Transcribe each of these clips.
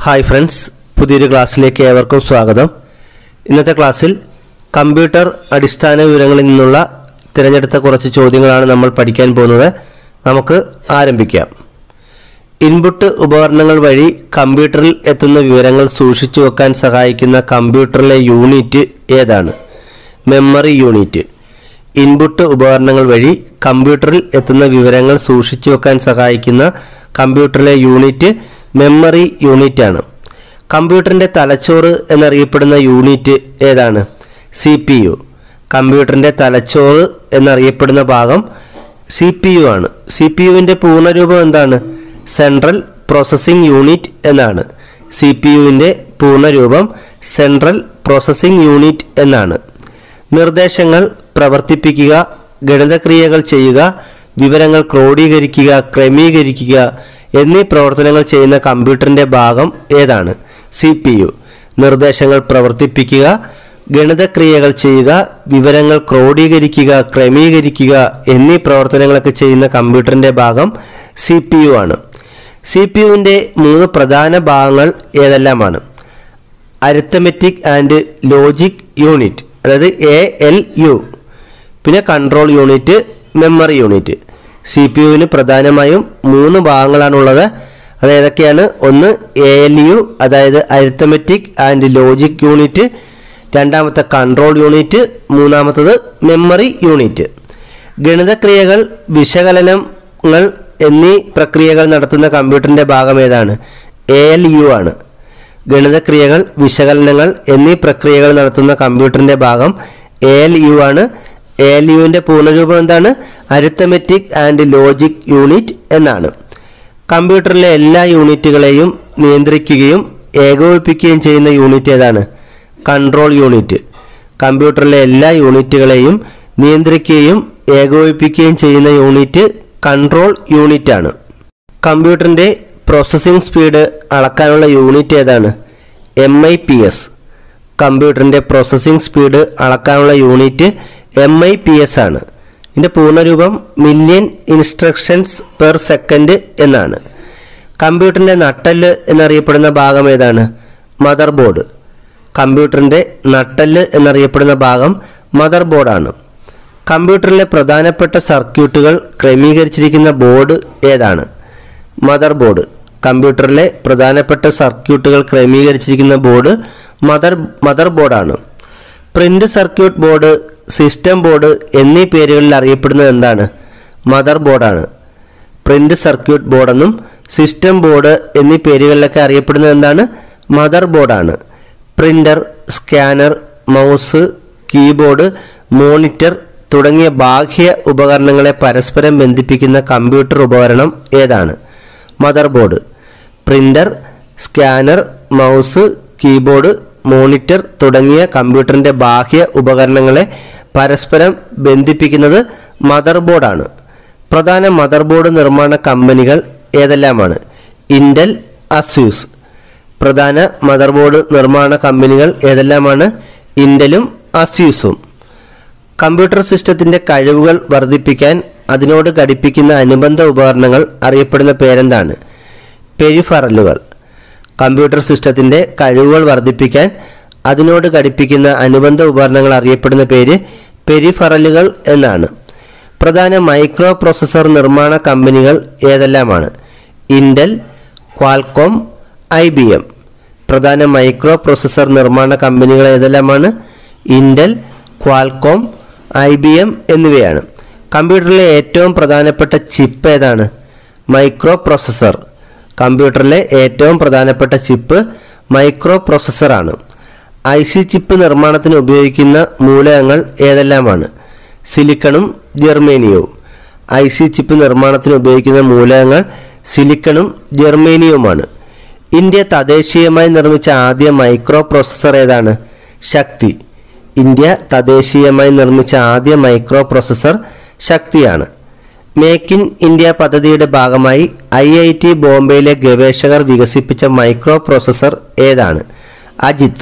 hi friends പുതിയൊരു ക്ലാസ്സിലേക്ക് ഏവർക്കും സ്വാഗതം ഇന്നത്തെ ക്ലാസ്സിൽ കമ്പ്യൂട്ടർ അടിസ്ഥാന വിവരങ്ങളിൽ നിന്നുള്ള തിരഞ്ഞെടുത്ത കുറച്ച് ചോദ്യങ്ങളാണ് നമ്മൾ പഠിക്കാൻ പോകുന്നത് നമുക്ക് ആരംഭിക്കാം ഇൻപുട്ട് ഉപകരണങ്ങൾ വഴി കമ്പ്യൂട്ടറിൽ എത്തുന്ന വിവരങ്ങൾ സൂക്ഷിച്ചു വെക്കാൻ സഹായിക്കുന്ന കമ്പ്യൂട്ടറിലെ യൂണിറ്റ് ഏതാണ് മെമ്മറി യൂണിറ്റ് ഇൻപുട്ട് ഉപകരണങ്ങൾ വഴി കമ്പ്യൂട്ടറിൽ എത്തുന്ന വിവരങ്ങൾ സൂക്ഷിച്ചു വെക്കാൻ സഹായിക്കുന്ന കമ്പ്യൂട്ടറിലെ യൂണിറ്റ് മെമ്മറി യൂണിറ്റ് ആണ് കമ്പ്യൂട്ടറിന്റെ തലച്ചോറ് എന്നറിയപ്പെടുന്ന യൂണിറ്റ് ഏതാണ് സി പി യു കമ്പ്യൂട്ടറിന്റെ തലച്ചോറ് എന്നറിയപ്പെടുന്ന ഭാഗം സി പി യു ആണ് സി പി യുവിന്റെ പൂർണ്ണരൂപം എന്താണ് സെൻട്രൽ പ്രോസസ്സിംഗ് യൂണിറ്റ് എന്നാണ് സി പി യുവിന്റെ പൂർണ്ണരൂപം സെൻട്രൽ പ്രോസസ്സിംഗ് യൂണിറ്റ് എന്നാണ് നിർദ്ദേശങ്ങൾ പ്രവർത്തിപ്പിക്കുക ഗണിതക്രിയകൾ ചെയ്യുക വിവരങ്ങൾ ക്രോഡീകരിക്കുക ക്രമീകരിക്കുക എന്നീ പ്രവർത്തനങ്ങൾ ചെയ്യുന്ന കമ്പ്യൂട്ടറിന്റെ ഭാഗം ഏതാണ് സി പി യു നിർദ്ദേശങ്ങൾ പ്രവർത്തിപ്പിക്കുക ഗണിതക്രിയകൾ ചെയ്യുക വിവരങ്ങൾ ക്രോഡീകരിക്കുക ക്രമീകരിക്കുക എന്നീ പ്രവർത്തനങ്ങളൊക്കെ ചെയ്യുന്ന കമ്പ്യൂട്ടറിന്റെ ഭാഗം സി പി യു ആണ് സി പി യുവിൻ്റെ മൂന്ന് പ്രധാന ഭാഗങ്ങൾ ഏതെല്ലാമാണ് അരിത്തമെറ്റിക് ആൻഡ് ലോജിക് യൂണിറ്റ് അതായത് എ എൽ യു പിന്നെ control unit memory unit C P യുവിന് പ്രധാനമായും മൂന്ന് ഭാഗങ്ങളാണുള്ളത് അത് ഏതൊക്കെയാണ് ഒന്ന് എ എൽ യു അതായത് അരിത്തമെറ്റിക് ആൻഡ് ലോജിക് യൂണിറ്റ് രണ്ടാമത്തെ കൺട്രോൾ യൂണിറ്റ് മൂന്നാമത്തത് മെമ്മറി യൂണിറ്റ് ഗണിതക്രിയകൾ വിശകലനങ്ങൾ എന്നീ പ്രക്രിയകൾ നടത്തുന്ന കമ്പ്യൂട്ടറിന്റെ ഭാഗം ഏതാണ് എ എൽ യു ആണ് ഗണിതക്രിയകൾ വിശകലനങ്ങൾ എന്നീ പ്രക്രിയകൾ നടത്തുന്ന കമ്പ്യൂട്ടറിന്റെ ഭാഗം എ എൽ യു ആണ് എ എൽ യുവിന്റെ പൂർണ്ണരൂപം എന്താണ് അരിത്തമെറ്റിക് ആൻഡ് ലോജിക് യൂണിറ്റ് എന്നാണ് കമ്പ്യൂട്ടറിലെ എല്ലാ യൂണിറ്റുകളെയും നിയന്ത്രിക്കുകയും ഏകോപിപ്പിക്കുകയും ചെയ്യുന്ന യൂണിറ്റ് ഏതാണ് കൺട്രോൾ യൂണിറ്റ് കമ്പ്യൂട്ടറിലെ എല്ലാ യൂണിറ്റുകളെയും നിയന്ത്രിക്കുകയും ഏകോപിപ്പിക്കുകയും ചെയ്യുന്ന യൂണിറ്റ് കൺട്രോൾ യൂണിറ്റ് ആണ് കമ്പ്യൂട്ടറിന്റെ പ്രോസസ്സിംഗ് സ്പീഡ് അളക്കാനുള്ള യൂണിറ്റ് ഏതാണ് എം ഐ പി എസ് കമ്പ്യൂട്ടറിന്റെ പ്രോസസ്സിംഗ് സ്പീഡ് അളക്കാനുള്ള unit M I P S ആണ് ഇതിന്റെ പൂർണ്ണരൂപം മില്യൺ ഇൻസ്ട്രക്ഷൻസ് പെർ സെക്കൻഡ് എന്നാണ് കമ്പ്യൂട്ടറിന്റെ നട്ടല് എന്നറിയപ്പെടുന്ന ഭാഗം ഏതാണ് മദർ ബോർഡ് കമ്പ്യൂട്ടറിന്റെ നട്ടല് എന്നറിയപ്പെടുന്ന ഭാഗം മദർ ബോർഡാണ് കമ്പ്യൂട്ടറിലെ പ്രധാനപ്പെട്ട സർക്യൂട്ടുകൾ ക്രമീകരിച്ചിരിക്കുന്ന ബോർഡ് ഏതാണ് മദർ ബോർഡ് കമ്പ്യൂട്ടറിലെ പ്രധാനപ്പെട്ട സർക്യൂട്ടുകൾ ക്രമീകരിച്ചിരിക്കുന്ന ബോർഡ് മദർ മദർ ബോർഡാണ് print circuit board system board എന്നീ പേരുകളിൽ അറിയപ്പെടുന്നത് എന്താണ് മദർ ബോർഡാണ് പ്രിന്റ് സർക്യൂട്ട് ബോർഡെന്നും സിസ്റ്റം ബോർഡ് എന്നീ പേരുകളിലൊക്കെ അറിയപ്പെടുന്നത് എന്താണ് മദർ ബോർഡാണ് printer scanner mouse keyboard monitor തുടങ്ങിയ ബാഹ്യ ഉപകരണങ്ങളെ പരസ്പരം ബന്ധിപ്പിക്കുന്ന കമ്പ്യൂട്ടർ ഉപകരണം ഏതാണ് motherboard printer scanner mouse keyboard monitor തുടങ്ങിയ കമ്പ്യൂട്ടറിന്റെ ബാഹ്യ ഉപകരണങ്ങളെ പരസ്പരം ബന്ധിപ്പിക്കുന്നത് മദർ ബോർഡാണ് പ്രധാന മദർ ബോർഡ് നിർമ്മാണ കമ്പനികൾ ഏതെല്ലാമാണ് ഇന്റൽ അസ്യൂസ് പ്രധാന മദർ ബോർഡ് നിർമ്മാണ കമ്പനികൾ ഏതെല്ലാമാണ് ഇന്റലും അസ്യൂസും കമ്പ്യൂട്ടർ സിസ്റ്റത്തിന്റെ കഴിവുകൾ വർദ്ധിപ്പിക്കാൻ അതിനോട് ഘടിപ്പിക്കുന്ന അനുബന്ധ ഉപകരണങ്ങൾ അറിയപ്പെടുന്ന പേരെന്താണ് പെരിഫറലുകൾ കമ്പ്യൂട്ടർ സിസ്റ്റത്തിന്റെ കഴിവുകൾ വർദ്ധിപ്പിക്കാൻ അതിനോട് ഘടിപ്പിക്കുന്ന അനുബന്ധ ഉപകരണങ്ങൾ അറിയപ്പെടുന്ന പേര് പെരിഫറലുകൾ എന്നാണ് പ്രധാന മൈക്രോ പ്രോസസർ നിർമ്മാണ കമ്പനികൾ ഏതെല്ലാമാണ് Intel Qualcomm I B M പ്രധാന മൈക്രോ പ്രോസസർ നിർമ്മാണ കമ്പനികൾ ഏതെല്ലാമാണ് Intel Qualcomm I B M എന്നിവയാണ് കമ്പ്യൂട്ടറിലെ ഏറ്റവും പ്രധാനപ്പെട്ട ചിപ്പ് ഏതാണ് മൈക്രോ പ്രോസസർ കമ്പ്യൂട്ടറിലെ ഏറ്റവും പ്രധാനപ്പെട്ട ചിപ്പ് മൈക്രോ പ്രോസസ്സറാണ് ഐ സി ചിപ്പ് നിർമ്മാണത്തിന് ഉപയോഗിക്കുന്ന മൂലകങ്ങൾ ഏതെല്ലാമാണ് സിലിക്കണും ജെർമേനിയവും ഐ സി ചിപ്പ് നിർമ്മാണത്തിന് ഉപയോഗിക്കുന്ന മൂലകങ്ങൾ സിലിക്കണും ജെർമേനിയവുമാണ് ഇന്ത്യ തദ്ദേശീയമായി നിർമ്മിച്ച ആദ്യ മൈക്രോ പ്രോസസ്സർ ഏതാണ് ശക്തി ഇന്ത്യ തദ്ദേശീയമായി നിർമ്മിച്ച ആദ്യ മൈക്രോ പ്രോസസ്സർ ശക്തിയാണ് മേക്ക് ഇൻ ഇന്ത്യ പദ്ധതിയുടെ ഭാഗമായി ഐ ഐ ടി ബോംബെയിലെ ഗവേഷകർ വികസിപ്പിച്ച മൈക്രോ പ്രോസസ്സർ ഏതാണ് അജിത്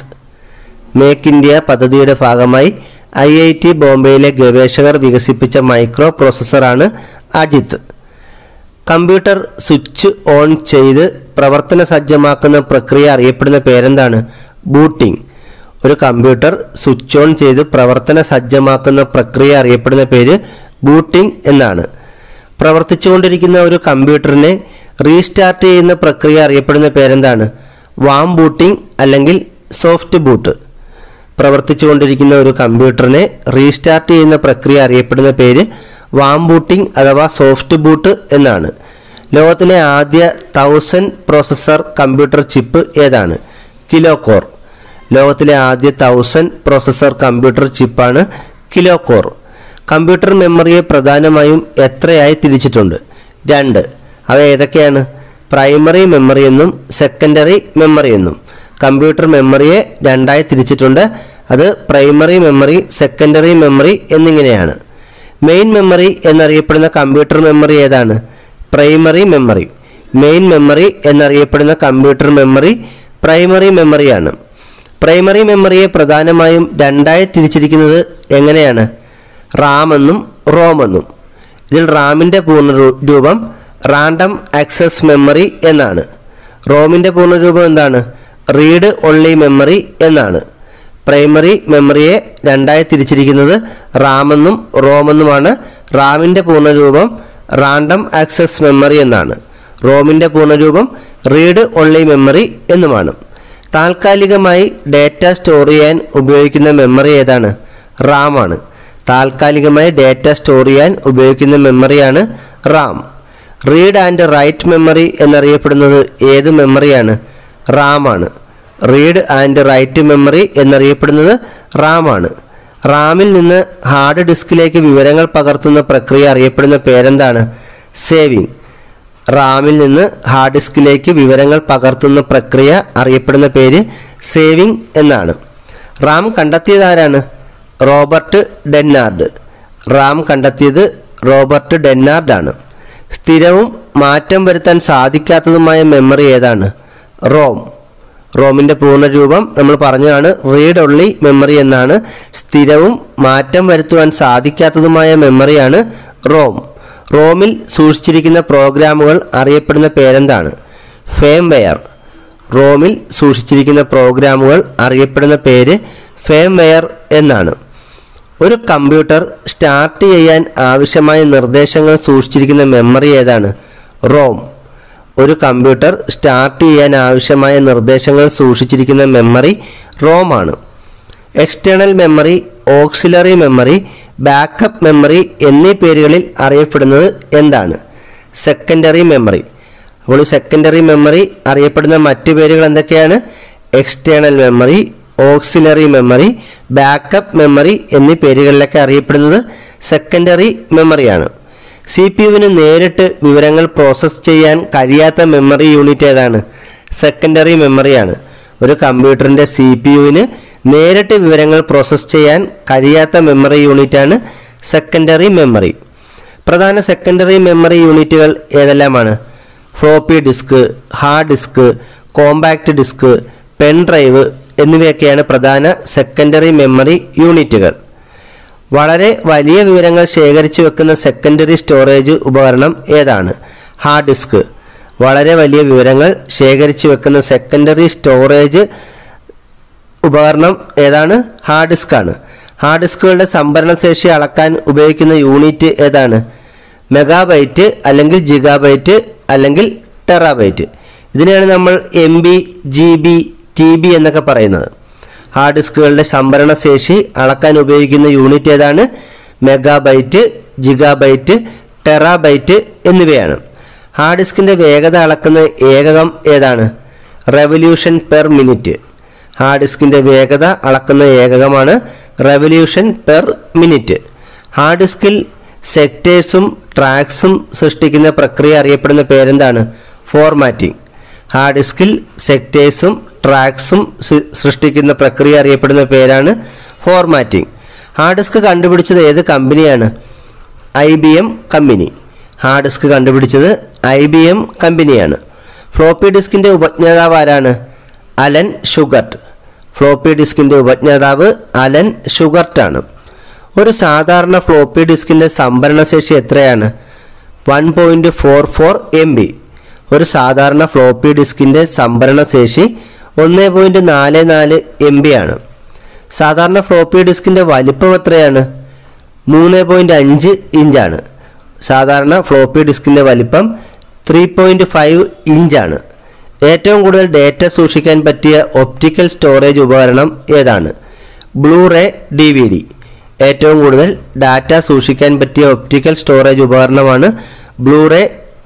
മേക്ക് ഇന്ത്യ പദ്ധതിയുടെ ഭാഗമായി ഐ ഐ ടി ബോംബെയിലെ ഗവേഷകർ വികസിപ്പിച്ച മൈക്രോ പ്രോസസ്സറാണ് അജിത്ത് കമ്പ്യൂട്ടർ സ്വിച്ച് ഓൺ ചെയ്ത് പ്രവർത്തന സജ്ജമാക്കുന്ന പ്രക്രിയ അറിയപ്പെടുന്ന പേരെന്താണ് ബൂട്ടിംഗ് ഒരു കമ്പ്യൂട്ടർ സ്വിച്ച് ഓൺ ചെയ്ത് പ്രവർത്തന സജ്ജമാക്കുന്ന പ്രക്രിയ അറിയപ്പെടുന്ന പേര് ബൂട്ടിംഗ് എന്നാണ് പ്രവർത്തിച്ചുകൊണ്ടിരിക്കുന്ന ഒരു കമ്പ്യൂട്ടറിനെ റീസ്റ്റാർട്ട് ചെയ്യുന്ന പ്രക്രിയ അറിയപ്പെടുന്ന പേരെന്താണ് വാം ബൂട്ടിംഗ് അല്ലെങ്കിൽ സോഫ്റ്റ് ബൂട്ട് പ്രവർത്തിച്ചുകൊണ്ടിരിക്കുന്ന ഒരു കമ്പ്യൂട്ടറിനെ റീസ്റ്റാർട്ട് ചെയ്യുന്ന പ്രക്രിയ അറിയപ്പെടുന്ന പേര് വാം ബൂട്ടിംഗ് അഥവാ സോഫ്റ്റ് ബൂട്ട് എന്നാണ് ലോകത്തിലെ ആദ്യ തൗസൻഡ് പ്രോസസ്സർ കമ്പ്യൂട്ടർ ചിപ്പ് ഏതാണ് കിലോ കോർ ലോകത്തിലെ ആദ്യ തൗസൻഡ് പ്രോസസ്സർ കമ്പ്യൂട്ടർ ചിപ്പാണ് കിലോ കോർ കമ്പ്യൂട്ടർ മെമ്മറിയെ പ്രധാനമായും എത്രയായി തിരിച്ചിട്ടുണ്ട് രണ്ട് അവ ഏതൊക്കെയാണ് പ്രൈമറി മെമ്മറി എന്നും സെക്കൻഡറി മെമ്മറി എന്നും കമ്പ്യൂട്ടർ മെമ്മറിയെ രണ്ടായി തിരിച്ചിട്ടുണ്ട് അത് പ്രൈമറി മെമ്മറി സെക്കൻഡറി മെമ്മറി എന്നിങ്ങനെയാണ് മെയിൻ മെമ്മറി എന്നറിയപ്പെടുന്ന കമ്പ്യൂട്ടർ മെമ്മറി ഏതാണ് പ്രൈമറി മെമ്മറി മെയിൻ മെമ്മറി എന്നറിയപ്പെടുന്ന കമ്പ്യൂട്ടർ മെമ്മറി പ്രൈമറി മെമ്മറിയാണ് പ്രൈമറി മെമ്മറിയെ പ്രധാനമായും രണ്ടായി തിരിച്ചിരിക്കുന്നത് എങ്ങനെയാണ് റാം എന്നും റോം എന്നും ഇതിൽ റാമിൻ്റെ പൂർണ്ണ രൂപം റാൻഡം ആക്സസ് മെമ്മറി എന്നാണ് റോമിൻ്റെ പൂർണ്ണരൂപം എന്താണ് റീഡ് ഓൺലി മെമ്മറി എന്നാണ് പ്രൈമറി മെമ്മറിയെ രണ്ടായി തിരിച്ചിരിക്കുന്നത് റാമെന്നും റോമെന്നുമാണ് റാമിൻ്റെ പൂർണ്ണരൂപം റാൻഡം ആക്സസ് മെമ്മറി എന്നാണ് റോമിൻ്റെ പൂർണ്ണരൂപം റീഡ് ഓൺലി മെമ്മറി എന്നുമാണ് താൽക്കാലികമായി ഡേറ്റ സ്റ്റോർ ചെയ്യാൻ ഉപയോഗിക്കുന്ന മെമ്മറി ഏതാണ് റാമാണ് താൽക്കാലികമായി ഡേറ്റ സ്റ്റോർ ചെയ്യാൻ ഉപയോഗിക്കുന്ന മെമ്മറിയാണ് RAM read and write memory എന്നറിയപ്പെടുന്നത് ഏത് മെമ്മറിയാണ് റാമാണ് റീഡ് ആൻഡ് റൈറ്റ് മെമ്മറി എന്നറിയപ്പെടുന്നത് റാമാണ് റാമിൽ നിന്ന് ഹാർഡ് ഡിസ്കിലേക്ക് വിവരങ്ങൾ പകർത്തുന്ന പ്രക്രിയ അറിയപ്പെടുന്ന പേരെന്താണ് സേവിങ് റാമിൽ നിന്ന് ഹാർഡ് ഡിസ്കിലേക്ക് വിവരങ്ങൾ പകർത്തുന്ന പ്രക്രിയ അറിയപ്പെടുന്ന പേര് സേവിങ് എന്നാണ് റാം കണ്ടെത്തിയതാരാണ് റോബർട്ട് ഡെന്നാർഡ് റാം കണ്ടെത്തിയത് റോബർട്ട് ഡെന്നാർഡ് ആണ് സ്ഥിരവും മാറ്റം വരുത്താൻ സാധിക്കാത്തതുമായ മെമ്മറി ഏതാണ് റോം റോമിൻ്റെ പൂർണ്ണരൂപം നമ്മൾ പറഞ്ഞതാണ് റീഡ് ഒൺലി മെമ്മറി എന്നാണ് സ്ഥിരവും മാറ്റം വരുത്തുവാൻ സാധിക്കാത്തതുമായ മെമ്മറിയാണ് റോം റോമിൽ സൂക്ഷിച്ചിരിക്കുന്ന പ്രോഗ്രാമുകൾ അറിയപ്പെടുന്ന പേരെന്താണ് ഫേംവെയർ റോമിൽ സൂക്ഷിച്ചിരിക്കുന്ന പ്രോഗ്രാമുകൾ അറിയപ്പെടുന്ന പേര് ഫേംവെയർ എന്നാണ് ഒരു കമ്പ്യൂട്ടർ സ്റ്റാർട്ട് ചെയ്യാൻ ആവശ്യമായ നിർദ്ദേശങ്ങൾ സൂക്ഷിച്ചിരിക്കുന്ന മെമ്മറി ഏതാണ് റോം ഒരു കമ്പ്യൂട്ടർ സ്റ്റാർട്ട് ചെയ്യാൻ ആവശ്യമായ നിർദ്ദേശങ്ങൾ സൂക്ഷിച്ചിരിക്കുന്ന മെമ്മറി റോം ആണ് external memory auxiliary memory backup memory എന്നീ പേരുകളിൽ അറിയപ്പെടുന്നത് എന്താണ് സെക്കൻഡറി മെമ്മറി അപ്പോൾ സെക്കൻഡറി മെമ്മറി അറിയപ്പെടുന്ന മറ്റു പേരുകൾ എന്തൊക്കെയാണ് external memory auxiliary memory backup memory എന്നീ പേരുകളിലൊക്കെ അറിയപ്പെടുന്നത് സെക്കൻഡറി മെമ്മറിയാണ് സി പി യുവിന് നേരിട്ട് വിവരങ്ങൾ പ്രോസസ്സ് ചെയ്യാൻ കഴിയാത്ത മെമ്മറി യൂണിറ്റ് ഏതാണ് സെക്കൻഡറി മെമ്മറിയാണ് ഒരു കമ്പ്യൂട്ടറിൻ്റെ സി പി യുവിന് നേരിട്ട് വിവരങ്ങൾ പ്രോസസ്സ് ചെയ്യാൻ കഴിയാത്ത മെമ്മറി യൂണിറ്റാണ് സെക്കൻഡറി മെമ്മറി പ്രധാന സെക്കൻഡറി മെമ്മറി യൂണിറ്റുകൾ ഏതെല്ലാമാണ് floppy disk hard disk compact disk pen drive എന്നിവയൊക്കെയാണ് പ്രധാന സെക്കൻഡറി മെമ്മറി യൂണിറ്റുകൾ വളരെ വലിയ വിവരങ്ങൾ ശേഖരിച്ചു വെക്കുന്ന സെക്കൻഡറി സ്റ്റോറേജ് ഉപകരണം ഏതാണ് ഹാർഡ് ഡിസ്ക് വളരെ വലിയ വിവരങ്ങൾ ശേഖരിച്ചു വെക്കുന്ന സെക്കൻഡറി സ്റ്റോറേജ് ഉപകരണം ഏതാണ് ഹാർഡ് ഡിസ്ക് ആണ് ഹാർഡ് ഡിസ്കുകളുടെ സംഭരണശേഷി അളക്കാൻ ഉപയോഗിക്കുന്ന യൂണിറ്റ് ഏതാണ് മെഗാബൈറ്റ് അല്ലെങ്കിൽ ജിഗാബൈറ്റ് അല്ലെങ്കിൽ ടെറാബൈറ്റ് ഇതിനെയാണ് നമ്മൾ M B G B T B എന്നൊക്കെ പറയുന്നത് ഹാർഡ് ഡിസ്കുകളുടെ സംഭരണ ശേഷി അളക്കാൻ ഉപയോഗിക്കുന്ന യൂണിറ്റ് ഏതാണ് മെഗാബൈറ്റ് ജിഗാബൈറ്റ് ടെറാബൈറ്റ് എന്നിവയാണ് ഹാർഡ് ഡിസ്കിൻ്റെ വേഗത അളക്കുന്ന ഏകകം ഏതാണ് റെവല്യൂഷൻ പെർ മിനിറ്റ് ഹാർഡ് ഡിസ്കിൻ്റെ വേഗത അളക്കുന്ന ഏകകമാണ് റെവല്യൂഷൻ പെർ മിനിറ്റ് ഹാർഡ് ഡിസ്കിൽ സെക്ടേഴ്സും ട്രാക്സും സൃഷ്ടിക്കുന്ന പ്രക്രിയ അറിയപ്പെടുന്ന പേരെന്താണ് ഫോർമാറ്റിംഗ് ഹാർഡ് ഡിസ്കിൽ സെക്ടേഴ്സും ട്രാക്സും സൃ- സൃഷ്ടിക്കുന്ന പ്രക്രിയ അറിയപ്പെടുന്ന പേരാണ് ഫോർമാറ്റിംഗ് ഹാർഡ് ഡിസ്ക് കണ്ടുപിടിച്ചത് ഏത് കമ്പനിയാണ് I B M company hard disk കണ്ടുപിടിച്ചത് ഐ ബി എം കമ്പനിയാണ് ഫ്ലോപ്പി ഡിസ്കിൻ്റെ ഉപജ്ഞാതാവ് ആരാണ് അലൻ ഷുഗർട്ട് ഫ്ലോപ്പി ഡിസ്കിൻ്റെ ഉപജ്ഞാതാവ് അലൻ ഷുഗർട്ടാണ് ഒരു സാധാരണ ഫ്ലോപ്പി ഡിസ്കിൻ്റെ സംഭരണശേഷി എത്രയാണ് one point four four M B ഒരു സാധാരണ ഫ്ലോപ്പി ഡിസ്കിൻ്റെ സംഭരണ ശേഷി ഒന്ന് പോയിൻറ്റ് നാല് നാല് എം ബി ആണ് സാധാരണ ഫ്ലോപ്പി ഡിസ്കിൻ്റെ വലിപ്പം എത്രയാണ് മൂന്ന് പോയിൻറ്റ് അഞ്ച് ഇഞ്ചാണ് സാധാരണ ഫ്ലോപ്പി ഡിസ്കിൻ്റെ വലിപ്പം ത്രീ പോയിൻറ്റ് ഫൈവ് ഇഞ്ചാണ് ഏറ്റവും കൂടുതൽ ഡേറ്റ സൂക്ഷിക്കാൻ പറ്റിയ ഒപ്റ്റിക്കൽ സ്റ്റോറേജ് ഉപകരണം ഏതാണ് ബ്ലൂറേ ഡി വി ഡി ഏറ്റവും കൂടുതൽ ഡാറ്റ സൂക്ഷിക്കാൻ പറ്റിയ ഒപ്റ്റിക്കൽ സ്റ്റോറേജ് ഉപകരണമാണ് ബ്ലൂറേ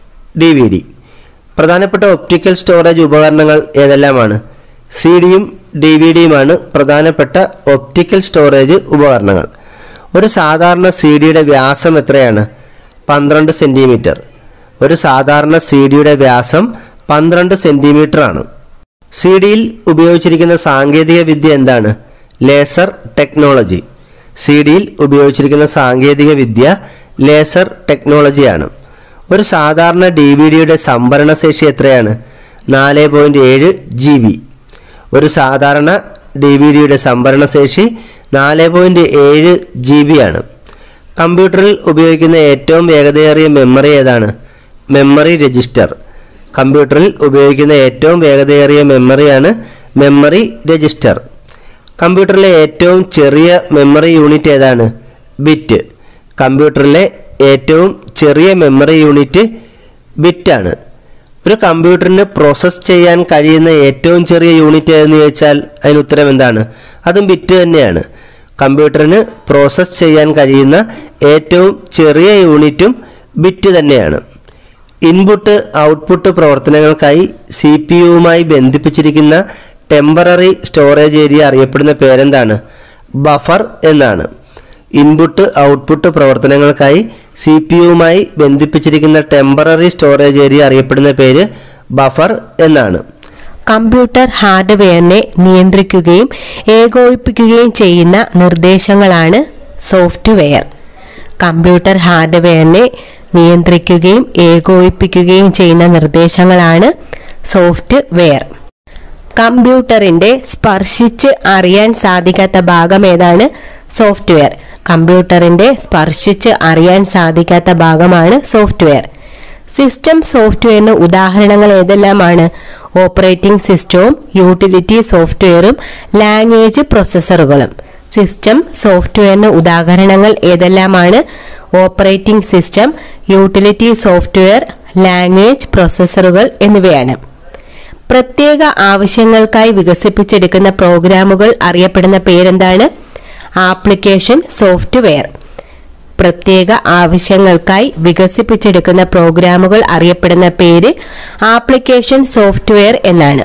ഡി വി ഡി പ്രധാനപ്പെട്ട ഒപ്റ്റിക്കൽ സ്റ്റോറേജ് ഉപകരണങ്ങൾ ഏതെല്ലാമാണ് സി ഡിയും ഡി വി ഡിയുമാണ് പ്രധാനപ്പെട്ട ഒപ്റ്റിക്കൽ സ്റ്റോറേജ് ഉപകരണങ്ങൾ ഒരു സാധാരണ സി ഡിയുടെ വ്യാസം എത്രയാണ് പന്ത്രണ്ട് സെൻറ്റിമീറ്റർ ഒരു സാധാരണ സി ഡിയുടെ വ്യാസം പന്ത്രണ്ട് സെൻറ്റിമീറ്റർ ആണ് സി ഡിയിൽ ഉപയോഗിച്ചിരിക്കുന്ന സാങ്കേതിക വിദ്യ എന്താണ് ലേസർ ടെക്നോളജി സി ഡിയിൽ ഉപയോഗിച്ചിരിക്കുന്ന സാങ്കേതിക വിദ്യ ലേസർ ടെക്നോളജിയാണ് ഒരു സാധാരണ ഡി വി ഡിയുടെ സംഭരണ ശേഷി എത്രയാണ് നാല് പോയിൻറ്റ് ഏഴ് ജി ബി ഒരു സാധാരണ ഡി വി ഡിയുടെ സംഭരണ ശേഷി നാല് പോയിൻറ്റ് ഏഴ് ജി ബി ആണ് കമ്പ്യൂട്ടറിൽ ഉപയോഗിക്കുന്ന ഏറ്റവും വേഗതയേറിയ മെമ്മറി ഏതാണ് മെമ്മറി രജിസ്റ്റർ കമ്പ്യൂട്ടറിൽ ഉപയോഗിക്കുന്ന ഏറ്റവും വേഗതയേറിയ മെമ്മറിയാണ് മെമ്മറി രജിസ്റ്റർ കമ്പ്യൂട്ടറിലെ ഏറ്റവും ചെറിയ മെമ്മറി യൂണിറ്റ് ഏതാണ് ബിറ്റ് കമ്പ്യൂട്ടറിലെ ഏറ്റവും ചെറിയ മെമ്മറി യൂണിറ്റ് ബിറ്റാണ് ഒരു കമ്പ്യൂട്ടറിന് പ്രോസസ്സ് ചെയ്യാൻ കഴിയുന്ന ഏറ്റവും ചെറിയ യൂണിറ്റ് ഏതെന്ന് ചോദിച്ചാൽ അതിന് ഉത്തരം എന്താണ് അതും ബിറ്റ് തന്നെയാണ് കമ്പ്യൂട്ടറിന് പ്രോസസ്സ് ചെയ്യാൻ കഴിയുന്ന ഏറ്റവും ചെറിയ യൂണിറ്റും ബിറ്റ് തന്നെയാണ് ഇൻപുട്ട് ഔട്ട്പുട്ട് പ്രവർത്തനങ്ങൾക്കായി സി പി യുവുമായി ബന്ധിപ്പിച്ചിരിക്കുന്ന ടെമ്പററി സ്റ്റോറേജ് ഏരിയ അറിയപ്പെടുന്ന പേരെന്താണ് ബഫർ എന്നാണ് ഇൻപുട്ട് ഔട്ട്പുട്ട് പ്രവർത്തനങ്ങൾക്കായി സി പി യുവുമായി ബന്ധിപ്പിച്ചിരിക്കുന്ന ടെമ്പററി സ്റ്റോറേജ് ഏരിയ അറിയപ്പെടുന്ന പേര് ബഫർ എന്നാണ് കമ്പ്യൂട്ടർ ഹാർഡ്വെയറിനെ നിയന്ത്രിക്കുകയും ഏകോപിപ്പിക്കുകയും ചെയ്യുന്ന നിർദ്ദേശങ്ങളാണ് സോഫ്റ്റ്വെയർ കമ്പ്യൂട്ടർ ഹാർഡ്വെയറിനെ നിയന്ത്രിക്കുകയും ഏകോപിപ്പിക്കുകയും ചെയ്യുന്ന നിർദ്ദേശങ്ങളാണ് സോഫ്റ്റ്വെയർ കമ്പ്യൂട്ടറിന്റെ സ്പർശിച്ച് അറിയാൻ സാധിക്കാത്ത ഭാഗം ഏതാണ് സോഫ്റ്റ്വെയർ കമ്പ്യൂട്ടറിന്റെ സ്പർശിച്ച് അറിയാൻ സാധിക്കാത്ത ഭാഗമാണ് സോഫ്റ്റ്വെയർ സിസ്റ്റം സോഫ്റ്റ്വെയറിന് ഉദാഹരണങ്ങൾ ഏതെല്ലാമാണ് ഓപ്പറേറ്റിംഗ് സിസ്റ്റവും യൂട്ടിലിറ്റി സോഫ്റ്റ്വെയറും ലാംഗ്വേജ് പ്രൊസസ്സറുകളും സിസ്റ്റം സോഫ്റ്റ്വെയറിന് ഉദാഹരണങ്ങൾ ഏതെല്ലാമാണ് operating system utility software language പ്രൊസസ്സറുകൾ എന്നിവയാണ് പ്രത്യേക ആവശ്യങ്ങൾക്കായി വികസിപ്പിച്ചെടുക്കുന്ന പ്രോഗ്രാമുകൾ അറിയപ്പെടുന്ന പേരെന്താണ് ആപ്ലിക്കേഷൻ സോഫ്റ്റ്വെയർ പ്രത്യേക ആവശ്യങ്ങൾക്കായി വികസിപ്പിച്ചെടുക്കുന്ന പ്രോഗ്രാമുകൾ അറിയപ്പെടുന്ന പേര് ആപ്ലിക്കേഷൻ സോഫ്റ്റ്വെയർ എന്നാണ്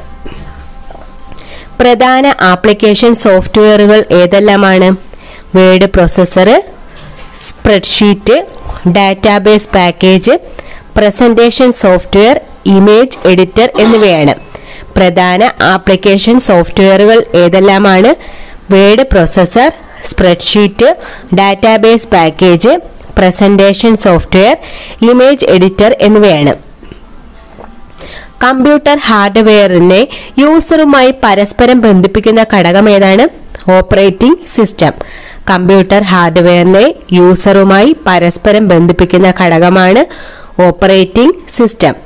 പ്രധാന ആപ്ലിക്കേഷൻ സോഫ്റ്റ്വെയറുകൾ ഏതെല്ലാമാണ് word processor spreadsheet database package presentation software image editor എന്നിവയാണ് പ്രധാന ആപ്ലിക്കേഷൻ സോഫ്റ്റ്വെയറുകൾ ഏതെല്ലാമാണ് word processor spreadsheet database package presentation software image editor എന്നിവയാണ് കമ്പ്യൂട്ടർ ഹാർഡ്വെയറിനെ യൂസറുമായി പരസ്പരം ബന്ധിപ്പിക്കുന്ന ഘടകം ഏതാണ് ഓപ്പറേറ്റിംഗ് സിസ്റ്റം കമ്പ്യൂട്ടർ ഹാർഡ്വെയറിനെ യൂസറുമായി പരസ്പരം ബന്ധിപ്പിക്കുന്ന ഘടകമാണ് ഓപ്പറേറ്റിംഗ് സിസ്റ്റം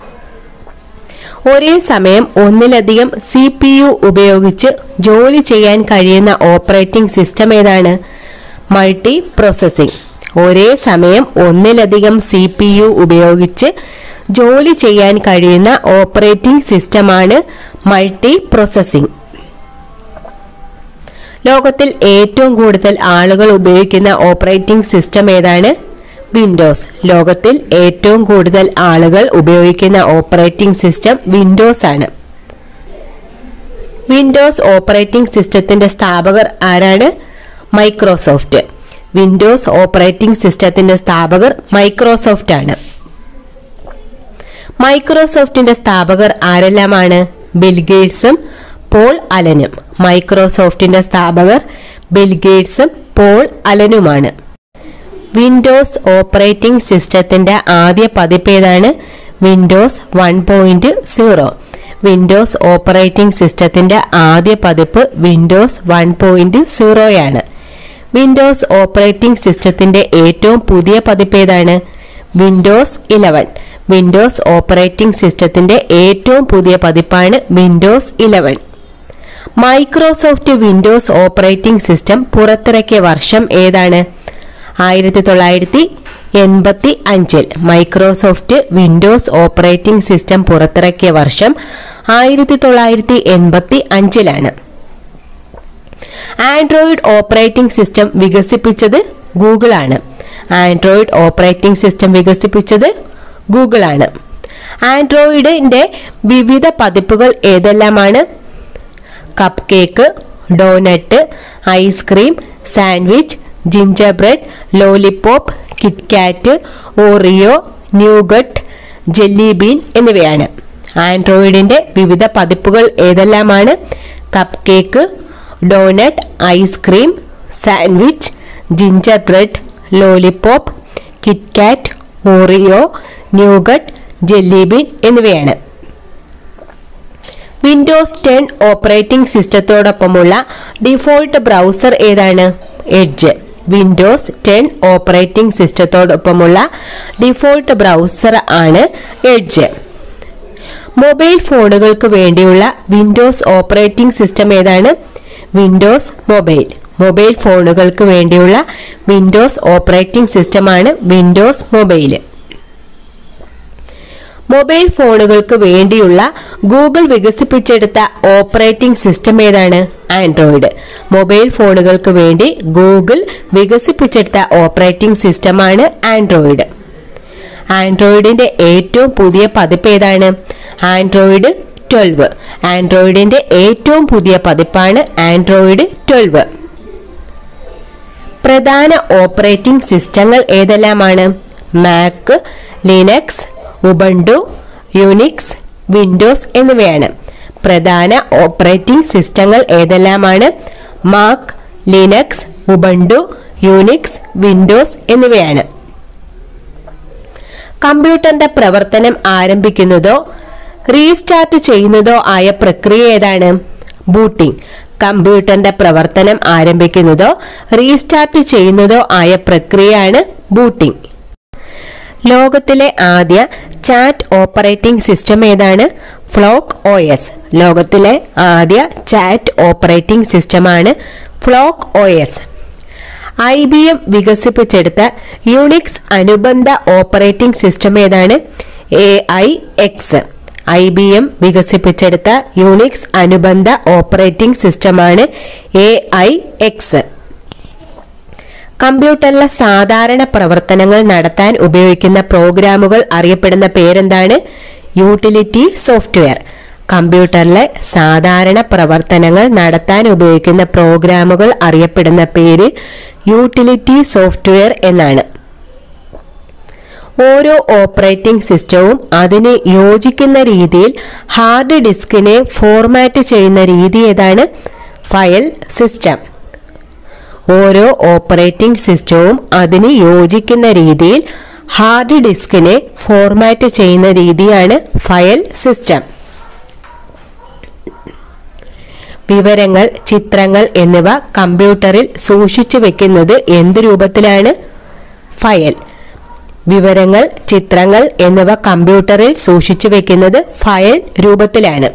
ഒരേ സമയം ഒന്നിലധികം സി പി യു ഉപയോഗിച്ച് ജോലി ചെയ്യാൻ കഴിയുന്ന ഓപ്പറേറ്റിംഗ് സിസ്റ്റം ഏതാണ് മൾട്ടി പ്രോസസ്സിംഗ് ഒരേ സമയം ഒന്നിലധികം സി പി യു ഉപയോഗിച്ച് ജോലി ചെയ്യാൻ കഴിയുന്ന ഓപ്പറേറ്റിംഗ് സിസ്റ്റമാണ് മൾട്ടി പ്രോസസ്സിംഗ് ലോകത്തിൽ ഏറ്റവും കൂടുതൽ ആളുകൾ ഉപയോഗിക്കുന്ന ഓപ്പറേറ്റിംഗ് സിസ്റ്റം ഏതാണ് വിൻഡോസ് ലോകത്തിൽ ഏറ്റവും കൂടുതൽ ആളുകൾ ഉപയോഗിക്കുന്ന ഓപ്പറേറ്റിംഗ് സിസ്റ്റം വിൻഡോസ് ആണ് വിൻഡോസ് ഓപ്പറേറ്റിംഗ് സിസ്റ്റത്തിന്റെ സ്ഥാപകർ ആരാണ് മൈക്രോസോഫ്റ്റ് വിൻഡോസ് ഓപ്പറേറ്റിംഗ് സിസ്റ്റത്തിന്റെ സ്ഥാപകർ മൈക്രോസോഫ്റ്റ് ആണ് മൈക്രോസോഫ്റ്റിന്റെ സ്ഥാപകർ ആരെല്ലാമാണ് ബിൽഗേറ്റ്സും പോൾ അലനും മൈക്രോസോഫ്റ്റിന്റെ സ്ഥാപകർ ബിൽഗേറ്റ്സും പോൾ അലനുമാണ് വിൻഡോസ് ഓപ്പറേറ്റിംഗ് സിസ്റ്റത്തിന്റെ ആദ്യ പതിപ്പ് ഏതാണ് Windows one point zero Windows operating സിസ്റ്റത്തിന്റെ ആദ്യ പതിപ്പ് വിൻഡോസ് വൺ പോയിന്റ് സീറോയാണ് വിൻഡോസ് ഓപ്പറേറ്റിംഗ് സിസ്റ്റത്തിന്റെ ഏറ്റവും പുതിയ പതിപ്പ് ഏതാണ് വിൻഡോസ് ഇലവൻ വിൻഡോസ് ഓപ്പറേറ്റിംഗ് സിസ്റ്റത്തിന്റെ ഏറ്റവും പുതിയ പതിപ്പാണ് Windows eleven Microsoft Windows operating system പുറത്തിറക്കിയ വർഷം ഏതാണ് ആയിരത്തി തൊള്ളായിരത്തി എൺപത്തി അഞ്ചിൽ മൈക്രോസോഫ്റ്റ് വിൻഡോസ് ഓപ്പറേറ്റിംഗ് സിസ്റ്റം പുറത്തിറക്കിയ വർഷം ആയിരത്തി തൊള്ളായിരത്തി എൺപത്തി അഞ്ചിലാണ് ആൻഡ്രോയിഡ് ഓപ്പറേറ്റിംഗ് സിസ്റ്റം വികസിപ്പിച്ചത് ഗൂഗിൾ ആണ് ആൻഡ്രോയിഡ് ഓപ്പറേറ്റിംഗ് സിസ്റ്റം വികസിപ്പിച്ചത് ഗൂഗിൾ ആണ് ആൻഡ്രോയിഡിന്റെ വിവിധ പതിപ്പുകൾ ഏതെല്ലാമാണ് Cupcake Donut Ice Cream Sandwich Gingerbread Lollipop KitKat Oreo Nougat Jelly Bean എന്നിവയാണ് ആൻഡ്രോയിഡിന്റെ വിവിധ പതിപ്പുകൾ ഏതെല്ലാമാണ് Cupcake Donut Ice Cream Sandwich Gingerbread Lollipop KitKat Oreo Nougat Jelly Bean എന്നിവയാണ് വിൻഡോസ് ടെൻ ഓപ്പറേറ്റിംഗ് സിസ്റ്റത്തോടൊപ്പമുള്ള ഡിഫോൾട്ട് ബ്രൗസർ ഏതാണ് Edge Windows ten operating സിസ്റ്റത്തോടൊപ്പമുള്ള default browser ആണ് എഡ്ജ് മൊബൈൽ ഫോണുകൾക്ക് വേണ്ടിയുള്ള വിൻഡോസ് ഓപ്പറേറ്റിംഗ് സിസ്റ്റം ഏതാണ് വിൻഡോസ് മൊബൈൽ മൊബൈൽ ഫോണുകൾക്ക് വേണ്ടിയുള്ള വിൻഡോസ് ഓപ്പറേറ്റിംഗ് സിസ്റ്റമാണ് വിൻഡോസ് മൊബൈൽ മൊബൈൽ ഫോണുകൾക്ക് വേണ്ടിയുള്ള ഗൂഗിൾ വികസിപ്പിച്ചെടുത്ത ഓപ്പറേറ്റിംഗ് സിസ്റ്റം ഏതാണ് ആൻഡ്രോയിഡ് മൊബൈൽ ഫോണുകൾക്ക് വേണ്ടി ഗൂഗിൾ വികസിപ്പിച്ചെടുത്ത ഓപ്പറേറ്റിംഗ് സിസ്റ്റമാണ് ആൻഡ്രോയിഡ് ആൻഡ്രോയിഡിന്റെ ഏറ്റവും പുതിയ പതിപ്പ് ഏതാണ് ആൻഡ്രോയിഡ് ട്വൽവ് ആൻഡ്രോയിഡിന്റെ ഏറ്റവും പുതിയ പതിപ്പാണ് ആൻഡ്രോയിഡ് ട്വൽവ് പ്രധാന ഓപ്പറേറ്റിംഗ് സിസ്റ്റങ്ങൾ ഏതെല്ലാമാണ് Mac Linux Ubuntu Unix Windows എന്നിവയാണ് പ്രധാന ഓപ്പറേറ്റിംഗ് സിസ്റ്റങ്ങൾ ഏതെല്ലാമാണ് Mac Linux Ubuntu Unix Windows എന്നിവയാണ് കമ്പ്യൂട്ടറിന്റെ പ്രവർത്തനം ആരംഭിക്കുന്നതോ റീസ്റ്റാർട്ട് ചെയ്യുന്നതോ ആയ പ്രക്രിയ ഏതാണ് ബൂട്ടിംഗ് കമ്പ്യൂട്ടറിന്റെ പ്രവർത്തനം ആരംഭിക്കുന്നതോ റീസ്റ്റാർട്ട് ചെയ്യുന്നതോ ആയ പ്രക്രിയയാണ് ബൂട്ടിംഗ് ലോകത്തിലെ ആദ്യ ചാറ്റ് ഓപ്പറേറ്റിംഗ് സിസ്റ്റം ഏതാണ് ഫ്ലോക്ക് ഒ എസ് ലോകത്തിലെ ആദ്യ ചാറ്റ് ഓപ്പറേറ്റിംഗ് സിസ്റ്റമാണ് Flock O S I B M വികസിപ്പിച്ചെടുത്ത യുണിക്സ് അനുബന്ധ ഓപ്പറേറ്റിംഗ് സിസ്റ്റം ഏതാണ് A I X I B M വികസിപ്പിച്ചെടുത്ത യുണിക്സ് അനുബന്ധ ഓപ്പറേറ്റിംഗ് സിസ്റ്റമാണ് എ ഐ എക്സ് കമ്പ്യൂട്ടറിലെ സാധാരണ പ്രവർത്തനങ്ങൾ നടത്താൻ ഉപയോഗിക്കുന്ന പ്രോഗ്രാമുകൾ അറിയപ്പെടുന്ന പേരെന്താണ് യൂട്ടിലിറ്റി സോഫ്റ്റ്വെയർ കമ്പ്യൂട്ടറിലെ സാധാരണ പ്രവർത്തനങ്ങൾ നടത്താൻ ഉപയോഗിക്കുന്ന പ്രോഗ്രാമുകൾ അറിയപ്പെടുന്ന പേര് യൂട്ടിലിറ്റി സോഫ്റ്റ്വെയർ എന്നാണ് ഓരോ ഓപ്പറേറ്റിംഗ് സിസ്റ്റവും അതിന് യോജിക്കുന്ന രീതിയിൽ ഹാർഡ് ഡിസ്കിനെ ഫോർമാറ്റ് ചെയ്യുന്ന രീതി ഏതാണ് ഫയൽ സിസ്റ്റം ഓരോ ഓപ്പറേറ്റിംഗ് സിസ്റ്റവും അതിന് യോജിക്കുന്ന രീതിയിൽ ഹാർഡ് ഡിസ്കിനെ ഫോർമാറ്റ് ചെയ്യുന്ന രീതിയാണ് ഫയൽ സിസ്റ്റം വിവരങ്ങൾ ചിത്രങ്ങൾ എന്നിവ കമ്പ്യൂട്ടറിൽ സൂക്ഷിച്ചു വെക്കുന്നത് എന്ത് രൂപത്തിലാണ് ഫയൽ വിവരങ്ങൾ ചിത്രങ്ങൾ എന്നിവ കമ്പ്യൂട്ടറിൽ സൂക്ഷിച്ചു വെക്കുന്നത് ഫയൽ രൂപത്തിലാണ്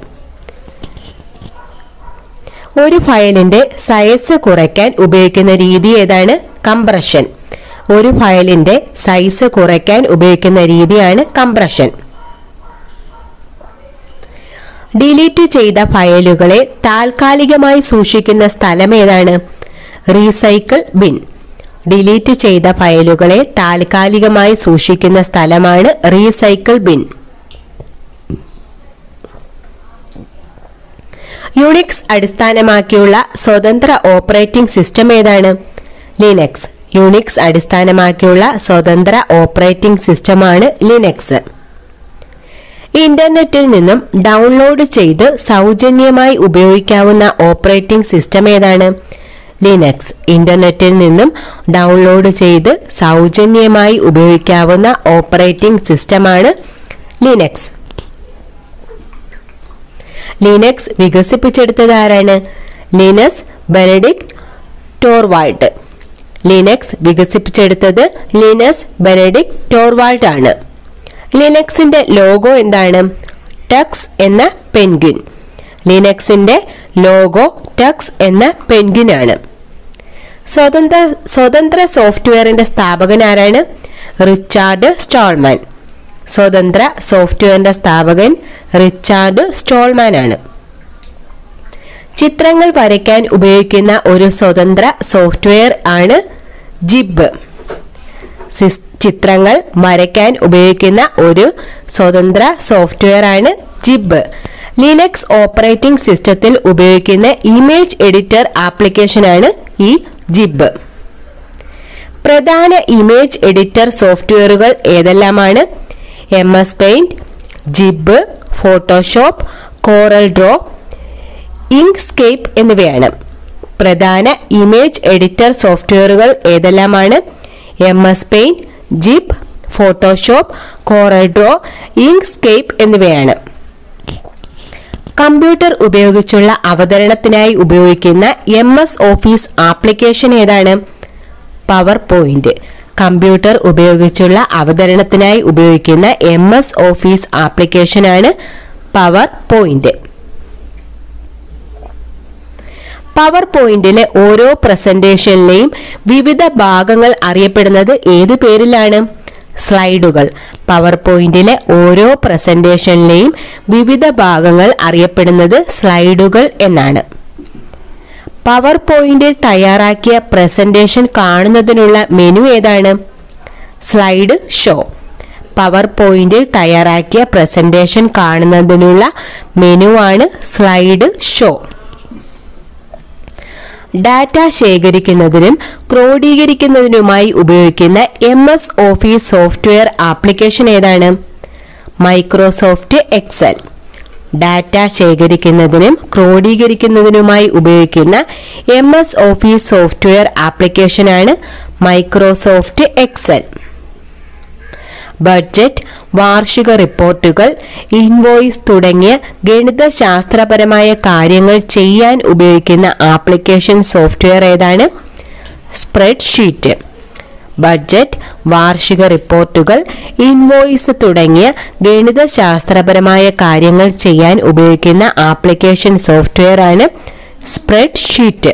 ഒരു ഫയലിന്റെ സൈസ് കുറയ്ക്കാൻ ഉപയോഗിക്കുന്ന രീതി ഏതാണ് കംപ്രഷൻ ഒരു ഫയലിന്റെ സൈസ് കുറയ്ക്കാൻ ഉപയോഗിക്കുന്ന രീതിയാണ് കംപ്രഷൻ ഡിലീറ്റ് ചെയ്ത ഫയലുകളെ താൽക്കാലികമായി സൂക്ഷിക്കുന്ന സ്ഥലം ഏതാണ് റീസൈക്കിൾ ബിൻ ഡിലീറ്റ് ചെയ്ത ഫയലുകളെ താൽക്കാലികമായി സൂക്ഷിക്കുന്ന സ്ഥലമാണ് റീസൈക്കിൾ ബിൻ യുണിക്സ് അടിസ്ഥാനമാക്കിയുള്ള സ്വതന്ത്ര ഓപ്പറേറ്റിംഗ് സിസ്റ്റം ഏതാണ് ലിനക്സ് യുണിക്സ് അടിസ്ഥാനമാക്കിയുള്ള സ്വതന്ത്ര ഓപ്പറേറ്റിംഗ് സിസ്റ്റമാണ് ലിനക്സ് ഇന്റർനെറ്റിൽ നിന്നും ഡൗൺലോഡ് ചെയ്ത് സൗജന്യമായി ഉപയോഗിക്കാവുന്ന ഓപ്പറേറ്റിംഗ് സിസ്റ്റം ഏതാണ് ലിനക്സ് ഇന്റർനെറ്റിൽ നിന്നും ഡൗൺലോഡ് ചെയ്ത് സൗജന്യമായി ഉപയോഗിക്കാവുന്ന ഓപ്പറേറ്റിംഗ് സിസ്റ്റമാണ് ലിനക്സ് ലിനക്സ് വികസിപ്പിച്ചെടുത്തത് ആരാണ് ലിനസ് ബെനഡിക്ട് ടോർവാൾട്ട് ലിനക്സ് വികസിപ്പിച്ചെടുത്തത് ലിനസ് ബെനഡിക് ടോർവാൾഡ് ആണ് ലിനക്സിന്റെ ലോഗോ എന്താണ് ടക്സ് എന്ന പെൻഗ്വിൻ ലിനക്സിന്റെ ലോഗോ ടക്സ് എന്ന പെൻഗ്വിൻ ആണ് സ്വതന്ത്ര സ്വതന്ത്ര സോഫ്റ്റ്വെയറിന്റെ സ്ഥാപകൻ ആരാണ് റിച്ചാർഡ് സ്റ്റോൾമാൻ സ്വതന്ത്ര സോഫ്റ്റ്വെയറിന്റെ സ്ഥാപകൻ റിച്ചാർഡ് സ്റ്റോൾമാൻ ആണ് ചിത്രങ്ങൾ വരയ്ക്കാൻ ഉപയോഗിക്കുന്ന ഒരു സ്വതന്ത്ര സോഫ്റ്റ്വെയർ ആണ് ജിബ് സിസ്- ചിത്രങ്ങൾ വരയ്ക്കാൻ ഉപയോഗിക്കുന്ന ഒരു സ്വതന്ത്ര സോഫ്റ്റ്വെയർ ആണ് ജിബ് ലിനക്സ് ഓപ്പറേറ്റിംഗ് സിസ്റ്റത്തിൽ ഉപയോഗിക്കുന്ന ഇമേജ് എഡിറ്റർ ആപ്ലിക്കേഷനാണ് ഈ ജിബ് പ്രധാന ഇമേജ് എഡിറ്റർ സോഫ്റ്റ്വെയറുകൾ ഏതെല്ലാമാണ് M S Paint GIMP Photoshop CorelDraw Inkscape എന്നിവയാണ് പ്രധാന ഇമേജ് എഡിറ്റർ സോഫ്റ്റ്വെയറുകൾ ഏതെല്ലാമാണ് M S Paint GIMP Photoshop CorelDraw Inkscape എന്നിവയാണ് കമ്പ്യൂട്ടർ ഉപയോഗിച്ചുള്ള അവതരണത്തിനായി ഉപയോഗിക്കുന്ന എം എസ് ഓഫീസ് ആപ്ലിക്കേഷൻ ഏതാണ് പവർ പോയിന്റ് കമ്പ്യൂട്ടർ ഉപയോഗിച്ചുള്ള അവതരണത്തിനായി ഉപയോഗിക്കുന്ന എം എസ് ഓഫീസ് ആപ്ലിക്കേഷനാണ് പവർ പോയിന്റ് പവർ പോയിന്റിലെ ഓരോ പ്രസന്റേഷനിലെയും വിവിധ ഭാഗങ്ങൾ അറിയപ്പെടുന്നത് ഏത് പേരിലാണ് സ്ലൈഡുകൾ പവർ പോയിന്റിലെ ഓരോ പ്രസന്റേഷനിലെയും വിവിധ ഭാഗങ്ങൾ അറിയപ്പെടുന്നത് സ്ലൈഡുകൾ എന്നാണ് പവർ പോയിന്റിൽ തയ്യാറാക്കിയ പ്രസന്റേഷൻ കാണുന്നതിനുള്ള മെനു ഏതാണ് സ്ലൈഡ് ഷോ പവർ പോയിന്റിൽ തയ്യാറാക്കിയ പ്രസന്റേഷൻ കാണുന്നതിനുള്ള മെനുവാണ് സ്ലൈഡ് ഷോ ഡാറ്റ ശേഖരിക്കുന്നതിനും ക്രോഡീകരിക്കുന്നതിനുമായി ഉപയോഗിക്കുന്ന M S Office software application ഏതാണ് മൈക്രോസോഫ്റ്റ് എക്സൽ ഡാറ്റ ശേഖരിക്കുന്നതിനും ക്രോഡീകരിക്കുന്നതിനുമായി ഉപയോഗിക്കുന്ന എം എസ് ഓഫീസ് സോഫ്റ്റ്വെയർ ആപ്ലിക്കേഷനാണ് മൈക്രോസോഫ്റ്റ് എക്സൽ ബഡ്ജറ്റ് വാർഷിക റിപ്പോർട്ടുകൾ ഇൻവോയ്സ് തുടങ്ങിയ ഗണിതശാസ്ത്രപരമായ കാര്യങ്ങൾ ചെയ്യാൻ ഉപയോഗിക്കുന്ന ആപ്ലിക്കേഷൻ സോഫ്റ്റ്വെയർ ഏതാണ് സ്പ്രെഡ്ഷീറ്റ് ബഡ്ജറ്റ് വാർഷിക റിപ്പോർട്ടുകൾ ഇൻവോയ്സ് തുടങ്ങിയ ഗണിതശാസ്ത്രപരമായ കാര്യങ്ങൾ ചെയ്യാൻ ഉപയോഗിക്കുന്ന ആപ്ലിക്കേഷൻ സോഫ്റ്റ്വെയർ ആണ് സ്പ്രെഡ്ഷീറ്റ്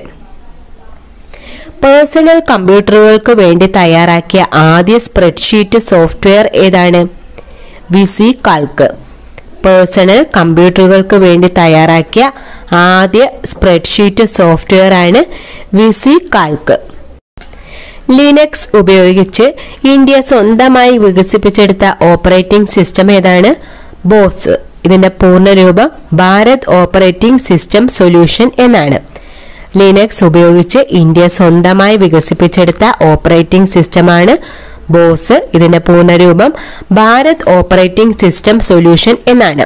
പേഴ്സണൽ കമ്പ്യൂട്ടറുകൾക്ക് വേണ്ടി തയ്യാറാക്കിയ ആദ്യ സ്പ്രെഡ്ഷീറ്റ് സോഫ്റ്റ്വെയർ ഏതാണ് വിസി കാൽക്ക് പേഴ്സണൽ കമ്പ്യൂട്ടറുകൾക്ക് വേണ്ടി തയ്യാറാക്കിയ ആദ്യ സ്പ്രെഡ്ഷീറ്റ് സോഫ്റ്റ്വെയർ ആണ് വിസി കാൽക്ക് ലിനക്സ് ഉപയോഗിച്ച് ഇന്ത്യ സ്വന്തമായി വികസിപ്പിച്ചെടുത്ത ഓപ്പറേറ്റിംഗ് സിസ്റ്റം ഏതാണ് ബോസ് ഇതിന്റെ പൂർണ്ണരൂപം ഭാരത് ഓപ്പറേറ്റിംഗ് സിസ്റ്റം സൊല്യൂഷൻ എന്നാണ് ലിനക്സ് ഉപയോഗിച്ച് ഇന്ത്യ സ്വന്തമായി വികസിപ്പിച്ചെടുത്ത ഓപ്പറേറ്റിംഗ് സിസ്റ്റമാണ് ബോസ് ഇതിന്റെ പൂർണ്ണരൂപം ഭാരത് ഓപ്പറേറ്റിംഗ് സിസ്റ്റം സൊല്യൂഷൻ എന്നാണ്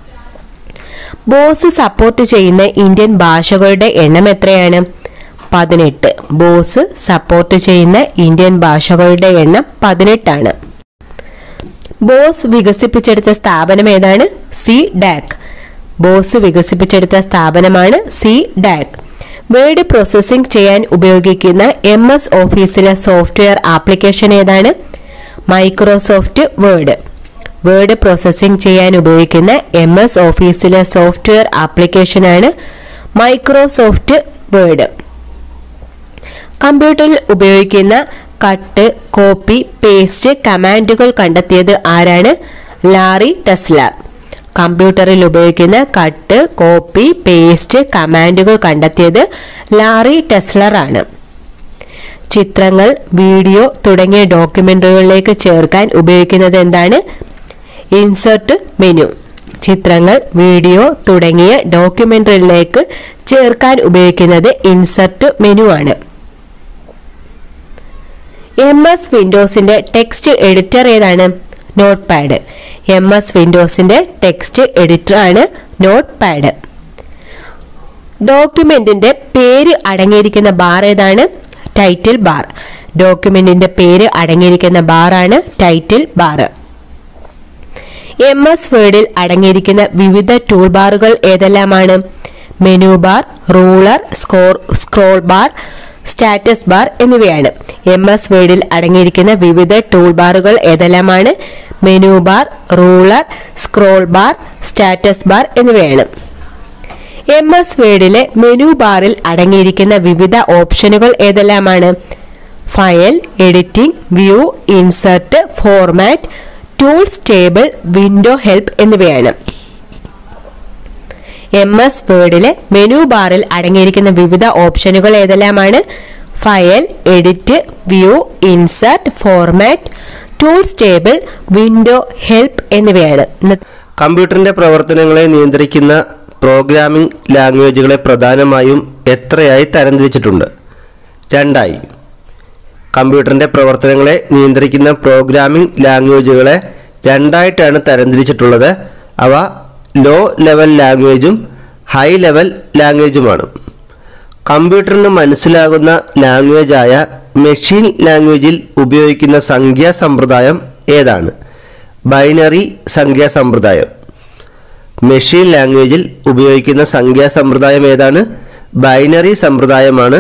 ബോസ് സപ്പോർട്ട് ചെയ്യുന്ന ഇന്ത്യൻ ഭാഷകളുടെ എണ്ണം എത്രയാണ് പതിനെട്ട് ബോസ് സപ്പോർട്ട് ചെയ്യുന്ന ഇന്ത്യൻ ഭാഷകളുടെ എണ്ണം പതിനെട്ടാണ് ബോസ് വികസിപ്പിച്ചെടുത്ത സ്ഥാപനം ഏതാണ് സി ഡാക് ബോസ് വികസിപ്പിച്ചെടുത്ത സ്ഥാപനമാണ് സി ഡാക് വേർഡ് പ്രോസസ്സിംഗ് ചെയ്യാൻ ഉപയോഗിക്കുന്ന എം എസ് ഓഫീസിലെ സോഫ്റ്റ്വെയർ ആപ്ലിക്കേഷൻ ഏതാണ് മൈക്രോസോഫ്റ്റ് വേർഡ് വേർഡ് പ്രോസസ്സിംഗ് ചെയ്യാൻ ഉപയോഗിക്കുന്ന എം എസ് ഓഫീസിലെ സോഫ്റ്റ്വെയർ ആപ്ലിക്കേഷനാണ് മൈക്രോസോഫ്റ്റ് വേർഡ് കമ്പ്യൂട്ടറിൽ ഉപയോഗിക്കുന്ന കട്ട് കോപ്പി പേസ്റ്റ് കമാൻഡുകൾ കണ്ടെത്തിയത് ആരാണ് ലാറി ടെസ്ലർ കമ്പ്യൂട്ടറിൽ ഉപയോഗിക്കുന്ന കട്ട് കോപ്പി പേസ്റ്റ് കമാൻഡുകൾ കണ്ടെത്തിയത് ലാറി ടെസ്ലർ ആണ് ചിത്രങ്ങൾ വീഡിയോ തുടങ്ങിയ ഡോക്യുമെന്ററികളിലേക്ക് ചേർക്കാൻ ഉപയോഗിക്കുന്നത് എന്താണ് ഇൻസേർട്ട് മെനു ചിത്രങ്ങൾ വീഡിയോ തുടങ്ങിയ ഡോക്യുമെന്ററികളിലേക്ക് ചേർക്കാൻ ഉപയോഗിക്കുന്നത് ഇൻസർട്ട് മെനു ആണ് എം എസ് വിൻഡോസിന്റെ ടെക്സ്റ്റ് എഡിറ്റർ ഏതാണ് നോട്ട് പാഡ് എം എസ് വിൻഡോസിന്റെ ടെക്സ്റ്റ് എഡിറ്റർ ആണ് നോട്ട് പാഡ് ഡോക്യുമെന്റിന്റെ പേര് അടങ്ങിയിരിക്കുന്ന ബാർ ഏതാണ് ടൈറ്റിൽ ബാർ ഡോക്യുമെന്റിന്റെ പേര് അടങ്ങിയിരിക്കുന്ന ബാറാണ് ടൈറ്റിൽ ബാർ എം എസ് വേർഡിൽ അടങ്ങിയിരിക്കുന്ന വിവിധ ടൂൾ ബാറുകൾ ഏതെല്ലാമാണ് menu bar ruler score scroll bar status bar എന്നിവയാണ് എം എസ് വേർഡിൽ അടങ്ങിയിരിക്കുന്ന വിവിധ ടൂൾ ബാറുകൾ ഏതെല്ലാമാണ് menu bar ruler scroll bar status bar എന്നിവയാണ് എം എസ് വേർഡിലെ മെനു ബാറിൽ അടങ്ങിയിരിക്കുന്ന വിവിധ ഓപ്ഷനുകൾ ഏതെല്ലാമാണ് file editing view insert format tools table window help എന്നിവയാണ് എം എസ് വേർഡിലെ മെനു ബാറിൽ അടങ്ങിയിരിക്കുന്ന വിവിധ ഓപ്ഷനുകൾ ഏതെല്ലാമാണ് file edit view insert format tools table window help എന്നിവയാണ് ഇന്നത്തെ കമ്പ്യൂട്ടറിന്റെ പ്രവർത്തനങ്ങളെ നിയന്ത്രിക്കുന്ന പ്രോഗ്രാമിംഗ് ലാംഗ്വേജുകളെ പ്രധാനമായും എത്രയായി തരംതിരിച്ചിട്ടുണ്ട് രണ്ടായി കമ്പ്യൂട്ടറിന്റെ പ്രവർത്തനങ്ങളെ നിയന്ത്രിക്കുന്ന പ്രോഗ്രാമിംഗ് ലാംഗ്വേജുകളെ രണ്ടായിട്ടാണ് തരംതിരിച്ചിട്ടുള്ളത് അവ ലോ ലെവൽ ലാംഗ്വേജും ഹൈ ലെവൽ ലാംഗ്വേജുമാണ് കമ്പ്യൂട്ടറിന് മനസ്സിലാകുന്ന ലാംഗ്വേജായ മെഷീൻ ലാംഗ്വേജിൽ ഉപയോഗിക്കുന്ന സംഖ്യാ സമ്പ്രദായം ഏതാണ് ബൈനറി സംഖ്യാ സമ്പ്രദായം മെഷീൻ ലാംഗ്വേജിൽ ഉപയോഗിക്കുന്ന സംഖ്യാ സമ്പ്രദായം ഏതാണ് ബൈനറി സമ്പ്രദായമാണ്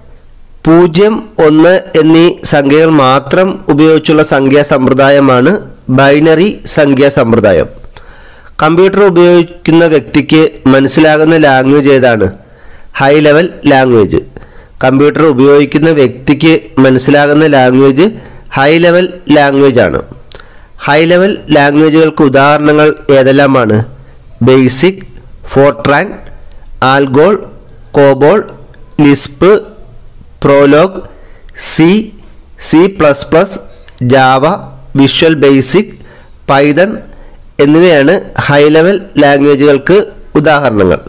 പൂജ്യം ഒന്ന് എന്നീ സംഖ്യകൾ മാത്രം ഉപയോഗിച്ചുള്ള സംഖ്യാ സമ്പ്രദായമാണ് ബൈനറി സംഖ്യാ സമ്പ്രദായം കമ്പ്യൂട്ടർ ഉപയോഗിക്കുന്ന വ്യക്തിക്ക് മനസ്സിലാകുന്ന ലാംഗ്വേജ് ഏതാണ് ഹൈ ലെവൽ ലാംഗ്വേജ് കമ്പ്യൂട്ടർ ഉപയോഗിക്കുന്ന വ്യക്തിക്ക് മനസ്സിലാകുന്ന ലാംഗ്വേജ് ഹൈ ലെവൽ ലാംഗ്വേജ് ആണ് ഹൈ ലെവൽ ലാംഗ്വേജുകൾക്ക് ഉദാഹരണങ്ങൾ ഏതെല്ലാമാണ് BASIC FORTRAN ALGOL COBOL Lisp Prolog C C plus plus Java Visual Basic Python എന്നിവയാണ് ഹൈ ലെവൽ ലാംഗ്വേജുകൾക്ക് ഉദാഹരണങ്ങൾ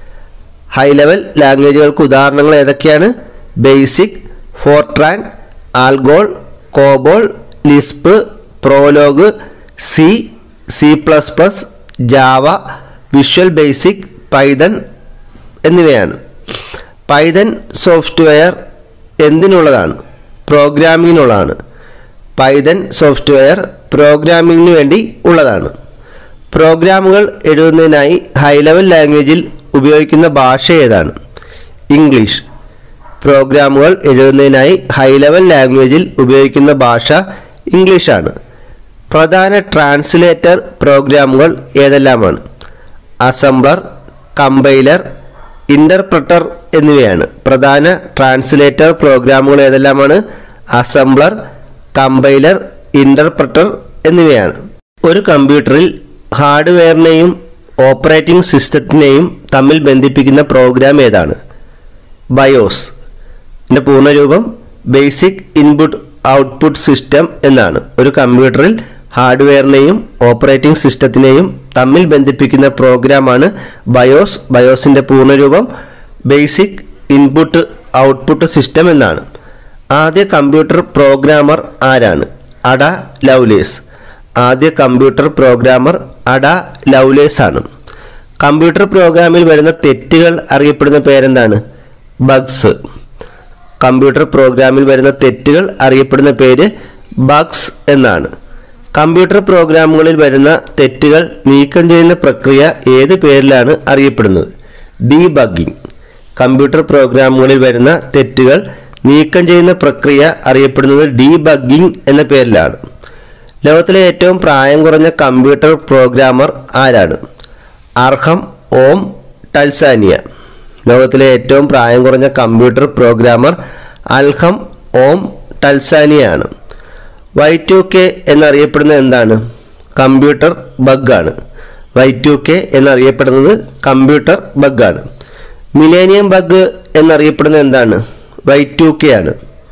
ഹൈ ലെവൽ ലാംഗ്വേജുകൾക്ക് ഉദാഹരണങ്ങൾ ഏതൊക്കെയാണ് BASIC FORTRAN ALGOL COBOL Lisp Prolog C C plus plus Java Visual Basic Python എന്നിവയാണ് Python software എന്തിനുള്ളതാണ് പ്രോഗ്രാമിങ്ങിനുള്ളതാണ് Python software പ്രോഗ്രാമിങ്ങിന് വേണ്ടി ഉള്ളതാണ് പ്രോഗ്രാമുകൾ എഴുതുന്നതിനായി ഹൈ ലെവൽ ലാംഗ്വേജിൽ ഉപയോഗിക്കുന്ന ഭാഷ ഏതാണ് ഇംഗ്ലീഷ് പ്രോഗ്രാമുകൾ എഴുതുന്നതിനായി ഹൈ ലെവൽ ലാംഗ്വേജിൽ ഉപയോഗിക്കുന്ന ഭാഷ ഇംഗ്ലീഷാണ് പ്രധാന ട്രാൻസ്ലേറ്റർ പ്രോഗ്രാമുകൾ ഏതെല്ലാമാണ് അസംബ്ലർ കമ്പൈലർ ഇൻ്റർപ്രട്ടർ എന്നിവയാണ് പ്രധാന ട്രാൻസ്ലേറ്റർ പ്രോഗ്രാമുകൾ ഏതെല്ലാമാണ് അസംബ്ലർ കമ്പൈലർ ഇൻ്റർപ്രട്ടർ എന്നിവയാണ് ഒരു കമ്പ്യൂട്ടറിൽ ഹാർഡ്വെയറിനെയും ഓപ്പറേറ്റിംഗ് സിസ്റ്റത്തിനെയും തമ്മിൽ ബന്ധിപ്പിക്കുന്ന പ്രോഗ്രാം ഏതാണ് ബയോസ് ഇതിൻ്റെ പൂർണ്ണരൂപം ബേസിക് ഇൻപുട്ട് ഔട്ട്പുട്ട് സിസ്റ്റം എന്നാണ് ഒരു കമ്പ്യൂട്ടറിൽ ഹാർഡ്വെയറിനെയും ഓപ്പറേറ്റിംഗ് സിസ്റ്റത്തിനെയും തമ്മിൽ ബന്ധിപ്പിക്കുന്ന പ്രോഗ്രാമാണ് ബയോസ് ബയോസിൻ്റെ പൂർണ്ണരൂപം ബേസിക് ഇൻപുട്ട് ഔട്ട്പുട്ട് സിസ്റ്റം എന്നാണ് ആദ്യ കമ്പ്യൂട്ടർ പ്രോഗ്രാമർ ആരാണ് അഡ ലൗലേസ് ആദ്യ കമ്പ്യൂട്ടർ പ്രോഗ്രാമർ അഡ ലൗലേസ് ആണ് കമ്പ്യൂട്ടർ പ്രോഗ്രാമിൽ വരുന്ന തെറ്റുകൾ അറിയപ്പെടുന്ന പേരെന്താണ് ബഗ്സ് കമ്പ്യൂട്ടർ പ്രോഗ്രാമിൽ വരുന്ന തെറ്റുകൾ അറിയപ്പെടുന്ന പേര് ബഗ്സ് എന്നാണ് കമ്പ്യൂട്ടർ പ്രോഗ്രാമുകളിൽ വരുന്ന തെറ്റുകൾ നീക്കം ചെയ്യുന്ന പ്രക്രിയ ഏത് പേരിലാണ് അറിയപ്പെടുന്നത് ഡീബഗ്ഗിംഗ് കമ്പ്യൂട്ടർ പ്രോഗ്രാമുകളിൽ വരുന്ന തെറ്റുകൾ നീക്കം ചെയ്യുന്ന പ്രക്രിയ അറിയപ്പെടുന്നത് ഡീബഗ്ഗിംഗ് എന്ന പേരിലാണ് ലോകത്തിലെ ഏറ്റവും പ്രായം കുറഞ്ഞ കമ്പ്യൂട്ടർ പ്രോഗ്രാമർ ആരാണ് അർഹം ഓം ടൽസാനിയ ലോകത്തിലെ ഏറ്റവും പ്രായം കുറഞ്ഞ കമ്പ്യൂട്ടർ പ്രോഗ്രാമർ അൽഹം ഓം ടൽസാനിയാണ് വൈ ടു കെ എന്നറിയപ്പെടുന്നത് എന്താണ് കമ്പ്യൂട്ടർ ബഗ്ഗാണ് വൈ ടു കെ എന്നറിയപ്പെടുന്നത് കമ്പ്യൂട്ടർ ബഗ്ഗാണ് മിലേനിയം ബഗ് എന്നറിയപ്പെടുന്നത് എന്താണ് വൈ ടു കെ ആണ്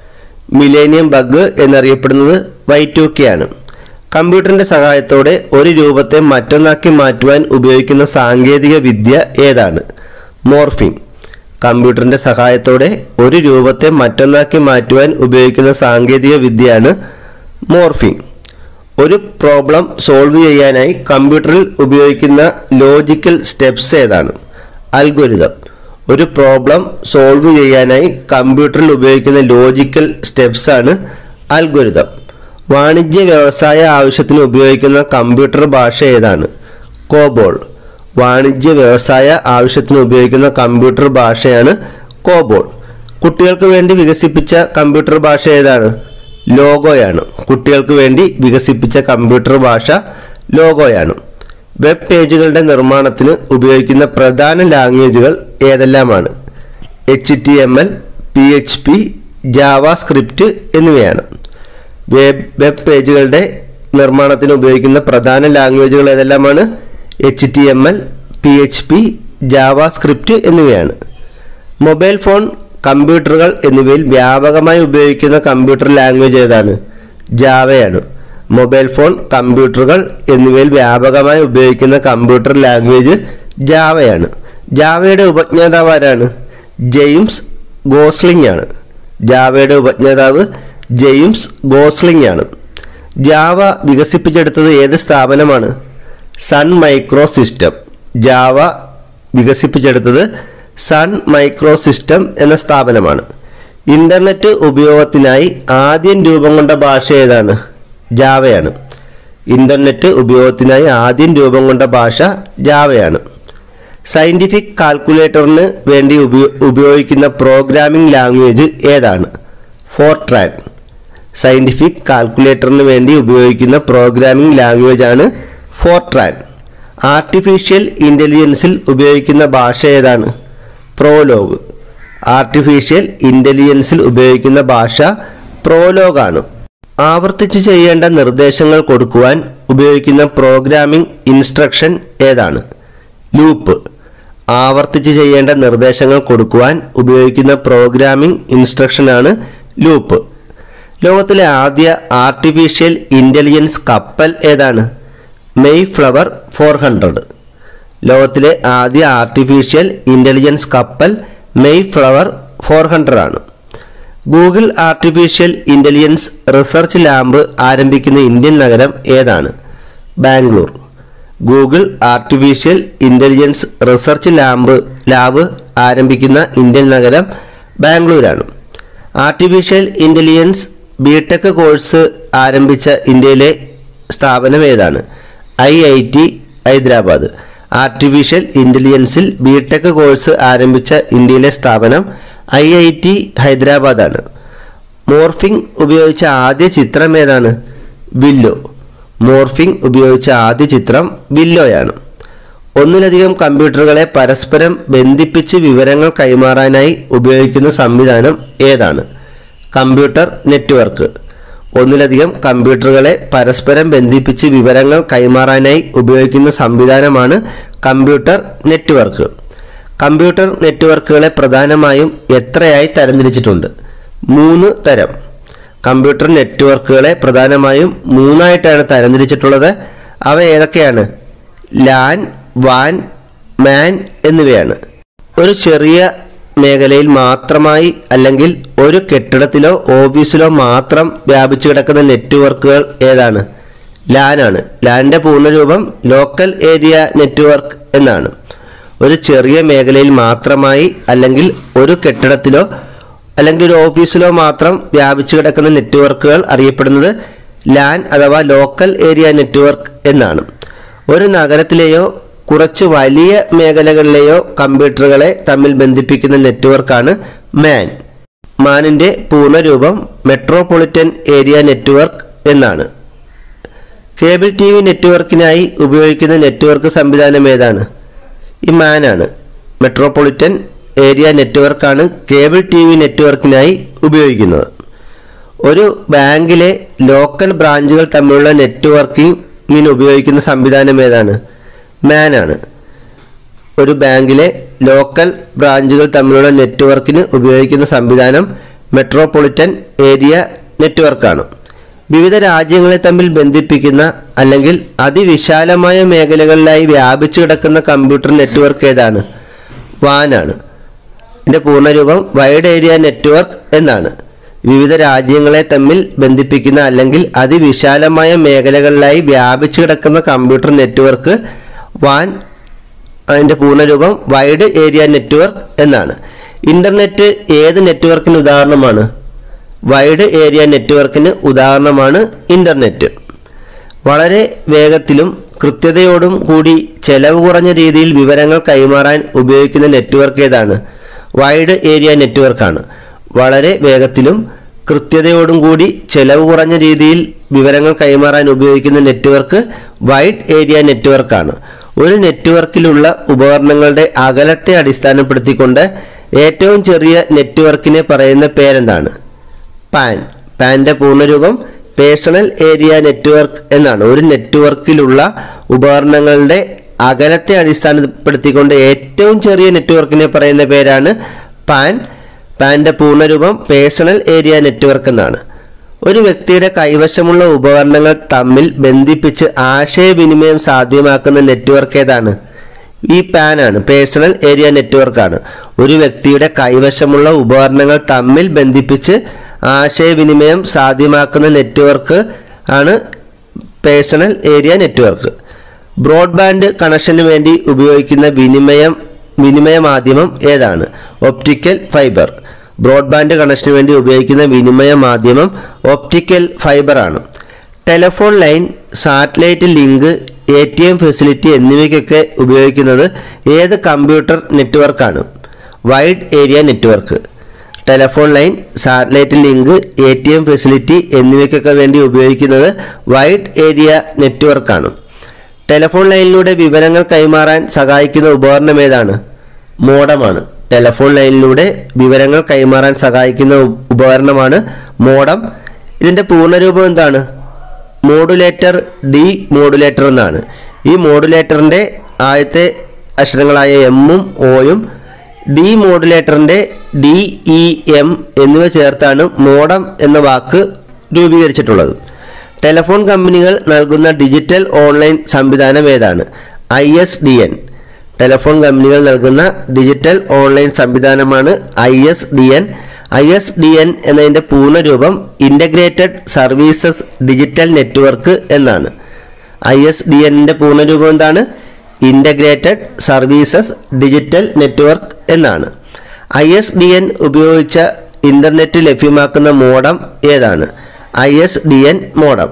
മിലേനിയം ബഗ് എന്നറിയപ്പെടുന്നത് വൈ ടു കെ ആണ് കമ്പ്യൂട്ടറിന്റെ സഹായത്തോടെ ഒരു രൂപത്തെ മറ്റൊന്നാക്കി മാറ്റുവാൻ ഉപയോഗിക്കുന്ന സാങ്കേതിക വിദ്യ ഏതാണ് മോർഫിംഗ് കമ്പ്യൂട്ടറിന്റെ സഹായത്തോടെ ഒരു രൂപത്തെ മറ്റൊന്നാക്കി മാറ്റുവാൻ ഉപയോഗിക്കുന്ന സാങ്കേതിക വിദ്യയാണ് മോർഫിംഗ് ഒരു പ്രോബ്ലം സോൾവ് ചെയ്യാനായി കമ്പ്യൂട്ടറിൽ ഉപയോഗിക്കുന്ന ലോജിക്കൽ സ്റ്റെപ്സ് ഏതാണ് അൽഗോരിതം ഒരു പ്രോബ്ലം സോൾവ് ചെയ്യാനായി കമ്പ്യൂട്ടറിൽ ഉപയോഗിക്കുന്ന ലോജിക്കൽ സ്റ്റെപ്സ് ആണ് അൽഗോരിതം വാണിജ്യ വ്യവസായ ആവശ്യത്തിന് ഉപയോഗിക്കുന്ന കമ്പ്യൂട്ടർ ഭാഷ ഏതാണ് കോബോൾ വാണിജ്യ വ്യവസായ ആവശ്യത്തിന് ഉപയോഗിക്കുന്ന കമ്പ്യൂട്ടർ ഭാഷയാണ് കോബോൾ കുട്ടികൾക്ക് വേണ്ടി വികസിപ്പിച്ച കമ്പ്യൂട്ടർ ഭാഷ ഏതാണ് ലോഗോയാണ് കുട്ടികൾക്ക് വേണ്ടി വികസിപ്പിച്ച കമ്പ്യൂട്ടർ ഭാഷ ലോഗോയാണ് വെബ് പേജുകളുടെ നിർമ്മാണത്തിന് ഉപയോഗിക്കുന്ന പ്രധാന ലാംഗ്വേജുകൾ ഏതെല്ലാമാണ് H T M L P H P JavaScript എന്നിവയാണ് വെബ് വെബ് പേജുകളുടെ നിർമ്മാണത്തിന് ഉപയോഗിക്കുന്ന പ്രധാന ലാംഗ്വേജുകൾ ഏതെല്ലാമാണ് H T M L P H P JavaScript എന്നിവയാണ് മൊബൈൽ ഫോൺ കമ്പ്യൂട്ടറുകൾ എന്നിവയിൽ വ്യാപകമായി ഉപയോഗിക്കുന്ന കമ്പ്യൂട്ടർ ലാംഗ്വേജ് ഏതാണ് ജാവയാണ് മൊബൈൽ ഫോൺ കമ്പ്യൂട്ടറുകൾ എന്നിവയിൽ വ്യാപകമായി ഉപയോഗിക്കുന്ന കമ്പ്യൂട്ടർ ലാംഗ്വേജ് ജാവയാണ് ജാവയുടെ ഉപജ്ഞാതാവ് ആരാണ് ജെയിംസ് ഗോസ്ലിംഗ് ആണ് ജാവയുടെ ഉപജ്ഞാതാവ് ജെയിംസ് ഗോസ്ലിംഗ് ആണ് ജാവ വികസിപ്പിച്ചെടുത്തത് ഏത് സ്ഥാപനമാണ് സൺ മൈക്രോ സിസ്റ്റം ജാവ വികസിപ്പിച്ചെടുത്തത് സൺ മൈക്രോ സിസ്റ്റം എന്ന സ്ഥാപനമാണ് ഇന്റർനെറ്റ് ഉപയോഗത്തിനായി ആദ്യം രൂപം കൊണ്ട ഭാഷ ഏതാണ് ജാവയാണ് ഇന്റർനെറ്റ് ഉപയോഗത്തിനായി ആദ്യം രൂപം കൊണ്ട ഭാഷ ജാവയാണ് സയന്റിഫിക് കാൽക്കുലേറ്ററിന് വേണ്ടി ഉപയോ- ഉപയോഗിക്കുന്ന പ്രോഗ്രാമിംഗ് ലാംഗ്വേജ് ഏതാണ് ഫോർട്രാൻ സയന്റിഫിക് കാൽക്കുലേറ്ററിന് വേണ്ടി ഉപയോഗിക്കുന്ന പ്രോഗ്രാമിംഗ് ലാംഗ്വേജ് ആണ് ഫോർട്രാൻ ആർട്ടിഫിഷ്യൽ ഇൻ്റലിജൻസിൽ ഉപയോഗിക്കുന്ന ഭാഷ ഏതാണ് പ്രോലോഗ് ആർട്ടിഫിഷ്യൽ ഇൻ്റലിജൻസിൽ ഉപയോഗിക്കുന്ന ഭാഷ പ്രോലോഗാണ് ആവർത്തിച്ച് ചെയ്യേണ്ട നിർദ്ദേശങ്ങൾ കൊടുക്കുവാൻ ഉപയോഗിക്കുന്ന പ്രോഗ്രാമിംഗ് ഇൻസ്ട്രക്ഷൻ ഏതാണ് ലൂപ്പ് ആവർത്തിച്ച് ചെയ്യേണ്ട നിർദ്ദേശങ്ങൾ കൊടുക്കുവാൻ ഉപയോഗിക്കുന്ന പ്രോഗ്രാമിംഗ് ഇൻസ്ട്രക്ഷനാണ് ലൂപ്പ് ലോകത്തിലെ ആദ്യ ആർട്ടിഫിഷ്യൽ ഇൻ്റലിജൻസ് കപ്പൽ ഏതാണ് മെയ് ഫ്ലവർ ഫോർ ഹൺഡ്രഡ് ലോകത്തിലെ ആദ്യ ആർട്ടിഫിഷ്യൽ ഇൻ്റലിജൻസ് കപ്പൽ മെയ് ഫ്ലവർ ഫോർ ഹൺഡ്രഡ് ആണ് Google artificial intelligence research lab ആരംഭിക്കുന്ന ഇന്ത്യൻ നഗരം ഏതാണ് Bangalore Google artificial intelligence research lab lab ആരംഭിക്കുന്ന ഇന്ത്യൻ നഗരം ബാംഗ്ലൂരാണ് ആർട്ടിഫിഷ്യൽ ഇൻ്റലിജൻസ് ബിടെക് കോഴ്സ് ആരംഭിച്ച ഇന്ത്യയിലെ സ്ഥാപനം ഏതാണ് I I T Hyderabad artificial ഇൻ്റലിജൻസിൽ ബിടെക് കോഴ്സ് ആരംഭിച്ച ഇന്ത്യയിലെ സ്ഥാപനം ഐ ഐ ടി ഹൈദരാബാദാണ് മോർഫിംഗ് ഉപയോഗിച്ച ആദ്യ ചിത്രം ഏതാണ് വില്ലോ മോർഫിംഗ് ഉപയോഗിച്ച ആദ്യ ചിത്രം വില്ലോയാണ് ഒന്നിലധികം കമ്പ്യൂട്ടറുകളെ പരസ്പരം ബന്ധിപ്പിച്ച് വിവരങ്ങൾ കൈമാറാനായി ഉപയോഗിക്കുന്ന സംവിധാനം ഏതാണ് കമ്പ്യൂട്ടർ നെറ്റ്വർക്ക് ഒന്നിലധികം കമ്പ്യൂട്ടറുകളെ പരസ്പരം ബന്ധിപ്പിച്ച് വിവരങ്ങൾ കൈമാറാനായി ഉപയോഗിക്കുന്ന സംവിധാനമാണ് കമ്പ്യൂട്ടർ നെറ്റ്വർക്ക് കമ്പ്യൂട്ടർ നെറ്റ്വർക്കുകളെ പ്രധാനമായും എത്രയായി തരംതിരിച്ചിട്ടുണ്ട് മൂന്ന് തരം കമ്പ്യൂട്ടർ നെറ്റ്വർക്കുകളെ പ്രധാനമായും മൂന്നായിട്ടാണ് തരംതിരിച്ചിട്ടുള്ളത് അവ ഏതൊക്കെയാണ് ലാൻ വാൻ മാൻ എന്നിവയാണ് ഒരു ചെറിയ മേഖലയിൽ മാത്രമായി അല്ലെങ്കിൽ ഒരു കെട്ടിടത്തിലോ ഓഫീസിലോ മാത്രം വ്യാപിച്ചു കിടക്കുന്ന നെറ്റ്വർക്കുകൾ ഏതാണ് ലാനാണ് ലാനിൻ്റെ പൂർണ്ണരൂപം ലോക്കൽ ഏരിയ നെറ്റ്വർക്ക് എന്നാണ് ഒരു ചെറിയ മേഖലയിൽ മാത്രമായി അല്ലെങ്കിൽ ഒരു കെട്ടിടത്തിലോ അല്ലെങ്കിൽ ഒരു ഓഫീസിലോ മാത്രം വ്യാപിച്ചു കിടക്കുന്ന നെറ്റ്വർക്കുകൾ അറിയപ്പെടുന്നത് ലാൻ അഥവാ ലോക്കൽ ഏരിയ നെറ്റ്വർക്ക് എന്നാണ് ഒരു നഗരത്തിലെയോ കുറച്ച് വലിയ മേഖലകളിലെയോ കമ്പ്യൂട്ടറുകളെ തമ്മിൽ ബന്ധിപ്പിക്കുന്ന നെറ്റ്വർക്കാണ് മാൻ മാനിൻ്റെ പൂർണ്ണരൂപം മെട്രോപൊളിറ്റൻ ഏരിയ നെറ്റ്വർക്ക് എന്നാണ് കേബിൾ ടി വി നെറ്റ്വർക്കിനായി ഉപയോഗിക്കുന്ന നെറ്റ്വർക്ക് സംവിധാനം ഏതാണ് ഈ മാനാണ് മെട്രോപൊളിറ്റൻ ഏരിയ നെറ്റ്വർക്കാണ് കേബിൾ ടി വി നെറ്റ്വർക്കിനായി ഉപയോഗിക്കുന്നത് ഒരു ബാങ്കിലെ ലോക്കൽ ബ്രാഞ്ചുകൾ തമ്മിലുള്ള നെറ്റ്വർക്കിങ്ങിന് ഉപയോഗിക്കുന്ന സംവിധാനം ഏതാണ് മാനാണ് ഒരു ബാങ്കിലെ ലോക്കൽ ബ്രാഞ്ചുകൾ തമ്മിലുള്ള നെറ്റ്വർക്കിന് ഉപയോഗിക്കുന്ന സംവിധാനം മെട്രോപൊളിറ്റൻ ഏരിയ നെറ്റ്വർക്കാണ് വിവിധ രാജ്യങ്ങളെ തമ്മിൽ ബന്ധിപ്പിക്കുന്ന അല്ലെങ്കിൽ അതിവിശാലമായ മേഖലകളിലായി വ്യാപിച്ചു കിടക്കുന്ന കമ്പ്യൂട്ടർ നെറ്റ്വർക്ക് ഏതാണ് വാനാണ് ഇതിൻ്റെ പൂർണ്ണരൂപം വൈഡ് ഏരിയ നെറ്റ്വർക്ക് എന്നാണ് വിവിധ രാജ്യങ്ങളെ തമ്മിൽ ബന്ധിപ്പിക്കുന്ന അല്ലെങ്കിൽ അതിവിശാലമായ മേഖലകളിലായി വ്യാപിച്ചു കിടക്കുന്ന കമ്പ്യൂട്ടർ നെറ്റ്വർക്ക് വാൻ അതിൻ്റെ പൂർണ്ണരൂപം വൈഡ് ഏരിയ നെറ്റ്വർക്ക് എന്നാണ് ഇൻ്റർനെറ്റ് ഏത് നെറ്റ്വർക്കിന് ഉദാഹരണമാണ് വൈഡ് ഏരിയ നെറ്റ്വർക്കിന് ഉദാഹരണമാണ് ഇൻ്റർനെറ്റ് വളരെ വേഗത്തിലും കൃത്യതയോടും കൂടി ചെലവ് കുറഞ്ഞ രീതിയിൽ വിവരങ്ങൾ കൈമാറാൻ ഉപയോഗിക്കുന്ന നെറ്റ്വർക്ക് ഏതാണ് വൈഡ് ഏരിയ നെറ്റ്വർക്കാണ് വളരെ വേഗത്തിലും കൃത്യതയോടും കൂടി ചെലവ് കുറഞ്ഞ രീതിയിൽ വിവരങ്ങൾ കൈമാറാൻ ഉപയോഗിക്കുന്ന നെറ്റ്വർക്ക് വൈഡ് ഏരിയ നെറ്റ്വർക്കാണ് ഒരു നെറ്റ്വർക്കിലുള്ള ഉപകരണങ്ങളുടെ അകലത്തെ അടിസ്ഥാനപ്പെടുത്തിക്കൊണ്ട് ഏറ്റവും ചെറിയ നെറ്റ്വർക്കിനെ പറയുന്ന പേരെന്താണ് പാൻ പാൻ്റെ പൂർണ്ണരൂപം പേഴ്സണൽ ഏരിയ നെറ്റ്വർക്ക് എന്നാണ് ഒരു നെറ്റ്വർക്കിലുള്ള ഉപകരണങ്ങളുടെ അകലത്തെ അടിസ്ഥാനപ്പെടുത്തിക്കൊണ്ട് ഏറ്റവും ചെറിയ നെറ്റ്വർക്കിനെ പറയുന്ന പേരാണ് പാൻ പാൻ്റെ പൂർണ്ണരൂപം പേഴ്സണൽ ഏരിയ നെറ്റ്വർക്ക് എന്നാണ് ഒരു വ്യക്തിയുടെ കൈവശമുള്ള ഉപകരണങ്ങൾ തമ്മിൽ ബന്ധിപ്പിച്ച് ആശയവിനിമയം സാധ്യമാക്കുന്ന നെറ്റ്വർക്ക് ഏതാണ് ഈ പാനാണ് പേഴ്സണൽ ഏരിയ നെറ്റ്വർക്കാണ് ഒരു വ്യക്തിയുടെ കൈവശമുള്ള ഉപകരണങ്ങൾ തമ്മിൽ ബന്ധിപ്പിച്ച് ആശയവിനിമയം സാധ്യമാക്കുന്ന നെറ്റ്വർക്ക് ആണ് പേഴ്സണൽ ഏരിയ നെറ്റ്വർക്ക് ബ്രോഡ്ബാൻഡ് കണക്ഷന് വേണ്ടി ഉപയോഗിക്കുന്ന വിനിമയം വിനിമയ മാധ്യമം ഏതാണ് ഒപ്റ്റിക്കൽ ഫൈബർ ബ്രോഡ്ബാൻഡ് കണക്ഷന് വേണ്ടി ഉപയോഗിക്കുന്ന വിനിമയ മാധ്യമം ഒപ്റ്റിക്കൽ ഫൈബർ ആണ് telephone line satellite link A T M facility എന്നിവയ്ക്കൊക്കെ ഉപയോഗിക്കുന്നത് ഏത് കമ്പ്യൂട്ടർ നെറ്റ്വർക്കാണ് wide area network telephone line satellite link A T M facility എന്നിവയ്ക്കൊക്കെ വേണ്ടി ഉപയോഗിക്കുന്നത് വൈഡ് ഏരിയ നെറ്റ്വർക്കാണ് ടെലഫോൺ ലൈനിലൂടെ വിവരങ്ങൾ കൈമാറാൻ സഹായിക്കുന്ന ഉപകരണം ഏതാണ് മോഡമാണ് ടെലഫോൺ ലൈനിലൂടെ വിവരങ്ങൾ കൈമാറാൻ സഹായിക്കുന്ന ഉ- ഉപകരണമാണ് മോഡം ഇതിൻ്റെ പൂർണ്ണരൂപം എന്താണ് മോഡുലേറ്റർ ഡി മോഡുലേറ്റർ എന്നാണ് ഈ മോഡുലേറ്ററിൻ്റെ ആദ്യത്തെ അക്ഷരങ്ങളായ എമ്മും ഓയും ഡി മോഡുലേറ്ററിൻ്റെ ഡി ഇ എം എന്നിവ ചേർത്താണ് മോഡം എന്ന വാക്ക് രൂപീകരിച്ചിട്ടുള്ളത് ടെലഫോൺ കമ്പനികൾ നൽകുന്ന ഡിജിറ്റൽ ഓൺലൈൻ സംവിധാനം ഏതാണ് I S D N telephone കമ്പനികൾ നൽകുന്ന ഡിജിറ്റൽ ഓൺലൈൻ സംവിധാനമാണ് I S D N I S D N എന്നതിൻ്റെ പൂർണ്ണരൂപം ഇൻ്റഗ്രേറ്റഡ് സർവീസസ് ഡിജിറ്റൽ നെറ്റ്വർക്ക് എന്നാണ് ഐ എസ് ഡി എന്നിൻ്റെ പൂർണ്ണരൂപം എന്താണ് ഇൻ്റഗ്രേറ്റഡ് സർവീസസ് ഡിജിറ്റൽ നെറ്റ്വർക്ക് എന്നാണ് ഐ എസ് ഡി എൻ ഉപയോഗിച്ച ഇൻ്റർനെറ്റ് ലഭ്യമാക്കുന്ന മോഡം ഏതാണ് I S D N modem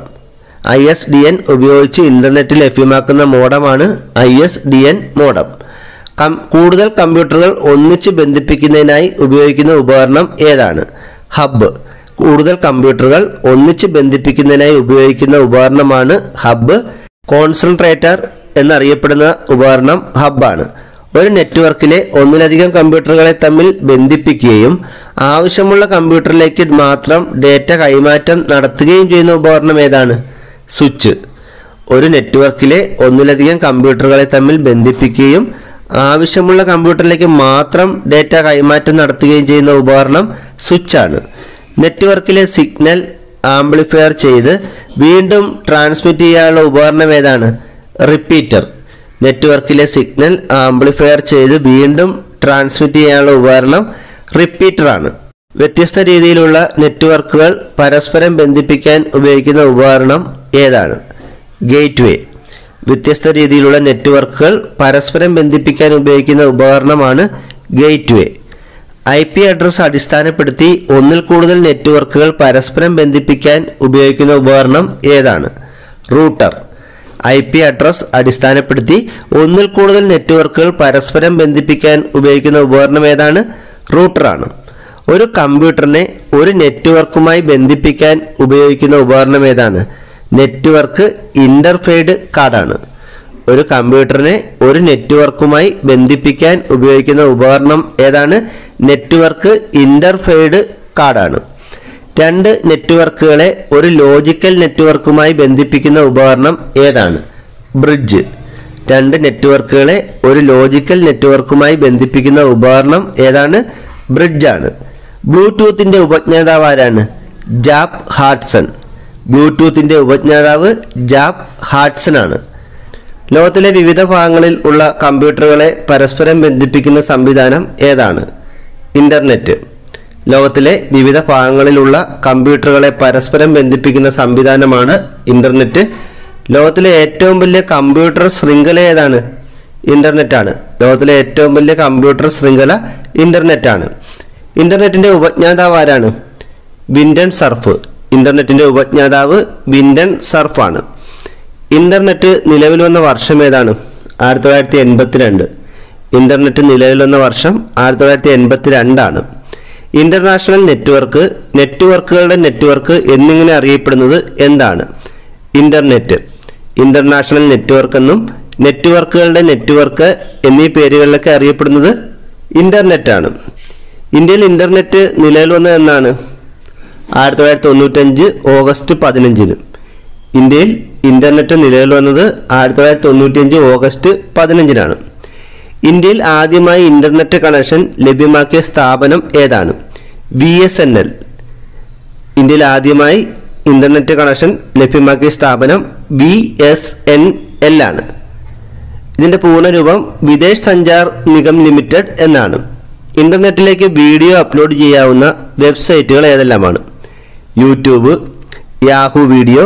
I S D N ഉപയോഗിച്ച് ഇൻ്റർനെറ്റ് ലഭ്യമാക്കുന്ന മോഡമാണ് I S D N modem കം കൂടുതൽ കമ്പ്യൂട്ടറുകൾ ഒന്നിച്ച് ബന്ധിപ്പിക്കുന്നതിനായി ഉപയോഗിക്കുന്ന ഉപകരണം ഏതാണ് ഹബ്ബ് കൂടുതൽ കമ്പ്യൂട്ടറുകൾ ഒന്നിച്ച് ബന്ധിപ്പിക്കുന്നതിനായി ഉപയോഗിക്കുന്ന ഉപകരണമാണ് ഹബ്ബ് കോൺസെൻട്രേറ്റർ എന്നറിയപ്പെടുന്ന ഉപകരണം ഹബ്ബാണ് ഒരു നെറ്റ്വർക്കിലെ ഒന്നിലധികം കമ്പ്യൂട്ടറുകളെ തമ്മിൽ ബന്ധിപ്പിക്കുകയും ആവശ്യമുള്ള കമ്പ്യൂട്ടറിലേക്ക് മാത്രം ഡേറ്റ കൈമാറ്റം നടത്തുകയും ചെയ്യുന്ന ഉപകരണം ഏതാണ് സ്വിച്ച് ഒരു നെറ്റ്വർക്കിലെ ഒന്നിലധികം കമ്പ്യൂട്ടറുകളെ തമ്മിൽ ബന്ധിപ്പിക്കുകയും ആവശ്യമുള്ള കമ്പ്യൂട്ടറിലേക്ക് മാത്രം ഡേറ്റ കൈമാറ്റം നടത്തുകയും ചെയ്യുന്ന ഉപകരണം സ്വിച്ചാണ് നെറ്റ്വർക്കിലെ സിഗ്നൽ ആംപ്ലിഫയർ ചെയ്ത് വീണ്ടും ട്രാൻസ്മിറ്റ് ചെയ്യാനുള്ള ഉപകരണം ഏതാണ് റിപ്പീറ്റർ നെറ്റ്വർക്കിലെ സിഗ്നൽ ആംപ്ലിഫയർ ചെയ്ത് വീണ്ടും ട്രാൻസ്മിറ്റ് ചെയ്യാനുള്ള ഉപകരണം റിപ്പീറ്ററാണ് വ്യത്യസ്ത രീതിയിലുള്ള നെറ്റ്വർക്കുകൾ പരസ്പരം ബന്ധിപ്പിക്കാൻ ഉപയോഗിക്കുന്ന ഉപകരണം ഏതാണ് ഗേറ്റ്വേ വ്യത്യസ്ത രീതിയിലുള്ള നെറ്റ്വർക്കുകൾ പരസ്പരം ബന്ധിപ്പിക്കാൻ ഉപയോഗിക്കുന്ന ഉപകരണമാണ് ഗേറ്റ്വേ ഐ പി അഡ്രസ് അടിസ്ഥാനപ്പെടുത്തി ഒന്നിൽ കൂടുതൽ നെറ്റ്വർക്കുകൾ പരസ്പരം ബന്ധിപ്പിക്കാൻ ഉപയോഗിക്കുന്ന ഉപകരണം ഏതാണ് റൂട്ടർ ഐ പി അഡ്രസ് അടിസ്ഥാനപ്പെടുത്തി ഒന്നിൽ കൂടുതൽ നെറ്റ്വർക്കുകൾ പരസ്പരം ബന്ധിപ്പിക്കാൻ ഉപയോഗിക്കുന്ന ഉപകരണം ഏതാണ് റൂട്ടറാണ് ഒരു കമ്പ്യൂട്ടറിനെ ഒരു നെറ്റ്വർക്കുമായി ബന്ധിപ്പിക്കാൻ ഉപയോഗിക്കുന്ന ഉപകരണം ഏതാണ് നെറ്റ്വർക്ക് ഇന്റർഫെയ്ഡ് കാർഡാണ് ഒരു കമ്പ്യൂട്ടറിനെ ഒരു നെറ്റ്വർക്കുമായി ബന്ധിപ്പിക്കാൻ ഉപയോഗിക്കുന്ന ഉപകരണം ഏതാണ് നെറ്റ്വർക്ക് ഇന്റർഫെയ്ഡ് കാർഡാണ് രണ്ട് നെറ്റ്വർക്കുകളെ ഒരു ലോജിക്കൽ നെറ്റ്വർക്കുമായി ബന്ധിപ്പിക്കുന്ന ഉപകരണം ഏതാണ് ബ്രിഡ്ജ് രണ്ട് നെറ്റ്വർക്കുകളെ ഒരു ലോജിക്കൽ നെറ്റ്വർക്കുമായി ബന്ധിപ്പിക്കുന്ന ഉപകരണം ഏതാണ് ബ്രിഡ്ജാണ് ബ്ലൂടൂത്തിന്റെ ഉപജ്ഞാതാവ് ആരാണ് ജാബ് ഹാഡ്സൺ ബ്ലൂടൂത്തിന്റെ ഉപജ്ഞാതാവ് ജാബ് ഹാഡ്സൺ ആണ് ലോകത്തിലെ വിവിധ ഭാഗങ്ങളിൽ ഉള്ള കമ്പ്യൂട്ടറുകളെ പരസ്പരം ബന്ധിപ്പിക്കുന്ന സംവിധാനം ഏതാണ് ഇന്റർനെറ്റ് ലോകത്തിലെ വിവിധ ഭാഗങ്ങളിലുള്ള കമ്പ്യൂട്ടറുകളെ പരസ്പരം ബന്ധിപ്പിക്കുന്ന സംവിധാനമാണ് ഇന്റർനെറ്റ് ലോകത്തിലെ ഏറ്റവും വലിയ കമ്പ്യൂട്ടർ ശൃംഖല ഏതാണ് ഇന്റർനെറ്റാണ് ലോകത്തിലെ ഏറ്റവും വലിയ കമ്പ്യൂട്ടർ ശൃംഖല ഇന്റർനെറ്റാണ് ഇന്റർനെറ്റിന്റെ ഉപജ്ഞാതാവ് ആരാണ് വിൻഡൻ സർഫ് ഇന്റർനെറ്റിന്റെ ഉപജ്ഞാതാവ് വിൻഡൻ സർഫാണ് ഇന്റർനെറ്റ് നിലവിൽ വന്ന വർഷം ഏതാണ് ആയിരത്തി തൊള്ളായിരത്തി എൺപത്തി രണ്ട് ഇന്റർനെറ്റ് നിലവിൽ വന്ന വർഷം ആയിരത്തി തൊള്ളായിരത്തി എൺപത്തി രണ്ടാണ് ഇന്റർനാഷണൽ നെറ്റ്വർക്ക് നെറ്റ്വർക്കുകളുടെ നെറ്റ്വർക്ക് എന്നിങ്ങനെ അറിയപ്പെടുന്നത് എന്താണ് ഇന്റർനെറ്റ് ഇന്റർനാഷണൽ നെറ്റ്വർക്ക് എന്നും നെറ്റ്വർക്കുകളുടെ നെറ്റ്വർക്ക് എന്നീ പേരുകളിലൊക്കെ അറിയപ്പെടുന്നത് ഇന്റർനെറ്റ് ആണ് ഇന്ത്യയിൽ ഇന്റർനെറ്റ് നിലവിൽ വന്നത് എന്നാണ് ആയിരത്തി തൊള്ളായിരത്തി തൊണ്ണൂറ്റഞ്ച് ഓഗസ്റ്റ് പതിനഞ്ചിന് ഇന്ത്യയിൽ ഇന്റർനെറ്റ് നിലവിൽ വന്നത് ആയിരത്തി തൊള്ളായിരത്തി തൊണ്ണൂറ്റിയഞ്ച് ഓഗസ്റ്റ് പതിനഞ്ചിനാണ് ഇന്ത്യയിൽ ആദ്യമായി ഇന്റർനെറ്റ് കണക്ഷൻ ലഭ്യമാക്കിയ സ്ഥാപനം ഏതാണ് വി എസ് എൻ എൽ ഇന്ത്യയിൽ ആദ്യമായി ഇന്റർനെറ്റ് കണക്ഷൻ ലഭ്യമാക്കിയ സ്ഥാപനം വി എസ് എൻ എൽ ആണ് ഇതിന്റെ പൂർണ്ണരൂപം വിദേശ് സഞ്ചാർ നിഗം ലിമിറ്റഡ് എന്നാണ് ഇന്റർനെറ്റിലേക്ക് വീഡിയോ അപ്ലോഡ് ചെയ്യാവുന്ന വെബ്സൈറ്റുകൾ ഏതെല്ലാമാണ് YouTube Yahoo video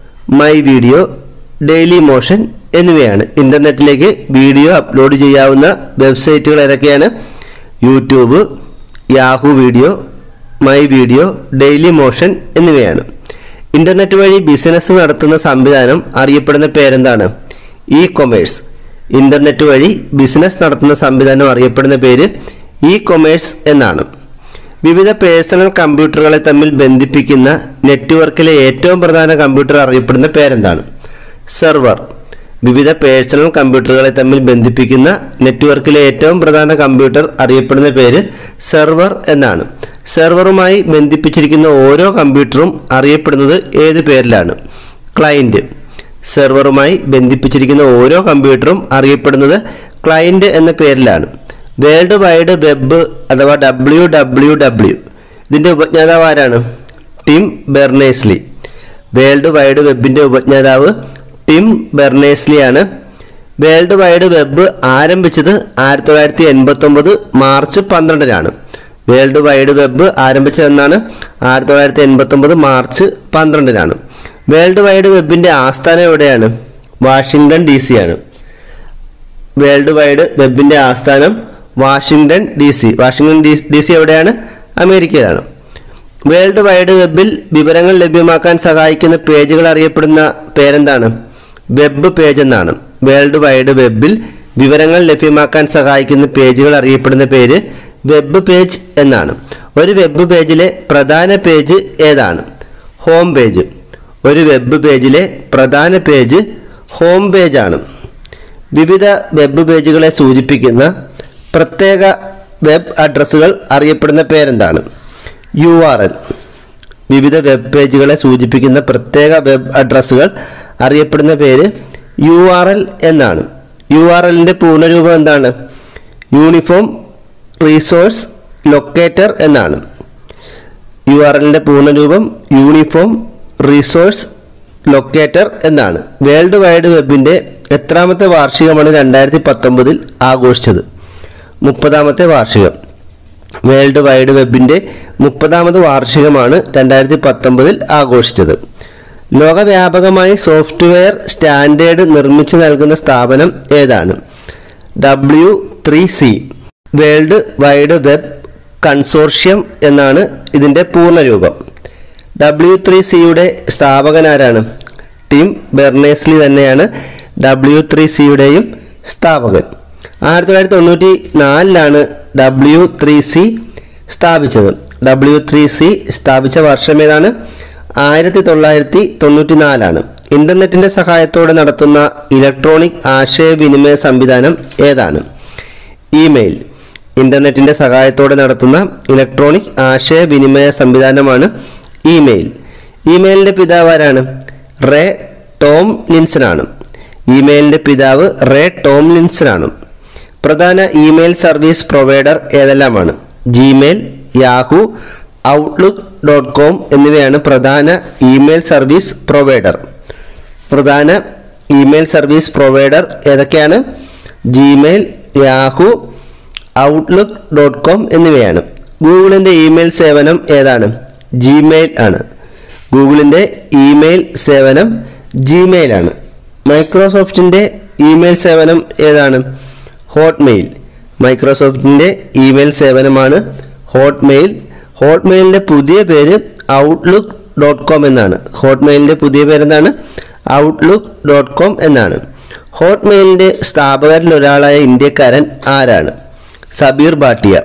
my video Dailymotion എന്നിവയാണ് ഇന്റർനെറ്റിലേക്ക് വീഡിയോ അപ്ലോഡ് ചെയ്യാവുന്ന വെബ്സൈറ്റുകൾ ഏതൊക്കെയാണ് YouTube Yahoo video my video Dailymotion എന്നിവയാണ് ഇന്റർനെറ്റ് വഴി ബിസിനസ് നടത്തുന്ന സംവിധാനം അറിയപ്പെടുന്ന പേരെന്താണ് ഇ കൊമേഴ്സ് ഇന്റർനെറ്റ് വഴി ബിസിനസ് നടത്തുന്ന സംവിധാനം അറിയപ്പെടുന്ന പേര് ഇ കൊമേഴ്സ് എന്നാണ് വിവിധ പേഴ്സണൽ കമ്പ്യൂട്ടറുകളെ തമ്മിൽ ബന്ധിപ്പിക്കുന്ന നെറ്റ്വർക്കിലെ ഏറ്റവും പ്രധാന കമ്പ്യൂട്ടർ അറിയപ്പെടുന്ന പേരെന്താണ് സെർവർ വിവിധ പേഴ്സണൽ കമ്പ്യൂട്ടറുകളെ തമ്മിൽ ബന്ധിപ്പിക്കുന്ന നെറ്റ്വർക്കിലെ ഏറ്റവും പ്രധാന കമ്പ്യൂട്ടർ അറിയപ്പെടുന്ന പേര് സെർവർ എന്നാണ് സെർവറുമായി ബന്ധിപ്പിച്ചിരിക്കുന്ന ഓരോ കമ്പ്യൂട്ടറും അറിയപ്പെടുന്നത് ഏത് പേരിലാണ് ക്ലയന്റ് സെർവറുമായി ബന്ധിപ്പിച്ചിരിക്കുന്ന ഓരോ കമ്പ്യൂട്ടറും അറിയപ്പെടുന്നത് ക്ലയന്റ് എന്ന പേരിലാണ് വേൾഡ് വൈഡ് വെബ് അഥവാ ഡബ്ല്യു ഡബ്ല്യു ഡബ്ല്യു ഇതിൻ്റെ ഉപജ്ഞാതാവ് ആരാണ് ടിം ബെർണേസ്ലി വേൾഡ് വൈഡ് വെബിൻ്റെ ഉപജ്ഞാതാവ് ടിം ബെർണേസ്ലി ആണ് വേൾഡ് വൈഡ് വെബ് ആരംഭിച്ചത് ആയിരത്തി തൊള്ളായിരത്തി എൺപത്തി ഒമ്പത് മാർച്ച് പന്ത്രണ്ടിനാണ് വേൾഡ് വൈഡ് വെബ് ആരംഭിച്ചതെന്നാണ് ആയിരത്തി തൊള്ളായിരത്തി എൺപത്തി ഒമ്പത് മാർച്ച് പന്ത്രണ്ടിനാണ് വേൾഡ് വൈഡ് വെബിൻ്റെ ആസ്ഥാനം എവിടെയാണ് വാഷിങ്ടൺ ഡി സി ആണ് വേൾഡ് വൈഡ് വെബിൻ്റെ ആസ്ഥാനം Washington D C Washington D D C എവിടെയാണ് അമേരിക്കയിലാണ് വേൾഡ് വൈഡ് വെബിൽ വിവരങ്ങൾ ലഭ്യമാക്കാൻ സഹായിക്കുന്ന പേജുകൾ അറിയപ്പെടുന്ന പേരെന്താണ് വെബ് പേജ് എന്നാണ് വേൾഡ് വൈഡ് വെബിൽ വിവരങ്ങൾ ലഭ്യമാക്കാൻ സഹായിക്കുന്ന പേജുകൾ അറിയപ്പെടുന്ന പേര് വെബ് പേജ് എന്നാണ് ഒരു വെബ് പേജിലെ പ്രധാന പേജ് ഏതാണ് ഹോം പേജ് ഒരു വെബ് പേജിലെ പ്രധാന പേജ് ഹോം പേജാണ് വിവിധ വെബ് പേജുകളെ സൂചിപ്പിക്കുന്ന പ്രത്യേക വെബ് അഡ്രസ്സുകൾ അറിയപ്പെടുന്ന പേരെന്താണ് യു ആർ എൽ വിവിധ വെബ് പേജുകളെ സൂചിപ്പിക്കുന്ന പ്രത്യേക വെബ് അഡ്രസ്സുകൾ അറിയപ്പെടുന്ന പേര് യു ആർ എൽ എന്നാണ് യു ആർ എല്ലിൻ്റെ പൂർണ്ണരൂപം എന്താണ് യൂണിഫോം റീസോഴ്സ് ലൊക്കേറ്റർ എന്നാണ് യു ആർ എല്ലിൻ്റെ പൂർണ്ണരൂപം യൂണിഫോം റിസോഴ്സ് ലൊക്കേറ്റർ എന്നാണ് വേൾഡ് വൈഡ് വെബിൻ്റെ എത്രാമത്തെ വാർഷികമാണ് രണ്ടായിരത്തി പത്തൊമ്പതിൽ ആഘോഷിച്ചത് മുപ്പതാമത്തെ വാർഷികം വേൾഡ് വൈഡ് വെബിൻ്റെ മുപ്പതാമത് വാർഷികമാണ് രണ്ടായിരത്തി പത്തൊമ്പതിൽ ആഘോഷിച്ചത് ലോകവ്യാപകമായി സോഫ്റ്റ്വെയർ സ്റ്റാൻഡേർഡ് നിർമ്മിച്ചു നൽകുന്ന സ്ഥാപനം ഏതാണ് W three C world wide web consortium എന്നാണ് ഇതിൻ്റെ പൂർണ്ണരൂപം ഡബ്ല്യു ത്രീ സിയുടെ സ്ഥാപകനാരാണ് ടിം ബെർണേസ്ലി തന്നെയാണ് ഡബ്ല്യു ത്രീ സിയുടെയും സ്ഥാപകൻ ആയിരത്തി തൊള്ളായിരത്തി തൊണ്ണൂറ്റി നാലിലാണ് ഡബ്ല്യു ത്രീ സി സ്ഥാപിച്ചത് ഡബ്ല്യു ത്രീ സി സ്ഥാപിച്ച വർഷം ഏതാണ് ആയിരത്തി തൊള്ളായിരത്തി തൊണ്ണൂറ്റി നാലാണ് ഇൻ്റർനെറ്റിൻ്റെ സഹായത്തോടെ നടത്തുന്ന ഇലക്ട്രോണിക് ആശയവിനിമയ സംവിധാനം ഏതാണ് ഇമെയിൽ ഇൻ്റർനെറ്റിൻ്റെ സഹായത്തോടെ നടത്തുന്ന ഇലക്ട്രോണിക് ആശയവിനിമയ സംവിധാനമാണ് ഇമെയിൽ ഇമെയിലിൻ്റെ പിതാവ് ആരാണ് റേ ടോം ലിൻസനാണ് ഇമെയിലിൻ്റെ പിതാവ് റേ ടോം ലിൻസനാണ് പ്രധാന ഇമെയിൽ സർവീസ് പ്രൊവൈഡർ ഏതെല്ലാമാണ് Gmail Yahoo Outlook dot com എന്നിവയാണ് പ്രധാന ഇമെയിൽ സർവീസ് പ്രൊവൈഡർ പ്രധാന ഇമെയിൽ സർവീസ് പ്രൊവൈഡർ ഏതൊക്കെയാണ് Gmail Yahoo Outlook dot com എന്നിവയാണ് ഗൂഗിളിൻ്റെ ഇമെയിൽ സേവനം ഏതാണ് ജിമെയിൽ ആണ് ഗൂഗിളിൻ്റെ ഇമെയിൽ സേവനം ജിമെയിൽ ആണ് മൈക്രോസോഫ്റ്റിൻ്റെ ഇമെയിൽ സേവനം ഏതാണ് ഹോട്ട്മെയിൽ മൈക്രോസോഫ്റ്റിൻ്റെ ഇമെയിൽ സേവനമാണ് ഹോട്ട്മെയിൽ ഹോട്ട്മെയിലിൻ്റെ പുതിയ പേര് ഔട്ട്ലുക്ക് ഡോട്ട് കോം എന്നാണ് ഹോട്ട്മെയിലിൻ്റെ പുതിയ പേരെന്താണ് ഔട്ട്ലുക്ക് ഡോട്ട് കോം എന്നാണ് ഹോട്ട്മെയിലിൻ്റെ സ്ഥാപകരിൽ ഒരാളായ ഇന്ത്യക്കാരൻ ആരാണ് സബീർ ഭാട്ടിയ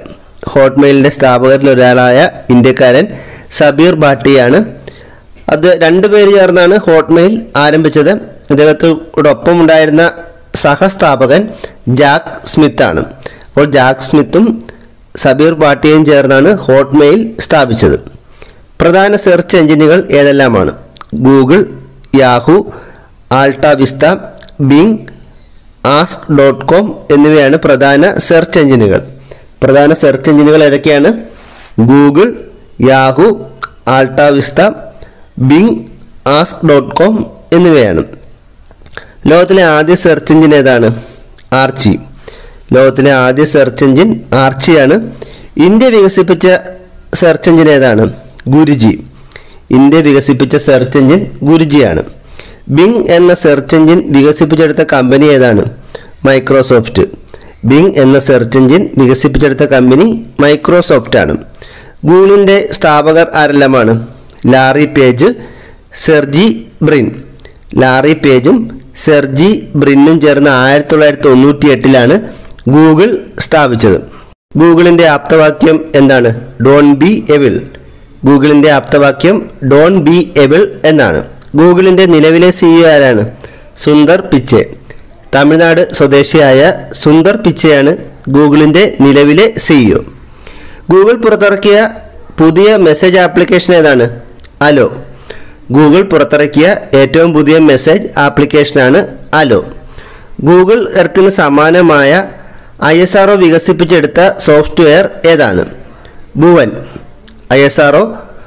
ഹോട്ട്മെയിലിൻ്റെ സ്ഥാപകരിൽ ഒരാളായ ഇന്ത്യക്കാരൻ സബീർ ഭാട്ടിയാണ് അത് രണ്ടുപേര് ചേർന്നാണ് ഹോട്ട്മെയിൽ ആരംഭിച്ചത് ഇദ്ദേഹത്തോടൊപ്പം ഉണ്ടായിരുന്ന സഹസ്ഥാപകൻ ജാക്ക് സ്മിത്താണ് അപ്പോൾ ജാക്ക് സ്മിത്തും സബീർ ഭാട്ടിയും ചേർന്നാണ് ഹോട്ട്മെയിൽ സ്ഥാപിച്ചത് പ്രധാന സെർച്ച് എഞ്ചിനുകൾ ഏതെല്ലാമാണ് Google Yahoo AltaVista Bing Ask dot com എന്നിവയാണ് പ്രധാന സെർച്ച് എഞ്ചിനുകൾ പ്രധാന സെർച്ച് എഞ്ചിനുകൾ ഏതൊക്കെയാണ് Google Yahoo AltaVista Bing Ask dot com എന്നിവയാണ് ലോകത്തിലെ ആദ്യ സെർച്ച് എഞ്ചിൻ ഏതാണ് ആർച്ചി ലോകത്തിലെ ആദ്യ സെർച്ച് എഞ്ചിൻ ആർച്ചിയാണ് ഇന്ത്യ വികസിപ്പിച്ച സെർച്ച് എഞ്ചിൻ ഏതാണ് ഗുരുജി ഇന്ത്യ വികസിപ്പിച്ച സെർച്ച് എഞ്ചിൻ ഗുരുജിയാണ് ബിങ് എന്ന സെർച്ച് എഞ്ചിൻ വികസിപ്പിച്ചെടുത്ത കമ്പനി ഏതാണ് മൈക്രോസോഫ്റ്റ് ബിങ് എന്ന സെർച്ച് എഞ്ചിൻ വികസിപ്പിച്ചെടുത്ത കമ്പനി മൈക്രോസോഫ്റ്റ് ആണ് ഗൂഗിളിൻ്റെ സ്ഥാപകർ ആരെല്ലാമാണ് Larry Page Sergey Brin Larry പേജും സെർജി ബ്രിന്നും ചേർന്ന് ആയിരത്തി തൊള്ളായിരത്തി തൊണ്ണൂറ്റി എട്ടിലാണ് ഗൂഗിൾ സ്ഥാപിച്ചത് ഗൂഗിളിൻ്റെ ആപ്തവാക്യം എന്താണ് ഡോൺ ബി എവിൾ ഗൂഗിളിൻ്റെ ആപ്തവാക്യം ഡോൺ ബി എവിൾ എന്നാണ് ഗൂഗിളിൻ്റെ നിലവിലെ സിഇഒ ആരാണ് സുന്ദർ പിച്ചെ തമിഴ്നാട് സ്വദേശിയായ സുന്ദർ പിച്ചയാണ് ഗൂഗിളിൻ്റെ നിലവിലെ സിഇഒ ഗൂഗിൾ പുറത്തിറക്കിയ പുതിയ മെസ്സേജ് ആപ്ലിക്കേഷൻ ഏതാണ് അലോ ഗൂഗിൾ പുറത്തിറക്കിയ ഏറ്റവും പുതിയ മെസ്സേജ് ആപ്ലിക്കേഷനാണ് അലോ ഗൂഗിൾ എർത്തിന് സമാനമായ ഐ എസ് ആർ വികസിപ്പിച്ചെടുത്ത സോഫ്റ്റ്വെയർ ഏതാണ് ഭുവൻ ഐ എസ് ആർ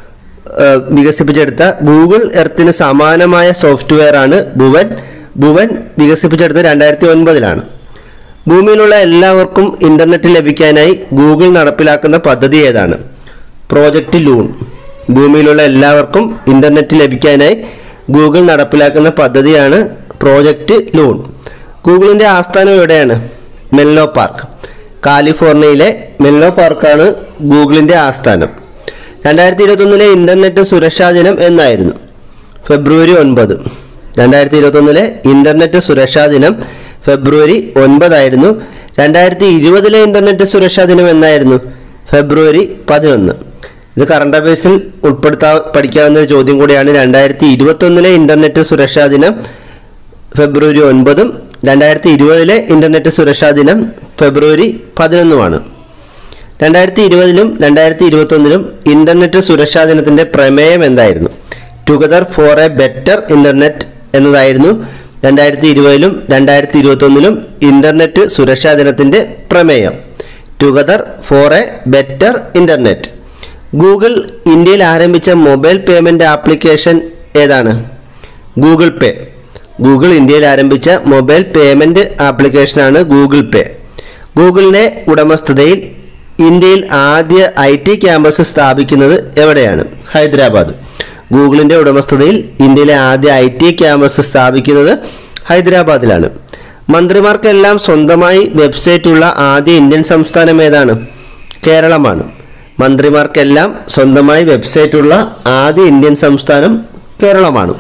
വികസിപ്പിച്ചെടുത്ത ഗൂഗിൾ എർത്തിന് സമാനമായ സോഫ്റ്റ്വെയർ ആണ് ഭുവൻ ഭുവൻ വികസിപ്പിച്ചെടുത്ത രണ്ടായിരത്തി ഒൻപതിലാണ് ഭൂമിയിലുള്ള എല്ലാവർക്കും ഇന്റർനെറ്റ് ലഭിക്കാനായി ഗൂഗിൾ നടപ്പിലാക്കുന്ന പദ്ധതി ഏതാണ് പ്രോജക്റ്റ് ലൂൺ ഭൂമിയിലുള്ള എല്ലാവർക്കും ഇന്റർനെറ്റ് ലഭിക്കാനായി ഗൂഗിൾ നടപ്പിലാക്കുന്ന പദ്ധതിയാണ് പ്രോജക്റ്റ് ലൂൺ ഗൂഗിളിന്റെ ആസ്ഥാനം എവിടെയാണ് മെല്ലോ പാർക്ക് കാലിഫോർണിയയിലെ മെല്ലോ പാർക്കാണ് ഗൂഗിളിന്റെ ആസ്ഥാനം രണ്ടായിരത്തി ഇരുപത്തൊന്നിലെ ഇന്റർനെറ്റ് സുരക്ഷാ ദിനം എന്നായിരുന്നു ഫെബ്രുവരി ഒൻപത് രണ്ടായിരത്തി ഇരുപത്തൊന്നിലെ ഇന്റർനെറ്റ് സുരക്ഷാ ദിനം ഫെബ്രുവരി ഒൻപതായിരുന്നു രണ്ടായിരത്തി ഇരുപതിലെ ഇന്റർനെറ്റ് സുരക്ഷാ ദിനം എന്നായിരുന്നു ഫെബ്രുവരി പതിനൊന്ന് ഇത് കറണ്ട് അഫയേഴ്സിൽ ഉൾപ്പെടുത്താ പഠിക്കാവുന്ന ഒരു ചോദ്യം കൂടിയാണ് രണ്ടായിരത്തി ഇരുപത്തൊന്നിലെ ഇന്റർനെറ്റ് സുരക്ഷാ ദിനം ഫെബ്രുവരി ഒൻപതും രണ്ടായിരത്തി ഇരുപതിലെ ഇന്റർനെറ്റ് സുരക്ഷാ ദിനം ഫെബ്രുവരി പതിനൊന്നുമാണ് രണ്ടായിരത്തി ഇരുപതിലും രണ്ടായിരത്തി ഇരുപത്തൊന്നിലും ഇന്റർനെറ്റ് സുരക്ഷാ ദിനത്തിന്റെ പ്രമേയം എന്തായിരുന്നു together for a better internet എന്നതായിരുന്നു രണ്ടായിരത്തി ഇരുപതിലും രണ്ടായിരത്തി ഇരുപത്തൊന്നിലും ഇന്റർനെറ്റ് സുരക്ഷാ ദിനത്തിന്റെ പ്രമേയം together for a better internet Google ഇന്ത്യയിൽ ആരംഭിച്ച മൊബൈൽ പേയ്മെന്റ് ആപ്ലിക്കേഷൻ ഏതാണ് ഗൂഗിൾ പേ ഗൂഗിൾ ഇന്ത്യയിൽ ആരംഭിച്ച മൊബൈൽ പേയ്മെന്റ് ആപ്ലിക്കേഷനാണ് ഗൂഗിൾ പേ ഗൂഗിളിന്റെ ഉടമസ്ഥതയിൽ ഇന്ത്യയിൽ ആദ്യ ഐ ടി ക്യാമ്പസ് സ്ഥാപിക്കുന്നത് എവിടെയാണ് ഹൈദരാബാദ് ഗൂഗിളിന്റെ ഉടമസ്ഥതയിൽ ഇന്ത്യയിലെ ആദ്യ ഐ ടി ക്യാമ്പസ് സ്ഥാപിക്കുന്നത് ഹൈദരാബാദിലാണ് മന്ത്രിമാർക്കെല്ലാം സ്വന്തമായി വെബ്സൈറ്റ് ഉള്ള ആദ്യ ഇന്ത്യൻ സംസ്ഥാനം ഏതാണ് കേരളമാണ് മന്ത്രിമാർക്കെല്ലാം സ്വന്തമായി വെബ്സൈറ്റ് ഉള്ള ആദ്യ ഇന്ത്യൻ സംസ്ഥാനം കേരളമാണ്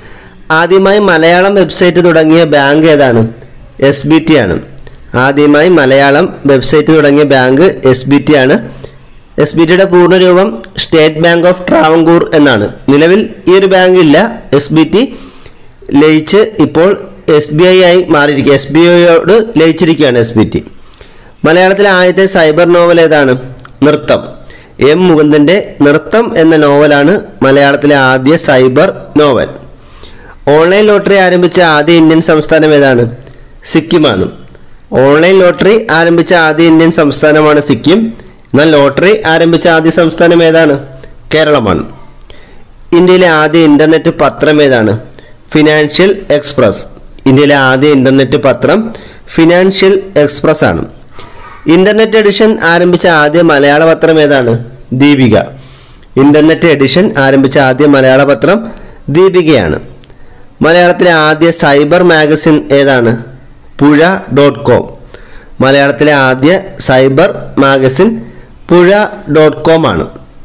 ആദ്യമായി മലയാളം വെബ്സൈറ്റ് തുടങ്ങിയ ബാങ്ക് ഏതാണ് എസ് ബി ടി ആണ് ആദ്യമായി മലയാളം വെബ്സൈറ്റ് തുടങ്ങിയ ബാങ്ക് എസ് ബി ടി ആണ് എസ് ബി ടിയുടെ പൂർണ്ണരൂപം സ്റ്റേറ്റ് ബാങ്ക് ഓഫ് ട്രാവൻകൂർ എന്നാണ് നിലവിൽ ഈ ഒരു ബാങ്ക് ഇല്ല എസ് ബി ടി ലയിച്ച് ഇപ്പോൾ എസ് ബി ഐ ആയി മാറിയിരിക്കുക എസ് ബി ഐയോട് ലയിച്ചിരിക്കുകയാണ് എസ് ബി ടി മലയാളത്തിലെ ആദ്യത്തെ സൈബർ നോവൽ ഏതാണ് നൃത്തം എം മുകുന്ദന്റെ നൃത്തം എന്ന നോവലാണ് മലയാളത്തിലെ ആദ്യ സൈബർ നോവൽ ഓൺലൈൻ ലോട്ടറി ആരംഭിച്ച ആദ്യ ഇന്ത്യൻ സംസ്ഥാനം ഏതാണ് സിക്കിമാണ് ഓൺലൈൻ ലോട്ടറി ആരംഭിച്ച ആദ്യ ഇന്ത്യൻ സംസ്ഥാനമാണ് സിക്കിം എന്നാൽ ലോട്ടറി ആരംഭിച്ച ആദ്യ സംസ്ഥാനം ഏതാണ് കേരളമാണ് ഇന്ത്യയിലെ ആദ്യ ഇന്റർനെറ്റ് പത്രം ഏതാണ് ഫിനാൻഷ്യൽ എക്സ്പ്രസ് ഇന്ത്യയിലെ ആദ്യ ഇന്റർനെറ്റ് പത്രം ഫിനാൻഷ്യൽ എക്സ്പ്രസ് ആണ് ഇന്റർനെറ്റ് എഡിഷൻ ആരംഭിച്ച ആദ്യ മലയാള പത്രം ഏതാണ് ദീപിക ഇന്റർനെറ്റ് എഡിഷൻ ആരംഭിച്ച ആദ്യ മലയാള പത്രം ദീപികയാണ് മലയാളത്തിലെ ആദ്യ സൈബർ മാഗസിൻ ഏതാണ് പുഴ ഡോട്ട് കോം മലയാളത്തിലെ ആദ്യ cyber magazine Puzha dot com ആണ്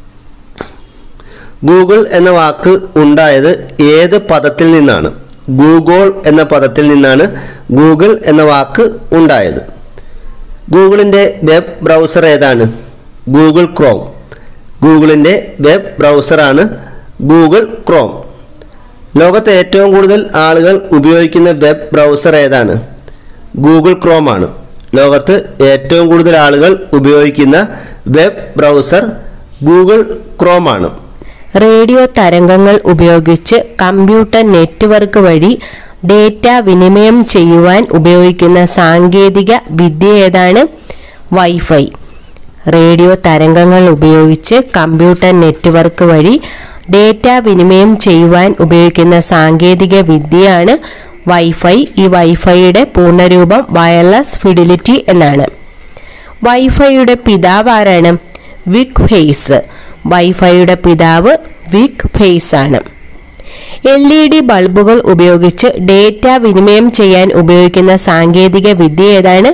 ഗൂഗിൾ എന്ന വാക്ക് ഉണ്ടായത് ഏത് പദത്തിൽ നിന്നാണ് ഗൂഗോൾ എന്ന പദത്തിൽ നിന്നാണ് ഗൂഗിൾ എന്ന വാക്ക് ഉണ്ടായത് ഗൂഗിളിൻ്റെ വെബ് ബ്രൗസർ ഏതാണ് ഗൂഗിൾ ക്രോം ഗൂഗിളിൻ്റെ വെബ് ബ്രൗസറാണ് ഗൂഗിൾ ക്രോം ലോകത്തെ ഏറ്റവും കൂടുതൽ ആളുകൾ ഉപയോഗിക്കുന്ന വെബ് ബ്രൗസർ ഏതാണ് ഗൂഗിൾ ക്രോം ആണ് ലോകത്ത് ഏറ്റവും കൂടുതൽ ആളുകൾ ഉപയോഗിക്കുന്ന വെബ് ബ്രൗസർ ഗൂഗിൾ ക്രോം ആണ് റേഡിയോ തരംഗങ്ങൾ ഉപയോഗിച്ച് കമ്പ്യൂട്ടർ നെറ്റ്വർക്ക് വഴി ഡേറ്റ വിനിമയം ചെയ്യുവാൻ ഉപയോഗിക്കുന്ന സാങ്കേതിക വിദ്യ ഏതാണ് വൈഫൈ റേഡിയോ തരംഗങ്ങൾ ഉപയോഗിച്ച് കമ്പ്യൂട്ടർ നെറ്റ്വർക്ക് വഴി ഡേറ്റ വിനിമയം ചെയ്യുവാൻ ഉപയോഗിക്കുന്ന സാങ്കേതിക വിദ്യയാണ് വൈഫൈ ഈ വൈഫൈയുടെ പൂർണ്ണരൂപം വയർലെസ് ഫിഡിലിറ്റി എന്നാണ് വൈഫൈയുടെ പിതാവ് ആരാണ് വിക് ഫേസ് വൈഫൈയുടെ പിതാവ് വിക് ഫേസ് ആണ് എൽ ഇ ഡി ബൾബുകൾ ഉപയോഗിച്ച് ഡേറ്റ വിനിമയം ചെയ്യാൻ ഉപയോഗിക്കുന്ന സാങ്കേതിക വിദ്യ ഏതാണ്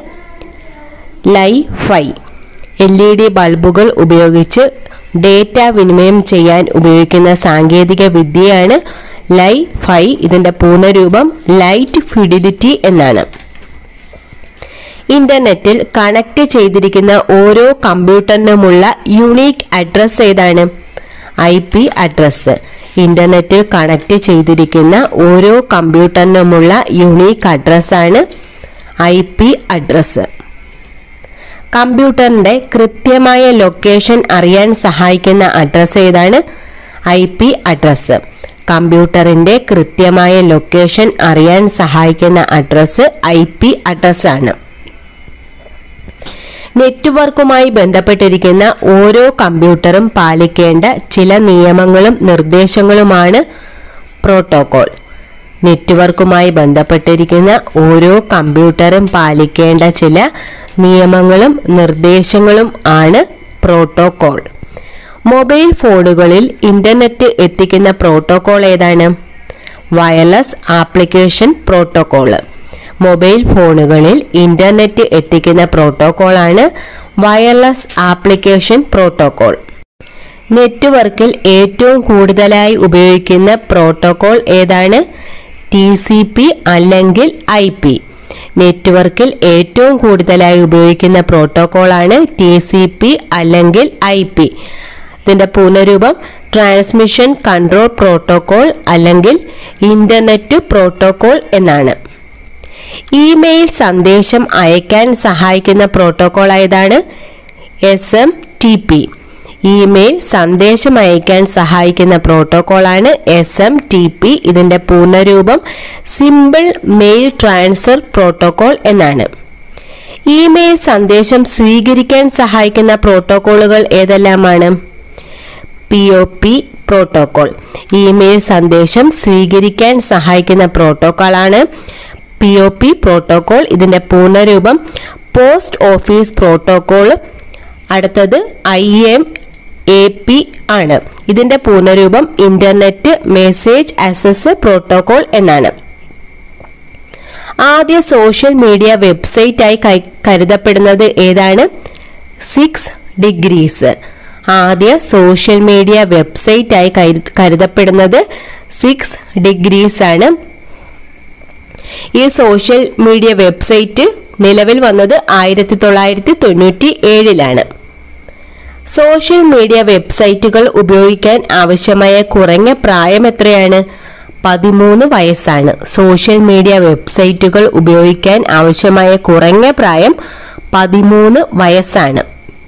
ലൈഫൈ എൽ ഇ ഡി ബൾബുകൾ ഉപയോഗിച്ച് ഡേറ്റ വിനിമയം ചെയ്യാൻ ഉപയോഗിക്കുന്ന സാങ്കേതിക വിദ്യയാണ് ലൈഫൈ ഇതിന്റെ പൂർണ്ണരൂപം ലൈറ്റ് ഫിഡിലിറ്റി എന്നാണ് ഇന്റർനെറ്റിൽ കണക്ട് ചെയ്തിരിക്കുന്ന ഓരോ കമ്പ്യൂട്ടറിനുമുള്ള യുണീക്ക് അഡ്രസ് ഏതാണ് ഐ പി അഡ്രസ് ഇന്റർനെറ്റിൽ കണക്ട് ചെയ്തിരിക്കുന്ന ഓരോ കമ്പ്യൂട്ടറിനുമുള്ള യുണീക്ക് അഡ്രസ്സാണ് ഐ പി അഡ്രസ് കമ്പ്യൂട്ടറിന്റെ കൃത്യമായ ലൊക്കേഷൻ അറിയാൻ സഹായിക്കുന്ന അഡ്രസ് ഏതാണ് ഐ പി അഡ്രസ് കമ്പ്യൂട്ടറിന്റെ കൃത്യമായ ലൊക്കേഷൻ അറിയാൻ സഹായിക്കുന്ന അഡ്രസ് ഐ പി അഡ്രസ് ആണ് നെറ്റ്വർക്കുമായി ബന്ധപ്പെട്ടിരിക്കുന്ന ഓരോ കമ്പ്യൂട്ടറും പാലിക്കേണ്ട ചില നിയമങ്ങളും നിർദ്ദേശങ്ങളുമാണ് പ്രോട്ടോകോൾ നെറ്റ്വർക്കുമായി ബന്ധപ്പെട്ടിരിക്കുന്ന ഓരോ കമ്പ്യൂട്ടറും പാലിക്കേണ്ട ചില നിയമങ്ങളും നിർദ്ദേശങ്ങളും ആണ് പ്രോട്ടോകോൾ മൊബൈൽ ഫോണുകളിൽ ഇന്റർനെറ്റ് എത്തിക്കുന്ന പ്രോട്ടോകോൾ ഏതാണ് വയർലെസ് ആപ്ലിക്കേഷൻ പ്രോട്ടോകോൾ മൊബൈൽ ഫോണുകളിൽ ഇന്റർനെറ്റ് എത്തിക്കുന്ന പ്രോട്ടോകോളാണ് വയർലെസ് ആപ്ലിക്കേഷൻ പ്രോട്ടോകോൾ നെറ്റ്വർക്കിൽ ഏറ്റവും കൂടുതലായി ഉപയോഗിക്കുന്ന പ്രോട്ടോകോൾ ഏതാണ് ടി സി പി അല്ലെങ്കിൽ ഐ പി നെറ്റ്വർക്കിൽ ഏറ്റവും കൂടുതലായി ഉപയോഗിക്കുന്ന പ്രോട്ടോകോളാണ് ടി സി പി അല്ലെങ്കിൽ ഐ പി ഇതിന്റെ പൂർണ്ണരൂപം ട്രാൻസ്മിഷൻ കൺട്രോൾ പ്രോട്ടോകോൾ അല്ലെങ്കിൽ ഇന്റർനെറ്റ് പ്രോട്ടോകോൾ എന്നാണ് ഇമെയിൽ സന്ദേശം അയക്കാൻ സഹായിക്കുന്ന പ്രോട്ടോകോൾ ഏതാണ് S M T P email സന്ദേശം അയക്കാൻ സഹായിക്കുന്ന പ്രോട്ടോകോളാണ് എസ് എം ടി പി ഇതിന്റെ പൂർണ്ണരൂപം സിമ്പിൾ മെയിൽ ട്രാൻസ്ഫർ പ്രോട്ടോകോൾ എന്നാണ് ഇമെയിൽ സന്ദേശം സ്വീകരിക്കാൻ സഹായിക്കുന്ന പ്രോട്ടോകോളുകൾ ഏതെല്ലാമാണ് P O P protocol email സന്ദേശം സ്വീകരിക്കാൻ സഹായിക്കുന്ന പ്രോട്ടോകോളാണ് പി ഒ പി പ്രോട്ടോകോൾ ഇതിന്റെ പൂർണ്ണരൂപം പോസ്റ്റ് ഓഫീസ് പ്രോട്ടോകോൾ അടുത്തത് ഐ എം എ പി ആണ് ഇതിന്റെ പൂർണ്ണരൂപം ഇന്റർനെറ്റ് മെസ്സേജ് ആക്സസ് പ്രോട്ടോകോൾ എന്നാണ് ആദ്യ സോഷ്യൽ മീഡിയ വെബ്സൈറ്റായി കൈ- കരുതപ്പെടുന്നത് ഏതാണ് സിക്സ് ഡിഗ്രീസ് ആദ്യ സോഷ്യൽ മീഡിയ വെബ്സൈറ്റായി കരു- കരുതപ്പെടുന്നത് സിക്സ് ഡിഗ്രീസ് ആണ് ഈ സോഷ്യൽ മീഡിയ വെബ്സൈറ്റ് നിലവിൽ വന്നത് ആയിരത്തി തൊള്ളായിരത്തി തൊണ്ണൂറ്റി ഏഴിലാണ് സോഷ്യൽ മീഡിയ വെബ്സൈറ്റുകൾ ഉപയോഗിക്കാൻ ആവശ്യമായ കുറഞ്ഞ പ്രായം എത്രയാണ് പതിമൂന്ന് വയസ്സാണ് സോഷ്യൽ മീഡിയ വെബ്സൈറ്റുകൾ ഉപയോഗിക്കാൻ ആവശ്യമായ കുറഞ്ഞ പ്രായം പതിമൂന്ന് വയസ്സാണ്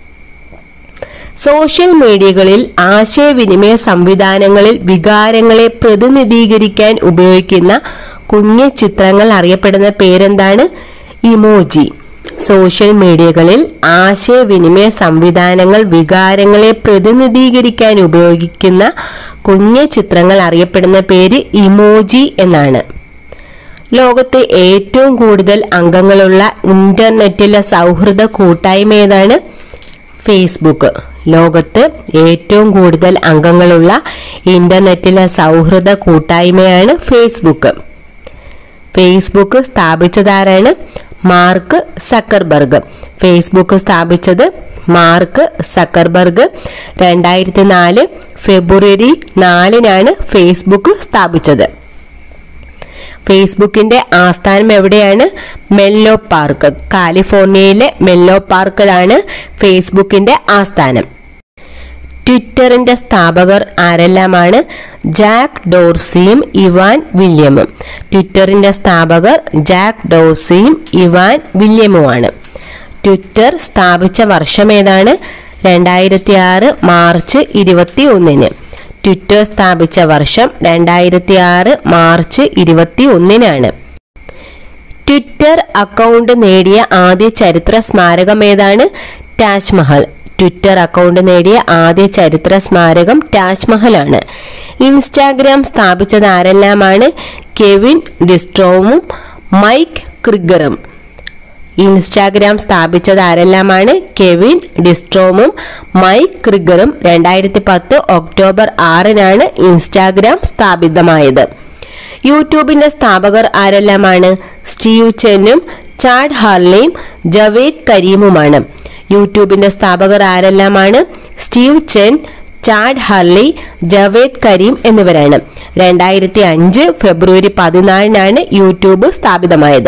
സോഷ്യൽ മീഡിയകളിൽ ആശയവിനിമയ സംവിധാനങ്ങളിൽ വികാരങ്ങളെ പ്രതിനിധീകരിക്കാൻ ഉപയോഗിക്കുന്ന കുഞ്ഞു ചിത്രങ്ങൾ അറിയപ്പെടുന്ന പേരെന്താണ് ഇമോജി സോഷ്യൽ മീഡിയകളിൽ ആശയവിനിമയ സംവിധാനങ്ങൾ വികാരങ്ങളെ പ്രതിനിധീകരിക്കാൻ ഉപയോഗിക്കുന്ന കുഞ്ഞു ചിത്രങ്ങൾ അറിയപ്പെടുന്ന പേര് ഇമോജി എന്നാണ് ലോകത്തെ ഏറ്റവും കൂടുതൽ അംഗങ്ങളുള്ള ഇന്റർനെറ്റിലെ സൗഹൃദ കൂട്ടായ്മ ഏതാണ് ഫേസ്ബുക്ക് ലോകത്ത് ഏറ്റവും കൂടുതൽ അംഗങ്ങളുള്ള ഇന്റർനെറ്റിലെ സൗഹൃദ കൂട്ടായ്മയാണ് ഫേസ്ബുക്ക് ഫേസ്ബുക്ക് സ്ഥാപിച്ചതാരാണ് മാർക്ക് സക്കർബർഗ് ഫേസ്ബുക്ക് സ്ഥാപിച്ചത് മാർക്ക് സക്കർബർഗ് രണ്ടായിരത്തി നാല് ഫെബ്രുവരി നാലിനാണ് ഫേസ്ബുക്ക് സ്ഥാപിച്ചത് ഫേസ്ബുക്കിന്റെ ആസ്ഥാനം എവിടെയാണ് മെല്ലോ പാർക്ക് കാലിഫോർണിയയിലെ മെല്ലോ പാർക്കിലാണ് ഫേസ്ബുക്കിന്റെ ആസ്ഥാനം ട്വിറ്ററിന്റെ സ്ഥാപകർ ആരെല്ലാമാണ് ജാക്ക് ഡോർസിയും ഇവാൻ വില്യമും ട്വിറ്ററിന്റെ സ്ഥാപകർ ജാക്ക് ഡോർസിയും ഇവാൻ വില്യമുമാണ് ട്വിറ്റർ സ്ഥാപിച്ച വർഷം ഏതാണ് രണ്ടായിരത്തി ആറ് മാർച്ച് ഇരുപത്തി ഒന്നിന് ട്വിറ്റർ സ്ഥാപിച്ച വർഷം രണ്ടായിരത്തി ആറ് മാർച്ച് ഇരുപത്തി ഒന്നിനാണ് ട്വിറ്റർ അക്കൗണ്ട് നേടിയ ആദ്യ ചരിത്ര സ്മാരകം ഏതാണ് താജ്മഹൽ ട്വിറ്റർ അക്കൗണ്ട് നേടിയ ആദ്യ ചരിത്ര സ്മാരകം താജ്മഹലാണ് ഇൻസ്റ്റാഗ്രാം സ്ഥാപിച്ചത് ആരെല്ലാമാണ് കെവിൻ ഡിസ്ട്രോവും മൈക്ക് ക്രിഗറും ഇൻസ്റ്റാഗ്രാം സ്ഥാപിച്ചത് ആരെല്ലാമാണ് കെവിൻ ഡിസ്ട്രോമും മൈക്ക് ക്രിഗറും രണ്ടായിരത്തി പത്ത് ഒക്ടോബർ ആറിനാണ് ഇൻസ്റ്റാഗ്രാം സ്ഥാപിതമായത് യൂട്യൂബിന്റെ സ്ഥാപകർ ആരെല്ലാമാണ് സ്റ്റീവ് ചെന്നും ചാഡ് ഹാർലിയും ജവേദ് കരീമുമാണ് യൂട്യൂബിന്റെ സ്ഥാപകർ ആരെല്ലാമാണ് Steve Chen Chad Hurley Jawed Karim എന്നിവരാണ് രണ്ടായിരത്തി അഞ്ച് ഫെബ്രുവരി പതിനാലിനാണ് യൂട്യൂബ് സ്ഥാപിതമായത്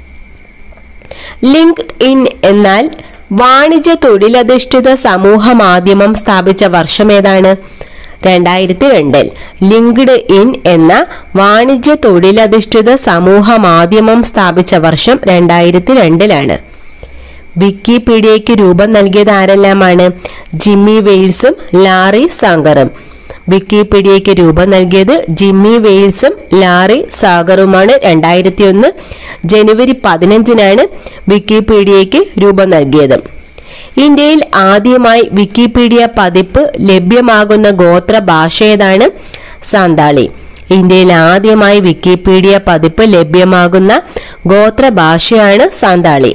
ലിങ്ക്ഡ് ഇൻ എന്നാൽ വാണിജ്യ തൊഴിലധിഷ്ഠിത സമൂഹ മാധ്യമം സ്ഥാപിച്ച വർഷം ഏതാണ് രണ്ടായിരത്തി രണ്ടിൽ ലിങ്ക്ഡ് ഇൻ എന്ന വാണിജ്യ തൊഴിലധിഷ്ഠിത സമൂഹ മാധ്യമം സ്ഥാപിച്ച വർഷം രണ്ടായിരത്തി രണ്ടിലാണ് വിക്കിപീഡിയയ്ക്ക് രൂപം നൽകിയത് ആരെല്ലാമാണ് ജിമ്മി വെയിൽസും ലാറി സാഗറും വിക്കിപീഡിയയ്ക്ക് രൂപം നൽകിയത് ജിമ്മി വെയിൽസും ലാറി സാഗറുമാണ് രണ്ടായിരത്തി ഒന്ന് ജനുവരി പതിനഞ്ചിനാണ് വിക്കിപീഡിയയ്ക്ക് രൂപം നൽകിയത് ഇന്ത്യയിൽ ആദ്യമായി വിക്കിപീഡിയ പതിപ്പ് ലഭ്യമാകുന്ന ഗോത്ര ഭാഷ ഏതാണ് സാന്താളി ഇന്ത്യയിൽ ആദ്യമായി വിക്കിപീഡിയ പതിപ്പ് ലഭ്യമാകുന്ന ഗോത്ര ഭാഷയാണ് സാന്താളി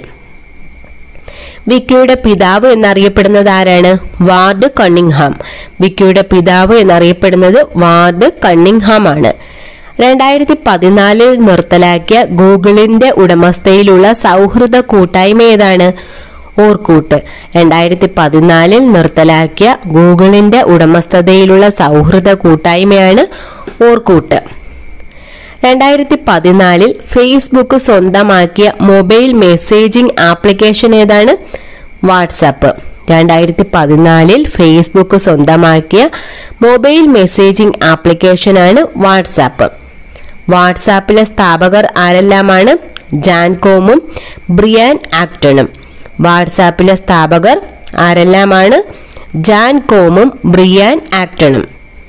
വിക്കിയുടെ പിതാവ് എന്നറിയപ്പെടുന്നത് ആരാണ് വാർഡ് കണ്ണിങ്ഹാം വിക്കിയുടെ പിതാവ് എന്നറിയപ്പെടുന്നത് വാർഡ് കണ്ണിങ്ഹാം ആണ് രണ്ടായിരത്തി പതിനാലിൽ നിർത്തലാക്കിയ ഗൂഗിളിന്റെ ഉടമസ്ഥയിലുള്ള സൗഹൃദ കൂട്ടായ്മ ഏതാണ് ഓർക്കൂട്ട് രണ്ടായിരത്തി പതിനാലിൽ നിർത്തലാക്കിയ ഗൂഗിളിന്റെ ഉടമസ്ഥതയിലുള്ള സൗഹൃദ കൂട്ടായ്മയാണ് ഓർക്കൂട്ട് രണ്ടായിരത്തി പതിനാലിൽ ഫേസ്ബുക്ക് സ്വന്തമാക്കിയ മൊബൈൽ മെസ്സേജിംഗ് ആപ്ലിക്കേഷൻ ഏതാണ് വാട്സാപ്പ് രണ്ടായിരത്തി പതിനാലിൽ ഫേസ്ബുക്ക് സ്വന്തമാക്കിയ മൊബൈൽ മെസ്സേജിംഗ് ആപ്ലിക്കേഷനാണ് വാട്സാപ്പ് വാട്സാപ്പിലെ സ്ഥാപകർ ആരെല്ലാമാണ് ജാൻകോമും ബ്രിയാൻ ആക്ടണും വാട്സാപ്പിലെ സ്ഥാപകർ ആരെല്ലാമാണ് ജാൻകോമും ബ്രിയാൻ ആക്ടണും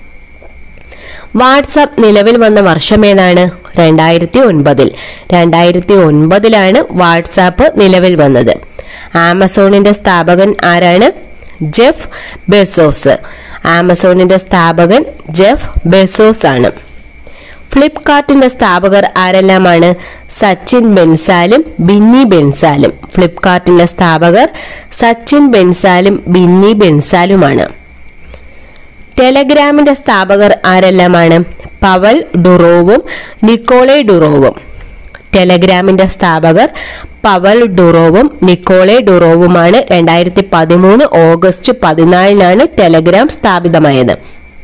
വാട്സാപ്പ് നിലവിൽ വന്ന വർഷം ഏതാണ് രണ്ടായിരത്തി ഒൻപതിൽ രണ്ടായിരത്തി ഒൻപതിലാണ് വാട്സാപ്പ് നിലവിൽ വന്നത് ആമസോണിന്റെ സ്ഥാപകൻ ആരാണ് ജെഫ് ബെസോസ് ആമസോണിന്റെ സ്ഥാപകൻ ജെഫ് ബെസോസ് ആണ് ഫ്ലിപ്കാർട്ടിന്റെ സ്ഥാപകർ ആരെല്ലാമാണ് സച്ചിൻ ബെൻസാലും ബിന്നി ബെൻസാലും ഫ്ലിപ്കാർട്ടിന്റെ സ്ഥാപകർ സച്ചിൻ ബെൻസാലും ബിന്നി ബെൻസാലുമാണ് ടെലഗ്രാമിന്റെ സ്ഥാപകർ ആരെല്ലാമാണ് പവൽ ഡുറോവും നിക്കോളെ ഡുറോവും ടെലഗ്രാമിന്റെ സ്ഥാപകർ പവൽ ഡുറോവും നിക്കോളെ ഡുറോവുമാണ് രണ്ടായിരത്തി പതിമൂന്ന് ഓഗസ്റ്റ് പതിനാലിനാണ് ടെലഗ്രാം സ്ഥാപിതമായത്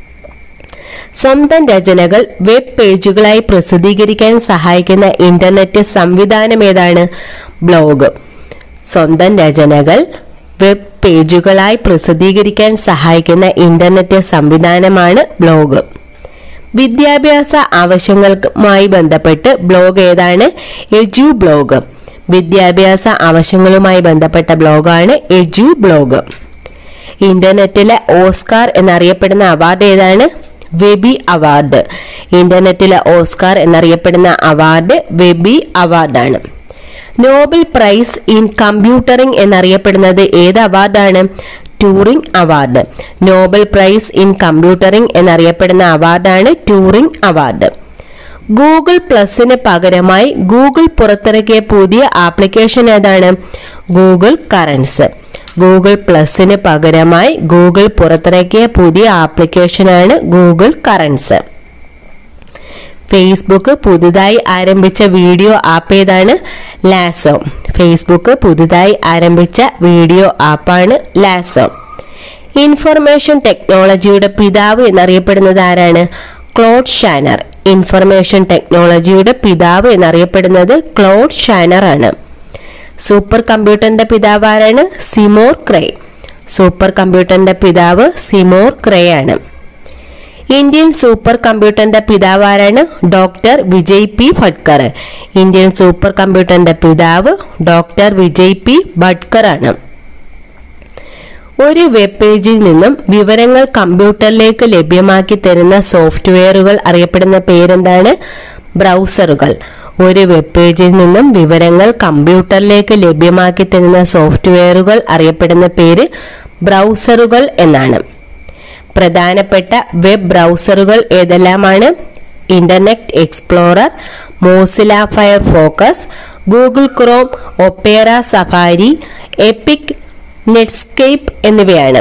സ്വന്തം രചനകൾ വെബ് പേജുകളായി പ്രസിദ്ധീകരിക്കാൻ സഹായിക്കുന്ന ഇന്റർനെറ്റ് സംവിധാനം ഏതാണ് ബ്ലോഗ് സ്വന്തം രചനകൾ വെബ് പേജുകളായി പ്രസിദ്ധീകരിക്കാൻ സഹായിക്കുന്ന ഇന്റർനെറ്റ് സംവിധാനമാണ് ബ്ലോഗ് വിദ്യാഭ്യാസ ആവശ്യങ്ങളുമായി ബന്ധപ്പെട്ട് ബ്ലോഗ് ഏതാണ് എജു ബ്ലോഗ് വിദ്യാഭ്യാസ ആവശ്യങ്ങളുമായി ബന്ധപ്പെട്ട ബ്ലോഗാണ് എജു ബ്ലോഗ് ഇന്റർനെറ്റിലെ ഓസ്കാർ എന്നറിയപ്പെടുന്ന അവാർഡ് ഏതാണ് വെബി അവാർഡ് ഇന്റർനെറ്റിലെ ഓസ്കാർ എന്നറിയപ്പെടുന്ന അവാർഡ് വെബി അവാർഡാണ് നോബൽ പ്രൈസ് ഇൻ കമ്പ്യൂട്ടറിംഗ് എന്നറിയപ്പെടുന്നത് ഏത് അവാർഡാണ് Turing award Nobel prize in കമ്പ്യൂട്ടറിംഗ് എന്നറിയപ്പെടുന്ന അവാർഡാണ് ടൂറിംഗ് അവാർഡ് ഗൂഗിൾ പ്ലസിന് പകരമായി ഗൂഗിൾ പുറത്തിറക്കിയ പുതിയ ആപ്ലിക്കേഷൻ ഏതാണ് ഗൂഗിൾ കറൻസ് ഗൂഗിൾ പ്ലസിന് പകരമായി ഗൂഗിൾ പുറത്തിറക്കിയ പുതിയ ആപ്ലിക്കേഷനാണ് ഗൂഗിൾ കറൻസ് ഫേസ്ബുക്ക് പുതുതായി ആരംഭിച്ച വീഡിയോ ആപ്പ് ഏതാണ് ലാസോ ഫേസ്ബുക്ക് പുതുതായി ആരംഭിച്ച വീഡിയോ ആപ്പാണ് ലാസോ ഇൻഫർമേഷൻ ടെക്നോളജിയുടെ പിതാവ് എന്നറിയപ്പെടുന്നത് ആരാണ് ക്ലോഡ് ഷാനർ ഇൻഫർമേഷൻ ടെക്നോളജിയുടെ പിതാവ് എന്നറിയപ്പെടുന്നത് ക്ലോഡ് ഷാനർ ആണ് സൂപ്പർ കമ്പ്യൂട്ടറിന്റെ പിതാവ് ആരാണ് സിമോർ ക്രേ സൂപ്പർ കമ്പ്യൂട്ടറിന്റെ പിതാവ് സിമോർ ക്രേ ആണ് ഇന്ത്യൻ സൂപ്പർ കമ്പ്യൂട്ടറിന്റെ പിതാവ് ആരാണ് doctor Vijay P Bhatkar Indian super കമ്പ്യൂട്ടറിന്റെ പിതാവ് ഡോക്ടർ വിജയ് പി ഭട്കർ ആണ് ഒരു വെബ് പേജിൽ നിന്നും വിവരങ്ങൾ കമ്പ്യൂട്ടറിലേക്ക് ലഭ്യമാക്കി തരുന്ന സോഫ്റ്റ്വെയറുകൾ അറിയപ്പെടുന്ന പേരെന്താണ് ബ്രൗസറുകൾ ഒരു വെബ് പേജിൽ നിന്നും വിവരങ്ങൾ കമ്പ്യൂട്ടറിലേക്ക് ലഭ്യമാക്കി തരുന്ന സോഫ്റ്റ്വെയറുകൾ അറിയപ്പെടുന്ന പേര് ബ്രൗസറുകൾ എന്നാണ് പ്രധാനപ്പെട്ട വെബ് ബ്രൗസറുകൾ ഏതെല്ലാമാണ് Internet Explorer Mozilla Firefox Google Chrome Opera Safari Epic Netscape എന്നിവയാണ്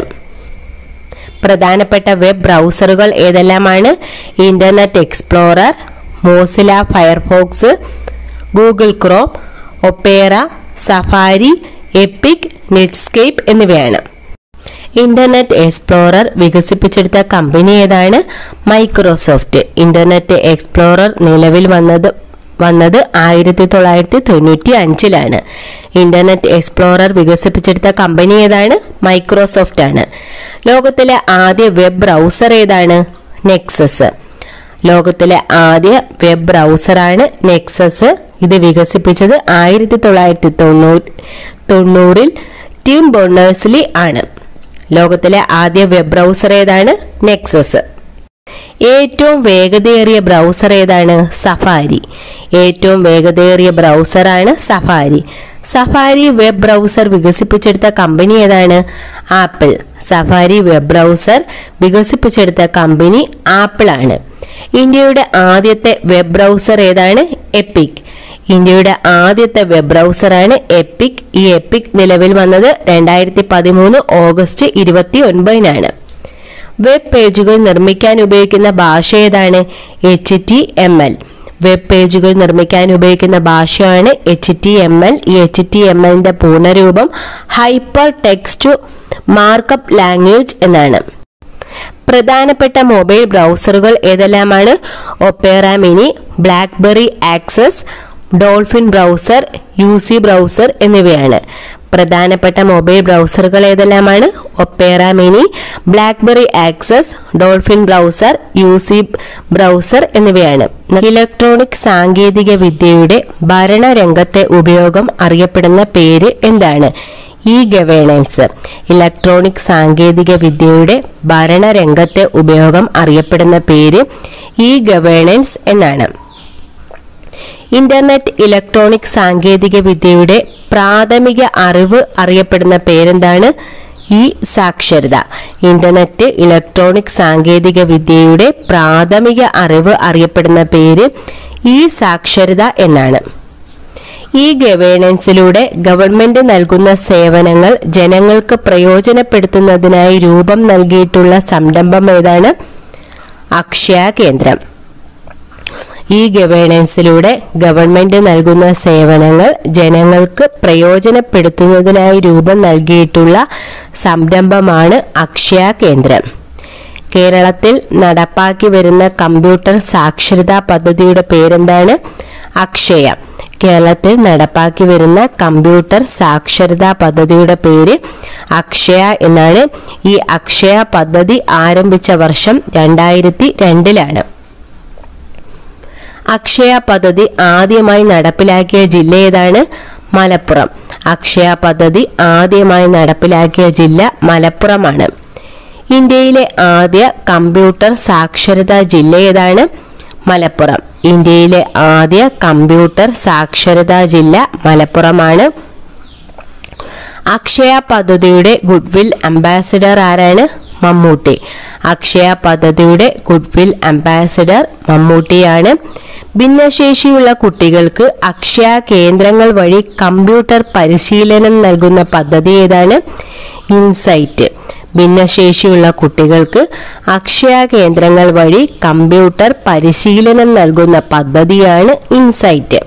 പ്രധാനപ്പെട്ട വെബ് ബ്രൗസറുകൾ ഏതെല്ലാമാണ് Internet Explorer Mozilla Firefox Google Chrome Opera Safari Epic Netscape എന്നിവയാണ് ഇന്റർനെറ്റ് എക്സ്പ്ലോറർ വികസിപ്പിച്ചെടുത്ത കമ്പനി ഏതാണ് മൈക്രോസോഫ്റ്റ് ഇന്റർനെറ്റ് എക്സ്പ്ലോറർ നിലവിൽ വന്നത് വന്നത് ആയിരത്തി തൊള്ളായിരത്തി തൊണ്ണൂറ്റി അഞ്ചിലാണ് ഇന്റർനെറ്റ് എക്സ്പ്ലോറർ വികസിപ്പിച്ചെടുത്ത കമ്പനി ഏതാണ് മൈക്രോസോഫ്റ്റ് ആണ് ലോകത്തിലെ ആദ്യ വെബ് ബ്രൗസർ ഏതാണ് നെക്സസ് ലോകത്തിലെ ആദ്യ വെബ് ബ്രൗസറാണ് നെക്സസ് ഇത് വികസിപ്പിച്ചത് ആയിരത്തി തൊള്ളായിരത്തി തൊണ്ണൂറ് തൊണ്ണൂറിൽ ടിം ബോണേഴ്സ്ലി ആണ് ലോകത്തിലെ ആദ്യ വെബ് ബ്രൗസർ ഏതാണ് നെക്സസ് ഏറ്റവും വേഗതയേറിയ ബ്രൗസർ ഏതാണ് സഫാരി ഏറ്റവും വേഗതയേറിയ ബ്രൗസറാണ് സഫാരി സഫാരി വെബ് ബ്രൗസർ വികസിപ്പിച്ചെടുത്ത കമ്പനി ഏതാണ് ആപ്പിൾ സഫാരി വെബ് ബ്രൗസർ വികസിപ്പിച്ചെടുത്ത കമ്പനി ആപ്പിൾ ആണ് ഇന്ത്യയുടെ ആദ്യത്തെ വെബ് ബ്രൗസർ ഏതാണ് എപ്പിക് ഇന്ത്യയുടെ ആദ്യത്തെ വെബ് ബ്രൗസറാണ് എപ്പിക് ഈ എപ്പിക് നിലവിൽ വന്നത് രണ്ടായിരത്തി പതിമൂന്ന് ഓഗസ്റ്റ് ഇരുപത്തി ഒൻപതിനാണ് വെബ് പേജുകൾ നിർമ്മിക്കാൻ ഉപയോഗിക്കുന്ന ഭാഷ ഏതാണ് H T M L web പേജുകൾ നിർമ്മിക്കാൻ ഉപയോഗിക്കുന്ന ഭാഷയാണ് എച്ച് ടി എം എൽ ഈ എച്ച് ടി എം എല്ലിന്റെ പൂർണ്ണരൂപം ഹൈപ്പർ ടെക്സ്റ്റ് മാർക്കപ്പ് ലാംഗ്വേജ് എന്നാണ് പ്രധാനപ്പെട്ട മൊബൈൽ ബ്രൗസറുകൾ ഏതെല്ലാമാണ് Opera mini BlackBerry access Dolphin browser U C browser എന്നിവയാണ് പ്രധാനപ്പെട്ട മൊബൈൽ ബ്രൗസറുകൾ ഏതെല്ലാമാണ് Opera mini BlackBerry access Dolphin browser U C browser എന്നിവയാണ് ഇലക്ട്രോണിക് സാങ്കേതിക വിദ്യയുടെ ഭരണരംഗത്തെ ഉപയോഗം അറിയപ്പെടുന്ന പേര് എന്താണ് ഇ ഗവേണൻസ് ഇലക്ട്രോണിക് സാങ്കേതിക വിദ്യയുടെ ഭരണരംഗത്തെ ഉപയോഗം അറിയപ്പെടുന്ന പേര് ഇ ഗവേണൻസ് എന്നാണ് ഇന്റർനെറ്റ് ഇലക്ട്രോണിക് സാങ്കേതിക വിദ്യയുടെ പ്രാഥമിക അറിവ് അറിയപ്പെടുന്ന പേരെന്താണ് ഈ സാക്ഷരത ഇന്റർനെറ്റ് ഇലക്ട്രോണിക് സാങ്കേതിക വിദ്യയുടെ പ്രാഥമിക അറിവ് അറിയപ്പെടുന്ന പേര് ഈ സാക്ഷരത എന്നാണ് ഈ ഗവേണൻസിലൂടെ ഗവൺമെന്റ് നൽകുന്ന സേവനങ്ങൾ ജനങ്ങൾക്ക് പ്രയോജനപ്പെടുത്തുന്നതിനായി രൂപം നൽകിയിട്ടുള്ള സംരംഭം ഏതാണ് അക്ഷയ കേന്ദ്രം ഈ ഗവേണൻസിലൂടെ ഗവൺമെന്റ് നൽകുന്ന സേവനങ്ങൾ ജനങ്ങൾക്ക് പ്രയോജനപ്പെടുത്തുന്നതിനായി രൂപം നൽകിയിട്ടുള്ള സംരംഭമാണ് അക്ഷയ കേന്ദ്രം കേരളത്തിൽ നടപ്പാക്കി വരുന്ന കമ്പ്യൂട്ടർ സാക്ഷരതാ പദ്ധതിയുടെ പേരെന്താണ് അക്ഷയ കേരളത്തിൽ നടപ്പാക്കി വരുന്ന കമ്പ്യൂട്ടർ സാക്ഷരതാ പദ്ധതിയുടെ പേര് അക്ഷയ എന്നാണ് ഈ അക്ഷയ പദ്ധതി ആരംഭിച്ച വർഷം രണ്ടായിരത്തി രണ്ടിലാണ് അക്ഷയ പദ്ധതി ആദ്യമായി നടപ്പിലാക്കിയ ജില്ല ഏതാണ് മലപ്പുറം അക്ഷയ പദ്ധതി ആദ്യമായി നടപ്പിലാക്കിയ ജില്ല മലപ്പുറമാണ് ഇന്ത്യയിലെ ആദ്യ കമ്പ്യൂട്ടർ സാക്ഷരതാ ജില്ല ഏതാണ് മലപ്പുറം ഇന്ത്യയിലെ ആദ്യ കമ്പ്യൂട്ടർ സാക്ഷരതാ ജില്ല മലപ്പുറമാണ് അക്ഷയ പദ്ധതിയുടെ ഗുഡ്വിൽ അംബാസിഡർ ആരാണ് മമ്മൂട്ടി അക്ഷയ പദ്ധതിയുടെ ഗുഡ്വിൽ അംബാസിഡർ മമ്മൂട്ടിയാണ് ഭിന്നശേഷിയുള്ള കുട്ടികൾക്ക് അക്ഷയ കേന്ദ്രങ്ങൾ വഴി കമ്പ്യൂട്ടർ പരിശീലനം നൽകുന്ന പദ്ധതി ഏതാണ് ഇൻസൈറ്റ് ഭിന്നശേഷിയുള്ള കുട്ടികൾക്ക് അക്ഷയ കേന്ദ്രങ്ങൾ വഴി കമ്പ്യൂട്ടർ പരിശീലനം നൽകുന്ന പദ്ധതിയാണ് ഇൻസൈറ്റ്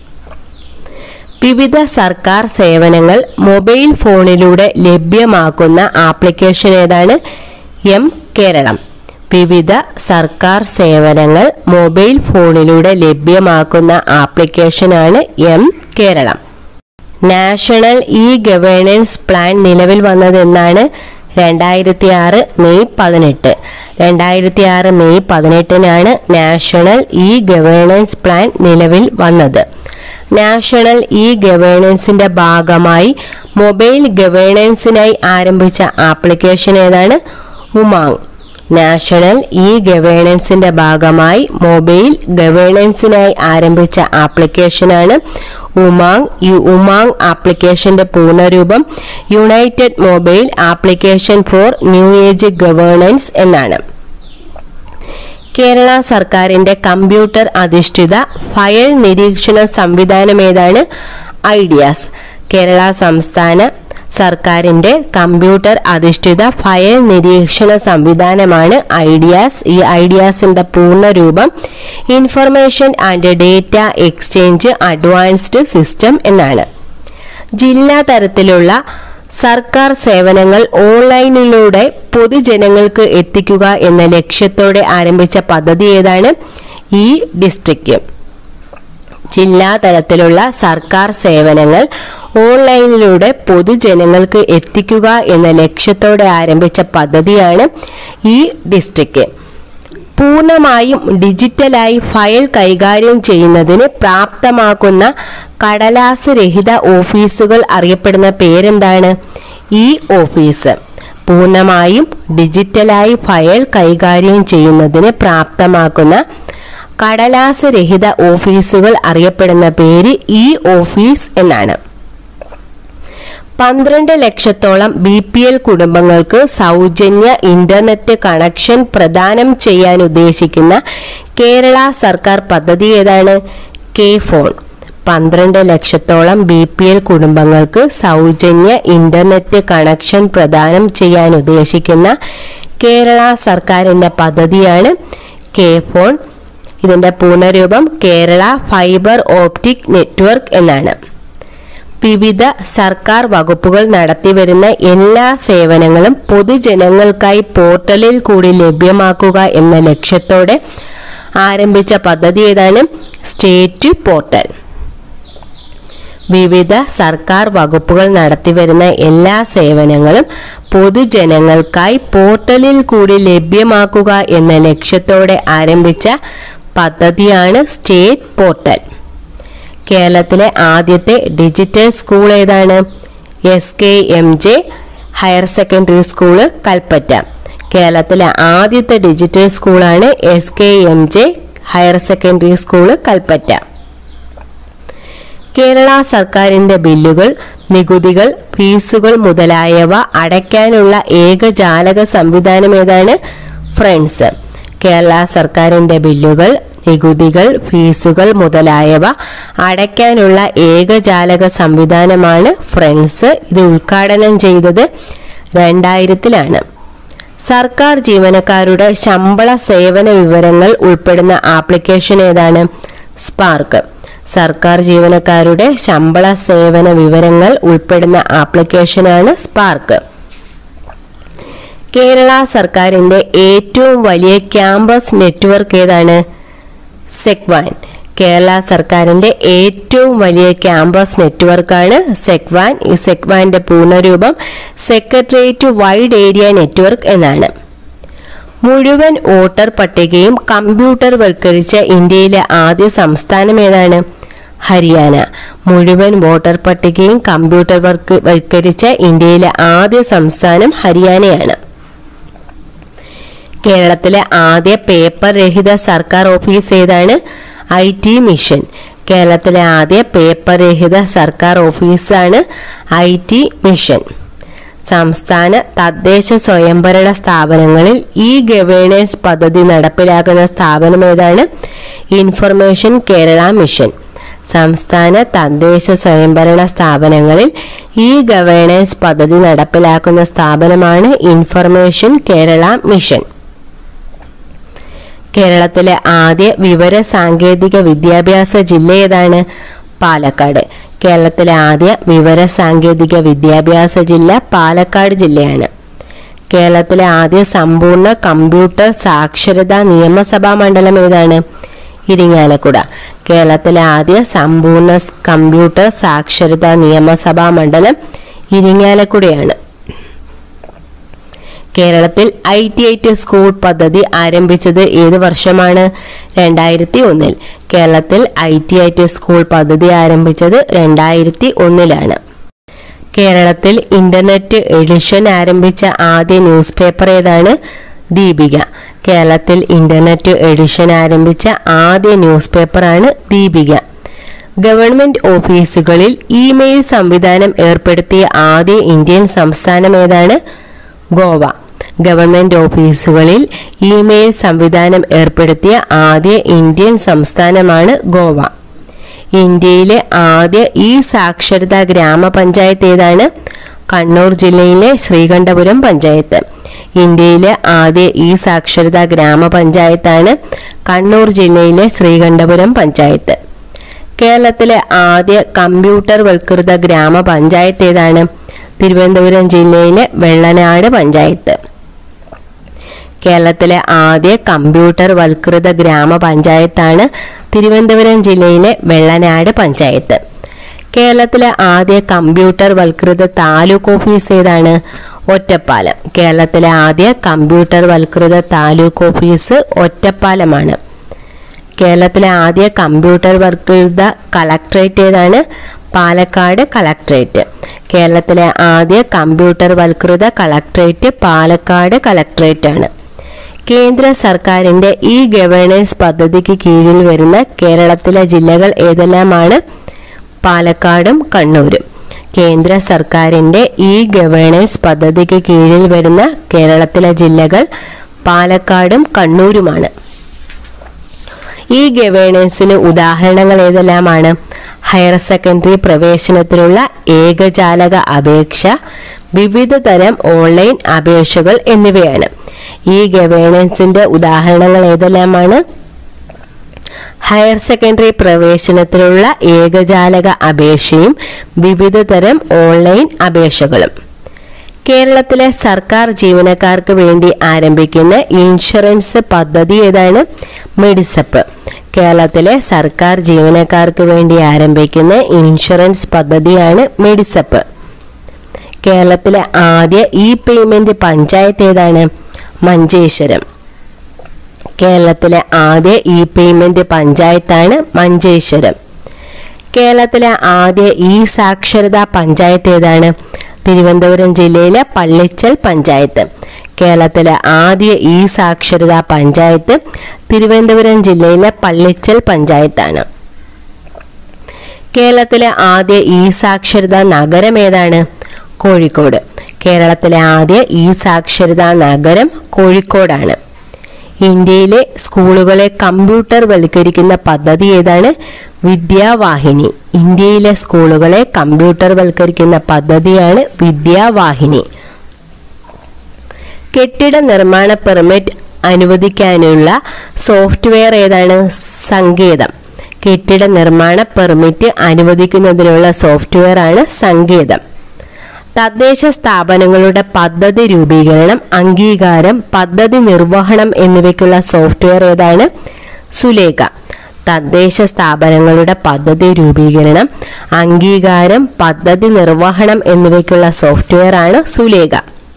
വിവിധ സർക്കാർ സേവനങ്ങൾ മൊബൈൽ ഫോണിലൂടെ ലഭ്യമാക്കുന്ന ആപ്ലിക്കേഷൻ ഏതാണ് എം കേരളം വിവിധ സർക്കാർ സേവനങ്ങൾ മൊബൈൽ ഫോണിലൂടെ ലഭ്യമാക്കുന്ന ആപ്ലിക്കേഷനാണ് M Keralam national e governance plan നിലവിൽ വന്നതെന്നാണ് രണ്ടായിരത്തി ആറ് മെയ് പതിനെട്ട് രണ്ടായിരത്തി ആറ് മെയ് പതിനെട്ടിനാണ് നാഷണൽ ഇ ഗവേണൻസ് പ്ലാൻ നിലവിൽ വന്നത് നാഷണൽ ഇ ഗവേണൻസിന്റെ ഭാഗമായി മൊബൈൽ ഗവേണൻസിനായി ആരംഭിച്ച ആപ്ലിക്കേഷൻ ഏതാണ് ഉമാങ് നാഷണൽ ഇ ഗവേണൻസിന്റെ ഭാഗമായി മൊബൈൽ ഗവേണൻസിനായി ആരംഭിച്ച ആപ്ലിക്കേഷനാണ് ഉമാങ് ഈ ഉമാങ് ആപ്ലിക്കേഷന്റെ പൂർണ്ണരൂപം united mobile application for new age governance എന്നാണ് കേരള സർക്കാരിന്റെ കമ്പ്യൂട്ടർ അധിഷ്ഠിത ഫയൽ നിരീക്ഷണ സംവിധാനം ഏതാണ് ഐഡിയാസ് കേരള സംസ്ഥാന സർക്കാരിന്റെ കമ്പ്യൂട്ടർ അധിഷ്ഠിത ഫയൽ നിരീക്ഷണ സംവിധാനമാണ് ഐഡിയാസ് ഈ ഐഡിയാസിന്റെ പൂർണ്ണരൂപം information and data exchange advanced system എന്നാണ് ജില്ലാ തലത്തിലുള്ള സർക്കാർ സേവനങ്ങൾ ഓൺലൈനിലൂടെ പൊതുജനങ്ങൾക്ക് എത്തിക്കുക എന്ന ലക്ഷ്യത്തോടെ ആരംഭിച്ച പദ്ധതി ഏതാണ് ഈ ഡിസ്ട്രിക്റ്റ് ജില്ലാ തലത്തിലുള്ള സർക്കാർ സേവനങ്ങൾ ഓൺലൈനിലൂടെ പൊതുജനങ്ങൾക്ക് എത്തിക്കുക എന്ന ലക്ഷ്യത്തോടെ ആരംഭിച്ച പദ്ധതിയാണ് ഈ ഡിസ്ട്രിക്റ്റ് പൂർണ്ണമായും ഡിജിറ്റലായി ഫയൽ കൈകാര്യം ചെയ്യുന്നതിന് പ്രാപ്തമാക്കുന്ന കടലാസ് രഹിത ഓഫീസുകൾ അറിയപ്പെടുന്ന പേരെന്താണ് ഈ ഓഫീസ് പൂർണ്ണമായും ഡിജിറ്റലായി ഫയൽ കൈകാര്യം ചെയ്യുന്നതിന് പ്രാപ്തമാക്കുന്ന കടലാസ് രഹിത ഓഫീസുകൾ അറിയപ്പെടുന്ന പേര് ഈ ഓഫീസ് എന്നാണ് പന്ത്രണ്ട് ലക്ഷത്തോളം ബി പി എൽ കുടുംബങ്ങൾക്ക് സൗജന്യ ഇന്റർനെറ്റ് കണക്ഷൻ പ്രദാനം ചെയ്യാൻ ഉദ്ദേശിക്കുന്ന കേരള സർക്കാർ പദ്ധതി ഏതാണ് കെ ഫോൺ പന്ത്രണ്ട് ലക്ഷത്തോളം ബി പി എൽ കുടുംബങ്ങൾക്ക് സൗജന്യ ഇന്റർനെറ്റ് കണക്ഷൻ പ്രദാനം ചെയ്യാൻ ഉദ്ദേശിക്കുന്ന കേരള സർക്കാരിന്റെ പദ്ധതിയാണ് കെ ഫോൺ ഇതിന്റെ പൂർണ്ണരൂപം കേരള ഫൈബർ ഓപ്റ്റിക് നെറ്റ്വർക്ക് എന്നാണ് വിവിധ സർക്കാർ വകുപ്പുകൾ നടത്തിവരുന്ന എല്ലാ സേവനങ്ങളും പൊതുജനങ്ങൾക്കായി പോർട്ടലിൽ കൂടി ലഭ്യമാക്കുക എന്ന ലക്ഷ്യത്തോടെ ആരംഭിച്ച പദ്ധതി ഏതാണ് സ്റ്റേറ്റ് പോർട്ടൽ വിവിധ സർക്കാർ വകുപ്പുകൾ നടത്തിവരുന്ന എല്ലാ സേവനങ്ങളും പൊതുജനങ്ങൾക്കായി പോർട്ടലിൽ കൂടി ലഭ്യമാക്കുക എന്ന ലക്ഷ്യത്തോടെ ആരംഭിച്ച പദ്ധതിയാണ് സ്റ്റേറ്റ് പോർട്ടൽ കേരളത്തിലെ ആദ്യത്തെ ഡിജിറ്റൽ സ്കൂൾ ഏതാണ് S K M J higher secondary school Kalpetta കേരളത്തിലെ ആദ്യത്തെ ഡിജിറ്റൽ സ്കൂളാണ് S K M J higher secondary school Kalpetta Kerala സർക്കാരിന്റെ ബില്ലുകൾ നികുതികൾ ഫീസുകൾ മുതലായവ അടയ്ക്കാനുള്ള ഏകജാലക സംവിധാനം ഏതാണ് ഫ്രണ്ട്സ് കേരള സർക്കാരിന്റെ ബില്ലുകൾ നികുതികൾ ഫീസുകൾ മുതലായവ അടയ്ക്കാനുള്ള ഏകജാലക സംവിധാനമാണ് ഫ്രണ്ട്സ് ഇത് ഉദ്ഘാടനം ചെയ്തത് രണ്ടായിരത്തിലാണ് സർക്കാർ ജീവനക്കാരുടെ ശമ്പള സേവന വിവരങ്ങൾ ഉൾപ്പെടുന്ന ആപ്ലിക്കേഷൻ ഏതാണ് സ്പാർക്ക് സർക്കാർ ജീവനക്കാരുടെ ശമ്പള സേവന വിവരങ്ങൾ ഉൾപ്പെടുന്ന ആപ്ലിക്കേഷനാണ് സ്പാർക്ക് കേരള സർക്കാരിന്റെ ഏറ്റവും വലിയ ക്യാമ്പസ് നെറ്റ്വർക്ക് ഏതാണ് സെക്വാൻ കേരള സർക്കാരിന്റെ ഏറ്റവും വലിയ ക്യാമ്പസ് നെറ്റ്വർക്കാണ് സെക്വാൻ ഈ സെക്വാന്റെ പൂർണ്ണരൂപം സെക്രട്ടേറിയറ്റ് വൈഡ് ഏരിയ നെറ്റ്വർക്ക് എന്നാണ് മുഴുവൻ വോട്ടർ പട്ടികയും കമ്പ്യൂട്ടർ വൽക്കരിച്ച ഇന്ത്യയിലെ ആദ്യ സംസ്ഥാനം ഏതാണ് ഹരിയാന മുഴുവൻ വോട്ടർ പട്ടികയും കമ്പ്യൂട്ടർ വർക്ക് വൽക്കരിച്ച ഇന്ത്യയിലെ ആദ്യ സംസ്ഥാനം ഹരിയാനയാണ് കേരളത്തിലെ ആദ്യ പേപ്പർ രഹിത സർക്കാർ ഓഫീസ് ഏതാണ് ഐ ടി മിഷൻ കേരളത്തിലെ ആദ്യ പേപ്പർ രഹിത സർക്കാർ ഓഫീസാണ് ഐ ടി മിഷൻ സംസ്ഥാന തദ്ദേശ സ്വയംഭരണ സ്ഥാപനങ്ങളിൽ ഇ ഗവേണൻസ് പദ്ധതി നടപ്പിലാക്കുന്ന സ്ഥാപനം ഏതാണ് ഇൻഫർമേഷൻ കേരള മിഷൻ സംസ്ഥാന തദ്ദേശ സ്വയംഭരണ സ്ഥാപനങ്ങളിൽ ഇ ഗവേണൻസ് പദ്ധതി നടപ്പിലാക്കുന്ന സ്ഥാപനമാണ് ഇൻഫർമേഷൻ കേരള മിഷൻ കേരളത്തിലെ ആദ്യ വിവര സാങ്കേതിക വിദ്യാഭ്യാസ ജില്ല ഏതാണ് പാലക്കാട് കേരളത്തിലെ ആദ്യ വിവര സാങ്കേതിക വിദ്യാഭ്യാസ ജില്ല പാലക്കാട് ജില്ലയാണ് കേരളത്തിലെ ആദ്യ സമ്പൂർണ്ണ കമ്പ്യൂട്ടർ സാക്ഷരതാ നിയമസഭാ മണ്ഡലം ഏതാണ് ഇരിങ്ങാലക്കുട കേരളത്തിലെ ആദ്യ സമ്പൂർണ്ണ സ് കമ്പ്യൂട്ടർ സാക്ഷരതാ നിയമസഭാ മണ്ഡലം ഇരിങ്ങാലക്കുടയാണ് കേരളത്തിൽ I T I T school പദ്ധതി ആരംഭിച്ചത് ഏത് വർഷമാണ് രണ്ടായിരത്തി ഒന്നിൽ കേരളത്തിൽ I T I T school പദ്ധതി ആരംഭിച്ചത് രണ്ടായിരത്തി ഒന്നിലാണ് കേരളത്തിൽ ഇന്റർനെറ്റ് എഡിഷൻ ആരംഭിച്ച ആദ്യ ന്യൂസ് പേപ്പർ ഏതാണ് ദീപിക കേരളത്തിൽ ഇന്റർനെറ്റ് എഡിഷൻ ആരംഭിച്ച ആദ്യ ന്യൂസ് പേപ്പറാണ് ദീപിക ഗവൺമെന്റ് ഓഫീസുകളിൽ ഇമെയിൽ സംവിധാനം ഏർപ്പെടുത്തിയ ആദ്യ ഇന്ത്യൻ സംസ്ഥാനം ഏതാണ് ഗോവ ഗവൺമെന്റ് ഓഫീസുകളിൽ ഇമെയിൽ സംവിധാനം ഏർപ്പെടുത്തിയ ആദ്യ ഇന്ത്യൻ സംസ്ഥാനമാണ് ഗോവ ഇന്ത്യയിലെ ആദ്യ ഈ സാക്ഷരതാ ഗ്രാമപഞ്ചായത്ത് ഏതാണ് കണ്ണൂർ ജില്ലയിലെ ശ്രീകണ്ഠപുരം പഞ്ചായത്ത് ഇന്ത്യയിലെ ആദ്യ ഈ സാക്ഷരതാ ഗ്രാമപഞ്ചായത്താണ് കണ്ണൂർ ജില്ലയിലെ ശ്രീകണ്ഠപുരം പഞ്ചായത്ത് കേരളത്തിലെ ആദ്യ കമ്പ്യൂട്ടർ വൽകൃത ഗ്രാമപഞ്ചായത്ത് ഏതാണ് തിരുവനന്തപുരം ജില്ലയിലെ വെള്ളനാട് പഞ്ചായത്ത് കേരളത്തിലെ ആദ്യ കമ്പ്യൂട്ടർ വൽകൃത ഗ്രാമപഞ്ചായത്താണ് തിരുവനന്തപുരം ജില്ലയിലെ വെള്ളനാട് പഞ്ചായത്ത് കേരളത്തിലെ ആദ്യ കമ്പ്യൂട്ടർ വൽകൃത താലൂക്ക് ഓഫീസ് ഏതാണ് ഒറ്റപ്പാലം കേരളത്തിലെ ആദ്യ കമ്പ്യൂട്ടർ വൽകൃത താലൂക്ക് ഓഫീസ് ഒറ്റപ്പാലമാണ് കേരളത്തിലെ ആദ്യ കമ്പ്യൂട്ടർ വൽകൃത കളക്ട്രേറ്റ് ഏതാണ് പാലക്കാട് കളക്ട്രേറ്റ് കേരളത്തിലെ ആദ്യ കമ്പ്യൂട്ടർ വൽകൃത കളക്ട്രേറ്റ് പാലക്കാട് കളക്ട്രേറ്റ് ആണ് കേന്ദ്ര സർക്കാരിന്റെ ഇ ഗവേണൻസ് പദ്ധതിക്ക് കീഴിൽ വരുന്ന കേരളത്തിലെ ജില്ലകൾ ഏതെല്ലാമാണ് പാലക്കാടും കണ്ണൂരും കേന്ദ്ര സർക്കാരിന്റെ ഇ ഗവേണൻസ് പദ്ധതിക്ക് കീഴിൽ വരുന്ന കേരളത്തിലെ ജില്ലകൾ പാലക്കാടും കണ്ണൂരുമാണ് ഈ ഗവേണൻസിന് ഉദാഹരണങ്ങൾ ഏതെല്ലാമാണ് ഹയർ സെക്കൻഡറി പ്രവേശനത്തിനുള്ള ഏകജാലക അപേക്ഷ വിവിധ തരം ഓൺലൈൻ അപേക്ഷകൾ എന്നിവയാണ് ഈ ഗവേണൻസിന്റെ ഉദാഹരണങ്ങൾ ഏതെല്ലാമാണ് ഹയർ സെക്കൻഡറി പ്രവേശനത്തിനുള്ള ഏകജാലക അപേക്ഷയും വിവിധ തരം ഓൺലൈൻ അപേക്ഷകളും കേരളത്തിലെ സർക്കാർ ജീവനക്കാർക്ക് വേണ്ടി ആരംഭിക്കുന്ന ഇൻഷുറൻസ് പദ്ധതി ഏതാണ് മെഡിസപ്പ് കേരളത്തിലെ സർക്കാർ ജീവനക്കാർക്ക് വേണ്ടി ആരംഭിക്കുന്ന ഇൻഷുറൻസ് പദ്ധതിയാണ് മെഡിസപ്പ് കേരളത്തിലെ ആദ്യ ഇ പേയ്മെന്റ് പഞ്ചായത്ത് ഏതാണ് മഞ്ചേശ്വരം കേരളത്തിലെ ആദ്യ ഇ പേയ്മെന്റ് പഞ്ചായത്താണ് മഞ്ചേശ്വരം കേരളത്തിലെ ആദ്യ ഇ സാക്ഷരതാ പഞ്ചായത്ത് ഏതാണ് തിരുവനന്തപുരം ജില്ലയിലെ പള്ളിച്ചൽ പഞ്ചായത്ത് കേരളത്തിലെ ആദ്യ ഇ സാക്ഷരതാ പഞ്ചായത്ത് തിരുവനന്തപുരം ജില്ലയിലെ പള്ളിച്ചൽ പഞ്ചായത്താണ് കേരളത്തിലെ ആദ്യ ഇ സാക്ഷരതാ നഗരം ഏതാണ് കോഴിക്കോട് കേരളത്തിലെ ആദ്യ ഇ സാക്ഷരതാ നഗരം കോഴിക്കോടാണ് ഇന്ത്യയിലെ സ്കൂളുകളെ കമ്പ്യൂട്ടർ വൽക്കരിക്കുന്ന പദ്ധതി ഏതാണ് വിദ്യാവാഹിനി ഇന്ത്യയിലെ സ്കൂളുകളെ കമ്പ്യൂട്ടർ വൽക്കരിക്കുന്ന പദ്ധതിയാണ് വിദ്യാവാഹിനി കെട്ടിട നിർമ്മാണ പെർമിറ്റ് അനുവദിക്കാനുള്ള സോഫ്റ്റ്വെയർ ഏതാണ് സങ്കേതം കെട്ടിട നിർമ്മാണ പെർമിറ്റ് അനുവദിക്കുന്നതിനുള്ള സോഫ്റ്റ്വെയർ ആണ് സങ്കേതം തദ്ദേശ സ്ഥാപനങ്ങളുടെ പദ്ധതി രൂപീകരണം അംഗീകാരം പദ്ധതി നിർവഹണം എന്നിവയ്ക്കുള്ള സോഫ്റ്റ്വെയർ ഏതാണ് സുലേഖ തദ്ദേശ സ്ഥാപനങ്ങളുടെ പദ്ധതി രൂപീകരണം അംഗീകാരം പദ്ധതി നിർവഹണം എന്നിവയ്ക്കുള്ള സോഫ്റ്റ്വെയർ ആണ് സുലേഖ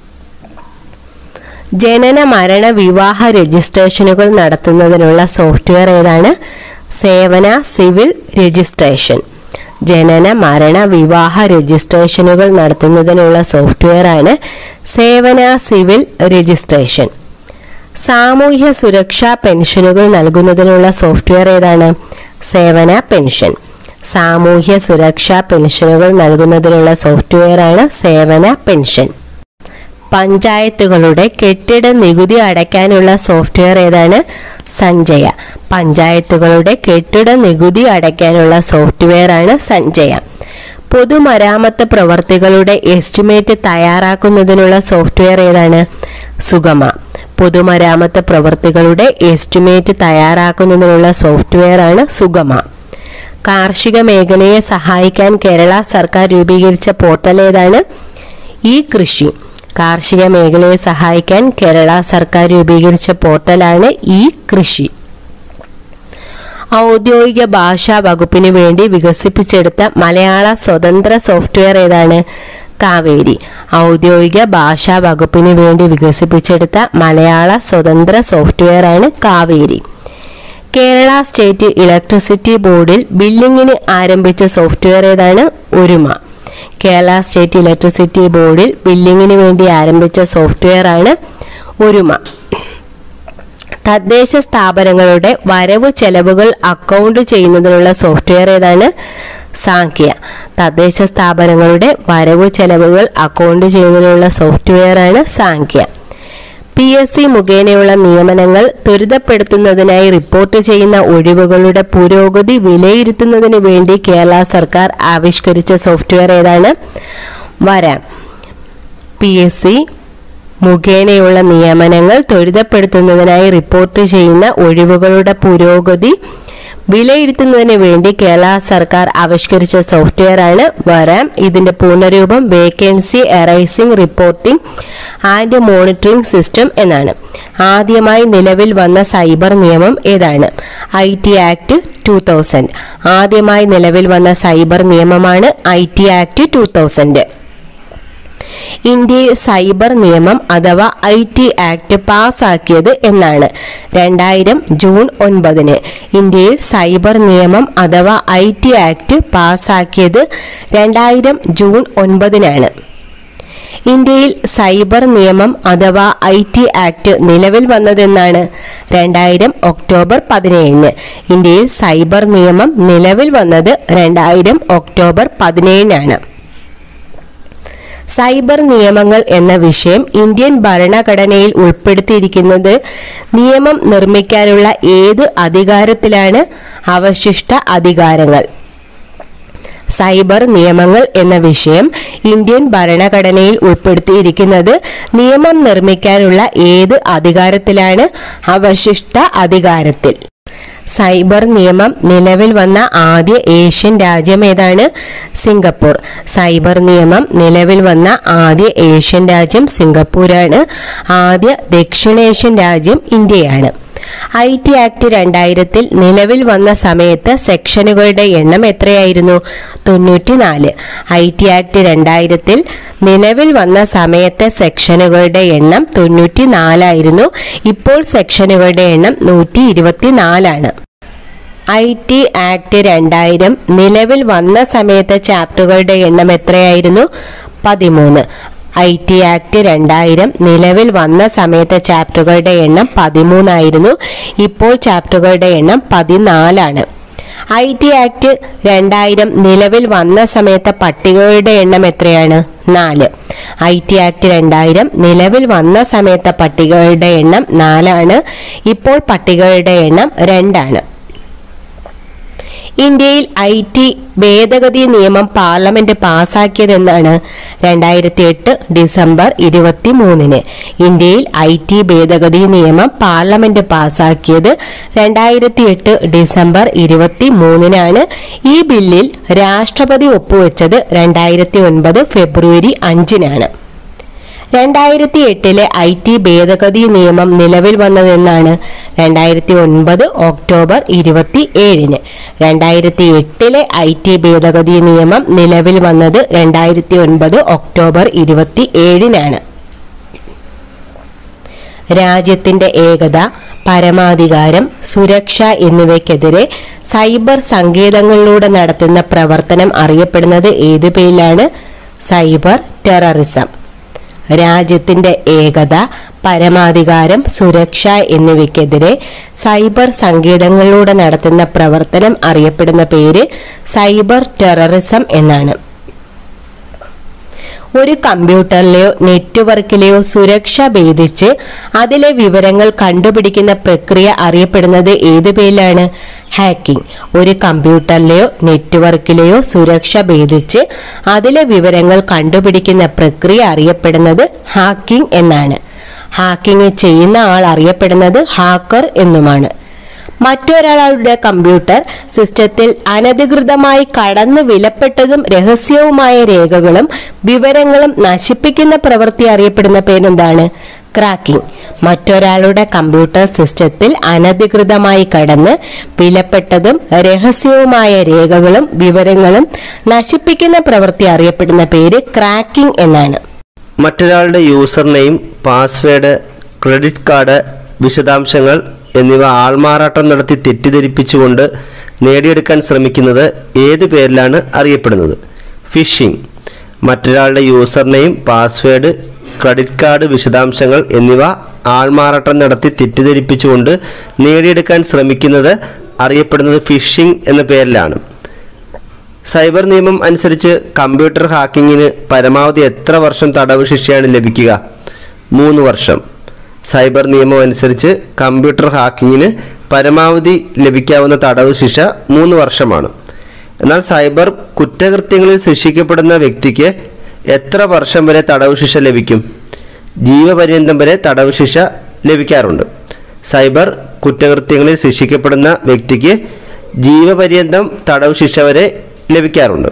ജനന മരണ വിവാഹ രജിസ്ട്രേഷനുകൾ നടത്തുന്നതിനുള്ള സോഫ്റ്റ്വെയർ ഏതാണ് സേവന സിവിൽ രജിസ്ട്രേഷൻ ജനന മരണ വിവാഹ രജിസ്ട്രേഷനുകൾ നടത്തുന്നതിനുള്ള സോഫ്റ്റ്വെയർ ആണ് സേവന സിവിൽ രജിസ്ട്രേഷൻ സാമൂഹ്യ സുരക്ഷാ പെൻഷനുകൾ നൽകുന്നതിനുള്ള സോഫ്റ്റ്വെയർ ഏതാണ് സേവന പെൻഷൻ സാമൂഹ്യ സുരക്ഷാ പെൻഷനുകൾ നൽകുന്നതിനുള്ള സോഫ്റ്റ്വെയർ ആണ് സേവന പെൻഷൻ പഞ്ചായത്തുകളുടെ കെട്ടിട നികുതി അടയ്ക്കാനുള്ള സോഫ്റ്റ്വെയർ ഏതാണ് സഞ്ജയ പഞ്ചായത്തുകളുടെ കെട്ടിട നികുതി അടയ്ക്കാനുള്ള സോഫ്റ്റ്വെയർ ആണ് സഞ്ജയ പൊതുമരാമത്ത് പ്രവർത്തികളുടെ എസ്റ്റിമേറ്റ് തയ്യാറാക്കുന്നതിനുള്ള സോഫ്റ്റ്വെയർ ഏതാണ് സുഗമ പൊതുമരാമത്ത് പ്രവർത്തികളുടെ എസ്റ്റിമേറ്റ് തയ്യാറാക്കുന്നതിനുള്ള സോഫ്റ്റ്വെയർ ആണ് സുഗമ കാർഷിക മേഖലയെ സഹായിക്കാൻ കേരള സർക്കാർ രൂപീകരിച്ച പോർട്ടൽ ഏതാണ് ഈ കൃഷി കാർഷിക മേഖലയെ സഹായിക്കാൻ കേരള സർക്കാർ രൂപീകരിച്ച പോർട്ടലാണ് ഈ കൃഷി ഔദ്യോഗിക ഭാഷാ വകുപ്പിന് വേണ്ടി വികസിപ്പിച്ചെടുത്ത മലയാള സ്വതന്ത്ര സോഫ്റ്റ്വെയർ ഏതാണ് കാവേരി ഔദ്യോഗിക ഭാഷാ വകുപ്പിന് വേണ്ടി വികസിപ്പിച്ചെടുത്ത മലയാള സ്വതന്ത്ര സോഫ്റ്റ്വെയർ ആണ് കാവേരി കേരള സ്റ്റേറ്റ് ഇലക്ട്രിസിറ്റി ബോർഡിൽ ബില്ലിങ്ങിന് ആരംഭിച്ച സോഫ്റ്റ്വെയർ ഏതാണ് ഒരുമ കേരള സ്റ്റേറ്റ് ഇലക്ട്രിസിറ്റി ബോർഡിൽ ബില്ലിങ്ങിന് വേണ്ടി ആരംഭിച്ച സോഫ്റ്റ്വെയർ ആണ് ഒരുമ തദ്ദേശ സ്ഥാപനങ്ങളുടെ വരവ് ചെലവുകൾ അക്കൗണ്ട് ചെയ്യുന്നതിനുള്ള സോഫ്റ്റ്വെയർ ഏതാണ് സാഖ്യ തദ്ദേശ സ്ഥാപനങ്ങളുടെ വരവ് ചെലവുകൾ അക്കൗണ്ട് ചെയ്യുന്നതിനുള്ള സോഫ്റ്റ്വെയർ ആണ് സാഖ്യ പി എസ് സി മുഖേനയുള്ള നിയമനങ്ങൾ ത്വരിതപ്പെടുത്തുന്നതിനായി റിപ്പോർട്ട് ചെയ്യുന്ന ഒഴിവുകളുടെ പുരോഗതി വിലയിരുത്തുന്നതിന് വേണ്ടി കേരള സർക്കാർ ആവിഷ്കരിച്ച സോഫ്റ്റ്വെയർ ഏതാണ് വരാം പി എസ് സി മുഖേനയുള്ള നിയമനങ്ങൾ ത്വരിതപ്പെടുത്തുന്നതിനായി റിപ്പോർട്ട് ചെയ്യുന്ന ഒഴിവുകളുടെ പുരോഗതി വിലയിരുത്തുന്നതിന് വേണ്ടി കേരള സർക്കാർ ആവിഷ്കരിച്ച സോഫ്റ്റ്വെയർ ആണ് വരാം ഇതിന്റെ പൂർണ്ണരൂപം vacancy arising reporting and monitoring system എന്നാണ് ആദ്യമായി നിലവിൽ വന്ന സൈബർ നിയമം ഏതാണ് I T act two thousand ആദ്യമായി നിലവിൽ വന്ന സൈബർ നിയമമാണ് I T act two thousand ഇന്ത്യയിൽ സൈബർ നിയമം അഥവാ ഐ ടി ആക്ട് പാസാക്കിയത് എന്നാണ് രണ്ടായിരം ജൂൺ ഒൻപതിന് ഇന്ത്യയിൽ സൈബർ നിയമം അഥവാ ഐ ടി ആക്ട് പാസാക്കിയത് രണ്ടായിരം ജൂൺ ഒൻപതിനാണ് ഇന്ത്യയിൽ സൈബർ നിയമം അഥവാ ഐ ടി ആക്ട് നിലവിൽ വന്നതെന്നാണ് രണ്ടായിരം ഒക്ടോബർ പതിനേഴിന് ഇന്ത്യയിൽ സൈബർ നിയമം നിലവിൽ വന്നത് രണ്ടായിരം ഒക്ടോബർ പതിനേഴിനാണ് സൈബർ നിയമങ്ങൾ എന്ന വിഷയം ഇന്ത്യൻ ഭരണഘടനയിൽ ഉൾപ്പെടുത്തിയിരിക്കുന്നത് നിയമം നിർമ്മിക്കാനുള്ള ഏത് അധികാരത്തിലാണ് അവശിഷ്ട അധികാരങ്ങൾ സൈബർ നിയമങ്ങൾ എന്ന വിഷയം ഇന്ത്യൻ ഭരണഘടനയിൽ ഉൾപ്പെടുത്തിയിരിക്കുന്നത് നിയമം നിർമ്മിക്കാനുള്ള ഏത് അധികാരത്തിലാണ് അവശിഷ്ട അധികാരത്തിൽ സൈബർ നിയമം നിലവിൽ വന്ന ആദ്യ ഏഷ്യൻ രാജ്യം ഏതാണ് സിംഗപ്പൂർ സൈബർ നിയമം നിലവിൽ വന്ന ആദ്യ ഏഷ്യൻ രാജ്യം സിംഗപ്പൂരാണ് ആദ്യ ദക്ഷിണേഷ്യൻ രാജ്യം ഇന്ത്യയാണ് ഐ ടി ആക്ട് രണ്ടായിരത്തിൽ നിലവിൽ വന്ന സമയത്ത് സെക്ഷനുകളുടെ എണ്ണം എത്രയായിരുന്നു തൊണ്ണൂറ്റിനാല് ഐ ടി ആക്ട് രണ്ടായിരത്തിൽ നിലവിൽ വന്ന സമയത്തെ സെക്ഷനുകളുടെ എണ്ണം തൊണ്ണൂറ്റിനാലായിരുന്നു ഇപ്പോൾ സെക്ഷനുകളുടെ എണ്ണം നൂറ്റി ഇരുപത്തിനാലാണ് ഐ ടി ആക്ട് രണ്ടായിരം നിലവിൽ വന്ന സമയത്തെ ചാപ്റ്ററുകളുടെ എണ്ണം എത്രയായിരുന്നു പതിമൂന്ന് ഐ ടി ആക്ട് രണ്ടായിരം നിലവിൽ വന്ന സമയത്തെ ചാപ്റ്ററുകളുടെ എണ്ണം പതിമൂന്നായിരുന്നു ഇപ്പോൾ ചാപ്റ്ററുകളുടെ എണ്ണം പതിനാലാണ് ഐ ടി ആക്ട് രണ്ടായിരം നിലവിൽ വന്ന സമയത്തെ പട്ടികകളുടെ എണ്ണം എത്രയാണ് നാല് ഐ ടി ആക്ട് രണ്ടായിരം നിലവിൽ വന്ന സമയത്തെ പട്ടികകളുടെ എണ്ണം നാലാണ് ഇപ്പോൾ പട്ടികകളുടെ എണ്ണം രണ്ടാണ് ഇന്ത്യയിൽ ഐ ടി ഭേദഗതി നിയമം പാർലമെന്റ് പാസാക്കിയതെന്നാണ് രണ്ടായിരത്തി എട്ട് ഡിസംബർ ഇരുപത്തി മൂന്നിന് ഇന്ത്യയിൽ ഐ ടി ഭേദഗതി നിയമം പാർലമെന്റ് പാസാക്കിയത് രണ്ടായിരത്തി എട്ട് ഡിസംബർ ഇരുപത്തി മൂന്നിനാണ് ഈ ബില്ലിൽ രാഷ്ട്രപതി ഒപ്പുവെച്ചത് രണ്ടായിരത്തി ഒൻപത് ഫെബ്രുവരി അഞ്ചിനാണ് രണ്ടായിരത്തി എട്ടിലെ ഐ ടി ഭേദഗതി നിയമം നിലവിൽ വന്നതെന്നാണ് രണ്ടായിരത്തി ഒൻപത് ഒക്ടോബർ ഇരുപത്തി ഏഴിന് രണ്ടായിരത്തി എട്ടിലെ ഐ ടി ഭേദഗതി നിയമം നിലവിൽ വന്നത് രണ്ടായിരത്തി ഒൻപത് ഒക്ടോബർ ഇരുപത്തി ഏഴിനാണ് രാജ്യത്തിന്റെ ഏകത പരമാധികാരം സുരക്ഷ എന്നിവയ്ക്കെതിരെ സൈബർ സങ്കേതങ്ങളിലൂടെ നടത്തുന്ന പ്രവർത്തനം അറിയപ്പെടുന്നത് ഏത് പേരിലാണ് സൈബർ ടെററിസം രാജ്യത്തിന്റെ ഏകത പരമാധികാരം സുരക്ഷ എന്നിവയ്ക്കെതിരെ സൈബർ സങ്കേതങ്ങളിലൂടെ നടത്തുന്ന പ്രവർത്തനം അറിയപ്പെടുന്ന പേര് സൈബർ ടെററിസം എന്നാണ് ഒരു കമ്പ്യൂട്ടറിലെയോ നെറ്റ്വർക്കിലെയോ സുരക്ഷ ഭേദിച്ച് അതിലെ വിവരങ്ങൾ കണ്ടുപിടിക്കുന്ന പ്രക്രിയ അറിയപ്പെടുന്നത് ഏത് പേരിലാണ് ഹാക്കിംഗ് ഒരു കമ്പ്യൂട്ടറിലെയോ നെറ്റ്വർക്കിലെയോ സുരക്ഷ ഭേദിച്ച് അതിലെ വിവരങ്ങൾ കണ്ടുപിടിക്കുന്ന പ്രക്രിയ അറിയപ്പെടുന്നത് ഹാക്കിംഗ് എന്നാണ് ഹാക്കിംഗ് ചെയ്യുന്ന ആൾ അറിയപ്പെടുന്നത് ഹാക്കർ എന്നുമാണ് മറ്റൊരാളുടെ കമ്പ്യൂട്ടർ സിസ്റ്റത്തിൽ അനധികൃതമായി കടന്ന് വിലപ്പെട്ടതും രഹസ്യവുമായ രേഖകളും വിവരങ്ങളും നശിപ്പിക്കുന്ന പ്രവൃത്തി അറിയപ്പെടുന്ന പേരെന്താണ് ക്രാക്കിംഗ് മറ്റൊരാളുടെ കമ്പ്യൂട്ടർ സിസ്റ്റത്തിൽ അനധികൃതമായി കടന്ന് വിലപ്പെട്ടതും രഹസ്യവുമായ രേഖകളും വിവരങ്ങളും നശിപ്പിക്കുന്ന പ്രവൃത്തി അറിയപ്പെടുന്ന പേര് ക്രാക്കിംഗ് എന്നാണ് മറ്റൊരാളുടെ user name password credit card വിശദാംശങ്ങൾ എന്നിവ ആൾമാറാട്ടം നടത്തി തെറ്റിദ്ധരിപ്പിച്ചുകൊണ്ട് നേടിയെടുക്കാൻ ശ്രമിക്കുന്നത് ഏത് പേരിലാണ് അറിയപ്പെടുന്നത് ഫിഷിംഗ് മറ്റൊരാളുടെ user name password credit card വിശദാംശങ്ങൾ എന്നിവ ആൾമാറാട്ടം നടത്തി തെറ്റിദ്ധരിപ്പിച്ചുകൊണ്ട് നേടിയെടുക്കാൻ ശ്രമിക്കുന്നത് അറിയപ്പെടുന്നത് ഫിഷിംഗ് എന്ന പേരിലാണ് സൈബർ നിയമം അനുസരിച്ച് കമ്പ്യൂട്ടർ ഹാക്കിങ്ങിന് പരമാവധി എത്ര വർഷം തടവ് ശിക്ഷയാണ് ലഭിക്കുക മൂന്ന് വർഷം സൈബർ നിയമം അനുസരിച്ച് കമ്പ്യൂട്ടർ ഹാക്കിങ്ങിന് പരമാവധി ലഭിക്കാവുന്ന തടവ് ശിക്ഷ മൂന്ന് വർഷമാണ് എന്നാൽ സൈബർ കുറ്റകൃത്യങ്ങളിൽ ശിക്ഷിക്കപ്പെടുന്ന വ്യക്തിക്ക് എത്ര വർഷം വരെ തടവ് ശിക്ഷ ലഭിക്കും ജീവപര്യന്തം വരെ തടവ് ശിക്ഷ ലഭിക്കാറുണ്ട് സൈബർ കുറ്റകൃത്യങ്ങളിൽ ശിക്ഷിക്കപ്പെടുന്ന വ്യക്തിക്ക് ജീവപര്യന്തം തടവ് ശിക്ഷ വരെ ലഭിക്കാറുണ്ട്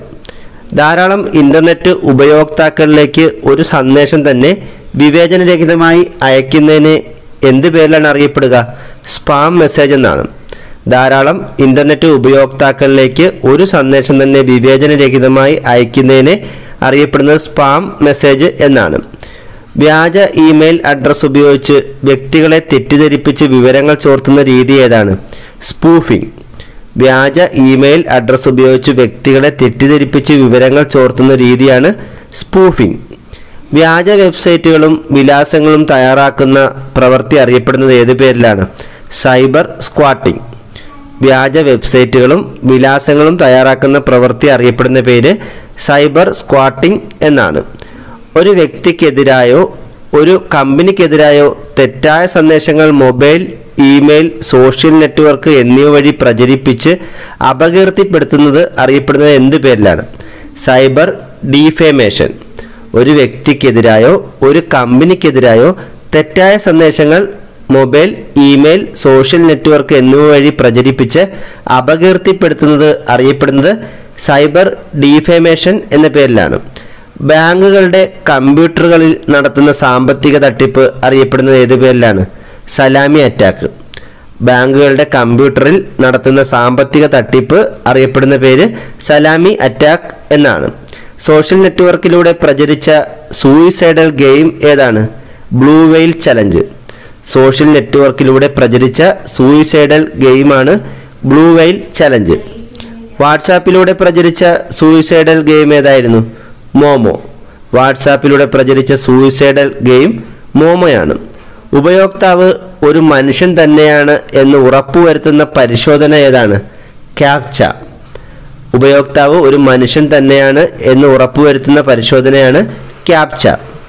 ധാരാളം ഇൻ്റർനെറ്റ് ഉപയോക്താക്കളിലേക്ക് ഒരു സന്ദേശം തന്നെ വിവേചനരഹിതമായി അയക്കുന്നതിന് എന്ത് പേരിലാണ് അറിയപ്പെടുക സ്പാം മെസ്സേജ് എന്നാണ് ധാരാളം ഇൻ്റർനെറ്റ് ഉപയോക്താക്കളിലേക്ക് ഒരു സന്ദേശം തന്നെ വിവേചനരഹിതമായി അയക്കുന്നതിന് അറിയപ്പെടുന്നത് സ്പാം മെസ്സേജ് എന്നാണ് വ്യാജ ഇമെയിൽ അഡ്രസ്സ് ഉപയോഗിച്ച് വ്യക്തികളെ തെറ്റിദ്ധരിപ്പിച്ച് വിവരങ്ങൾ ചോർത്തുന്ന രീതി ഏതാണ് സ്പൂഫിംഗ് വ്യാജ ഇമെയിൽ അഡ്രസ്സ് ഉപയോഗിച്ച് വ്യക്തികളെ തെറ്റിദ്ധരിപ്പിച്ച് വിവരങ്ങൾ ചോർത്തുന്ന രീതിയാണ് സ്പൂഫിംഗ് വ്യാജ വെബ്സൈറ്റുകളും വിലാസങ്ങളും തയ്യാറാക്കുന്ന പ്രവൃത്തി അറിയപ്പെടുന്നത് ഏത് പേരിലാണ് സൈബർ സ്ക്വാട്ടിംഗ് വ്യാജ വെബ്സൈറ്റുകളും വിലാസങ്ങളും തയ്യാറാക്കുന്ന പ്രവൃത്തി അറിയപ്പെടുന്ന പേര് സൈബർ സ്ക്വാട്ടിംഗ് എന്നാണ് ഒരു വ്യക്തിക്കെതിരായോ ഒരു കമ്പനിക്കെതിരായോ തെറ്റായ സന്ദേശങ്ങൾ മൊബൈൽ ഇമെയിൽ സോഷ്യൽ നെറ്റ്വർക്ക് എന്നിവ വഴി പ്രചരിപ്പിച്ച് അപകീർത്തിപ്പെടുത്തുന്നത് അറിയപ്പെടുന്നത് എന്ത് പേരിലാണ് സൈബർ ഡീഫേമേഷൻ ഒരു വ്യക്തിക്കെതിരായോ ഒരു കമ്പനിക്കെതിരായോ തെറ്റായ സന്ദേശങ്ങൾ മൊബൈൽ ഇമെയിൽ സോഷ്യൽ നെറ്റ്വർക്ക് എന്നിവ വഴി പ്രചരിപ്പിച്ച് അപകീർത്തിപ്പെടുത്തുന്നത് അറിയപ്പെടുന്നത് സൈബർ ഡീഫേമേഷൻ എന്ന പേരിലാണ് ബാങ്കുകളുടെ കമ്പ്യൂട്ടറുകളിൽ നടത്തുന്ന സാമ്പത്തിക തട്ടിപ്പ് അറിയപ്പെടുന്നത് ഏത് പേരിലാണ് സലാമി അറ്റാക്ക് ബാങ്കുകളുടെ കമ്പ്യൂട്ടറിൽ നടത്തുന്ന സാമ്പത്തിക തട്ടിപ്പ് അറിയപ്പെടുന്ന പേര് സലാമി അറ്റാക്ക് എന്നാണ് സോഷ്യൽ നെറ്റ്വർക്കിലൂടെ പ്രചരിച്ച സൂയിസൈഡൽ ഗെയിം ഏതാണ് ബ്ലൂ വെയിൽ ചലഞ്ച് സോഷ്യൽ നെറ്റ്വർക്കിലൂടെ പ്രചരിച്ച സൂയിസൈഡൽ ഗെയിമാണ് ബ്ലൂ വെയിൽ ചലഞ്ച് വാട്സാപ്പിലൂടെ പ്രചരിച്ച സൂയിസൈഡൽ ഗെയിം ഏതായിരുന്നു മോമോ വാട്സാപ്പിലൂടെ പ്രചരിച്ച സൂയിസൈഡൽ ഗെയിം മോമോയാണ് ഉപയോക്താവ് ഒരു മനുഷ്യൻ തന്നെയാണ് എന്ന് ഉറപ്പുവരുത്തുന്ന പരിശോധന ഏതാണ് ക്യാപ്ച ഉപയോക്താവ് ഒരു മനുഷ്യൻ തന്നെയാണ് എന്ന് ഉറപ്പുവരുത്തുന്ന പരിശോധനയാണ് ക്യാപ്ച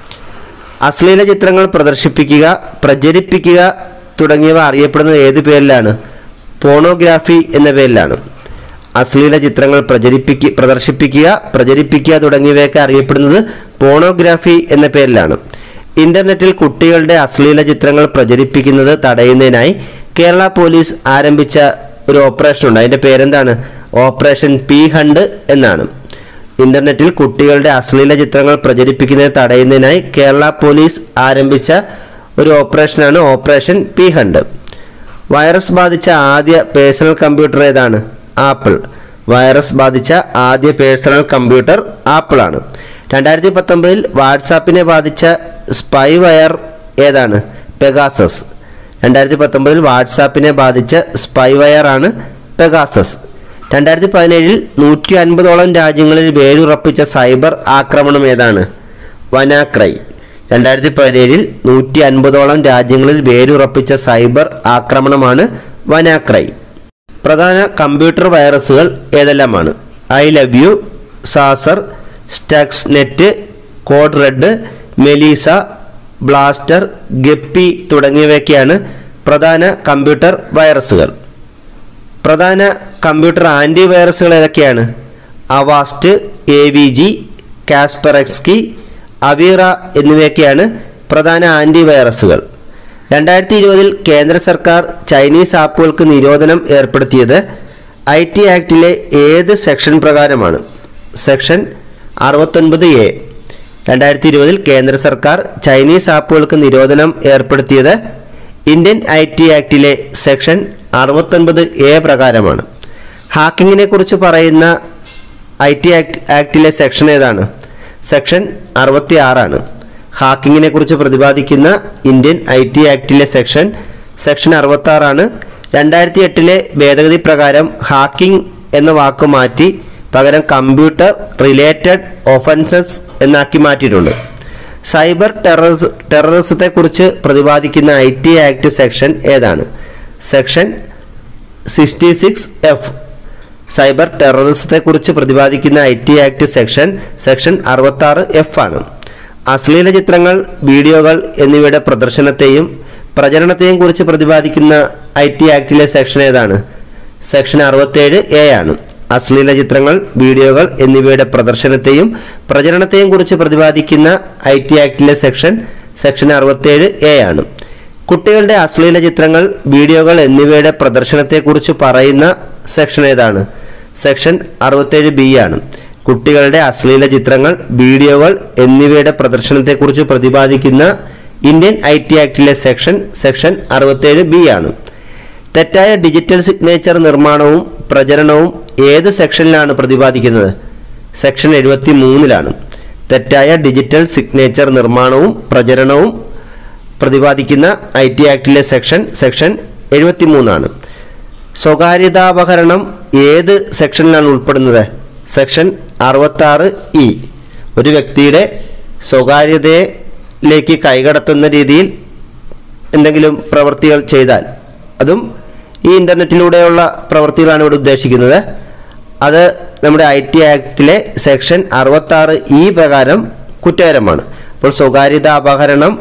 അശ്ലീല ചിത്രങ്ങൾ പ്രദർശിപ്പിക്കുക പ്രചരിപ്പിക്കുക തുടങ്ങിയവ അറിയപ്പെടുന്നത് ഏത് പേരിലാണ് പോണോഗ്രാഫി എന്ന പേരിലാണ് അശ്ലീല ചിത്രങ്ങൾ പ്രചരിപ്പിക്കുക പ്രദർശിപ്പിക്കുക പ്രചരിപ്പിക്കുക തുടങ്ങിയവയൊക്കെ അറിയപ്പെടുന്നത് പോണോഗ്രാഫി എന്ന പേരിലാണ് ഇന്റർനെറ്റിൽ കുട്ടികളുടെ അശ്ലീല ചിത്രങ്ങൾ പ്രചരിപ്പിക്കുന്നത് തടയുന്നതിനായി കേരള പോലീസ് ആരംഭിച്ച ഒരു ഓപ്പറേഷൻ ഉണ്ട് അതിന്റെ പേരെന്താണ് ഓപ്പറേഷൻ പി ഹണ്ട് എന്നാണ് ഇന്റർനെറ്റിൽ കുട്ടികളുടെ അശ്ലീല ചിത്രങ്ങൾ പ്രചരിപ്പിക്കുന്നത് തടയുന്നതിനായി കേരള പോലീസ് ആരംഭിച്ച ഒരു ഓപ്പറേഷനാണ് ഓപ്പറേഷൻ പി ഹണ്ട് വൈറസ് ബാധിച്ച ആദ്യ പേഴ്സണൽ കമ്പ്യൂട്ടർ ഏതാണ് ആപ്പിൾ വൈറസ് ബാധിച്ച ആദ്യ പേഴ്സണൽ കമ്പ്യൂട്ടർ ആപ്പിളാണ് രണ്ടായിരത്തി പത്തൊമ്പതിൽ വാട്സാപ്പിനെ ബാധിച്ച സ്പൈ വയർ ഏതാണ് പെഗാസസ് രണ്ടായിരത്തി പത്തൊമ്പതിൽ വാട്സാപ്പിനെ ബാധിച്ച സ്പൈ വയർ ആണ് പെഗാസസ് രണ്ടായിരത്തി പതിനേഴിൽ നൂറ്റി അൻപതോളം രാജ്യങ്ങളിൽ വേരുറപ്പിച്ച സൈബർ ആക്രമണം ഏതാണ് വനാക്രൈ രണ്ടായിരത്തി പതിനേഴിൽ നൂറ്റി അൻപതോളം രാജ്യങ്ങളിൽ വേരുറപ്പിച്ച സൈബർ ആക്രമണമാണ് വനാക്രൈ പ്രധാന കമ്പ്യൂട്ടർ വൈറസുകൾ ഏതെല്ലാമാണ് I love you Sasser Stuxnet Code Red Melissa Blaster guppy തുടങ്ങിയവയൊക്കെയാണ് പ്രധാന കമ്പ്യൂട്ടർ വൈറസുകൾ പ്രധാന കമ്പ്യൂട്ടർ ആൻറ്റി വൈറസുകൾ ഏതൊക്കെയാണ് Avast A V G Kaspersky Avira എന്നിവയൊക്കെയാണ് പ്രധാന ആൻറ്റി വൈറസുകൾ രണ്ടായിരത്തി ഇരുപതിൽ കേന്ദ്ര സർക്കാർ ചൈനീസ് ആപ്പുകൾക്ക് നിരോധനം ഏർപ്പെടുത്തിയത് ഐ ടി ആക്ടിലെ ഏത് സെക്ഷൻ പ്രകാരമാണ് സെക്ഷൻ അറുപത്തൊൻപത് എ രണ്ടായിരത്തി ഇരുപതിൽ കേന്ദ്ര സർക്കാർ ചൈനീസ് ആപ്പുകൾക്ക് നിരോധനം ഏർപ്പെടുത്തിയത് ഇന്ത്യൻ ഐ ടി ആക്ടിലെ സെക്ഷൻ അറുപത്തൊൻപത് എ പ്രകാരമാണ് ഹാക്കിങ്ങിനെ കുറിച്ച് പറയുന്ന ഐ ടി ആക്ട് ആക്ടിലെ സെക്ഷൻ ഏതാണ് സെക്ഷൻ അറുപത്തി ആറാണ് ഹാക്കിങ്ങിനെ കുറിച്ച് പ്രതിപാദിക്കുന്ന ഇന്ത്യൻ ഐ ടി ആക്ടിലെ സെക്ഷൻ സെക്ഷൻ അറുപത്തി ആറാണ് രണ്ടായിരത്തി എട്ടിലെ ഭേദഗതി പ്രകാരം ഹാക്കിംഗ് എന്ന വാക്ക് മാറ്റി പകരം കമ്പ്യൂട്ടർ റിലേറ്റഡ് ഒഫൻസസ് എന്നാക്കി മാറ്റിയിട്ടുണ്ട് സൈബർ ടെററിസ് ടെററിസത്തെക്കുറിച്ച് പ്രതിപാദിക്കുന്ന ഐ ടി ആക്ട് സെക്ഷൻ ഏതാണ് section sixty six F cyber ടെററിസത്തെക്കുറിച്ച് പ്രതിപാദിക്കുന്ന I T act section section അറുപത്തി ആറ് എഫ് ആണ് അശ്ലീല ചിത്രങ്ങൾ വീഡിയോകൾ എന്നിവയുടെ പ്രദർശനത്തെയും പ്രചരണത്തെയും കുറിച്ച് പ്രതിപാദിക്കുന്ന ഐ ടി ആക്ടിലെ സെക്ഷൻ ഏതാണ് സെക്ഷൻ അറുപത്തേഴ് എ ആണ് അശ്ലീല ചിത്രങ്ങൾ വീഡിയോകൾ എന്നിവയുടെ പ്രദർശനത്തെയും പ്രചരണത്തെയും കുറിച്ച് പ്രതിപാദിക്കുന്ന ഐ ടി ആക്ടിലെ സെക്ഷൻ സെക്ഷൻ അറുപത്തേഴ് എ ആണ് കുട്ടികളുടെ അശ്ലീല ചിത്രങ്ങൾ വീഡിയോകൾ എന്നിവയുടെ പ്രദർശനത്തെക്കുറിച്ച് പറയുന്ന സെക്ഷൻ ഏതാണ് സെക്ഷൻ അറുപത്തേഴ് ബി ആണ് കുട്ടികളുടെ അശ്ലീല ചിത്രങ്ങൾ വീഡിയോകൾ എന്നിവയുടെ പ്രദർശനത്തെക്കുറിച്ച് പ്രതിപാദിക്കുന്ന ഇന്ത്യൻ ഐ ടി ആക്ടിലെ സെക്ഷൻ സെക്ഷൻ അറുപത്തേഴ് ബി ആണ് തെറ്റായ ഡിജിറ്റൽ സിഗ്നേച്ചർ നിർമ്മാണവും പ്രചരണവും ഏത് സെക്ഷനിലാണ് പ്രതിപാദിക്കുന്നത് സെക്ഷൻ എഴുപത്തി മൂന്നിലാണ് തെറ്റായ ഡിജിറ്റൽ സിഗ്നേച്ചർ നിർമ്മാണവും പ്രചരണവും പ്രതിപാദിക്കുന്ന ഐ ടി ആക്ടിലെ സെക്ഷൻ സെക്ഷൻ എഴുപത്തി മൂന്നാണ് സ്വകാര്യതാപഹരണം ഏത് സെക്ഷനിലാണ് ഉൾപ്പെടുന്നത് സെക്ഷൻ അറുപത്താറ് ഇ ഒരു വ്യക്തിയുടെ സ്വകാര്യതയിലേക്ക് കൈകടത്തുന്ന രീതിയിൽ എന്തെങ്കിലും പ്രവൃത്തികൾ ചെയ്താൽ അതും ഈ ഇൻ്റർനെറ്റിലൂടെയുള്ള പ്രവൃത്തികളാണ് ഇവിടെ ഉദ്ദേശിക്കുന്നത് അത് നമ്മുടെ ഐ ടി ആക്ടിലെ സെക്ഷൻ അറുപത്താറ് ഇ പ്രകാരം കുറ്റകരമാണ് അപ്പോൾ സ്വകാര്യത അപഹരണം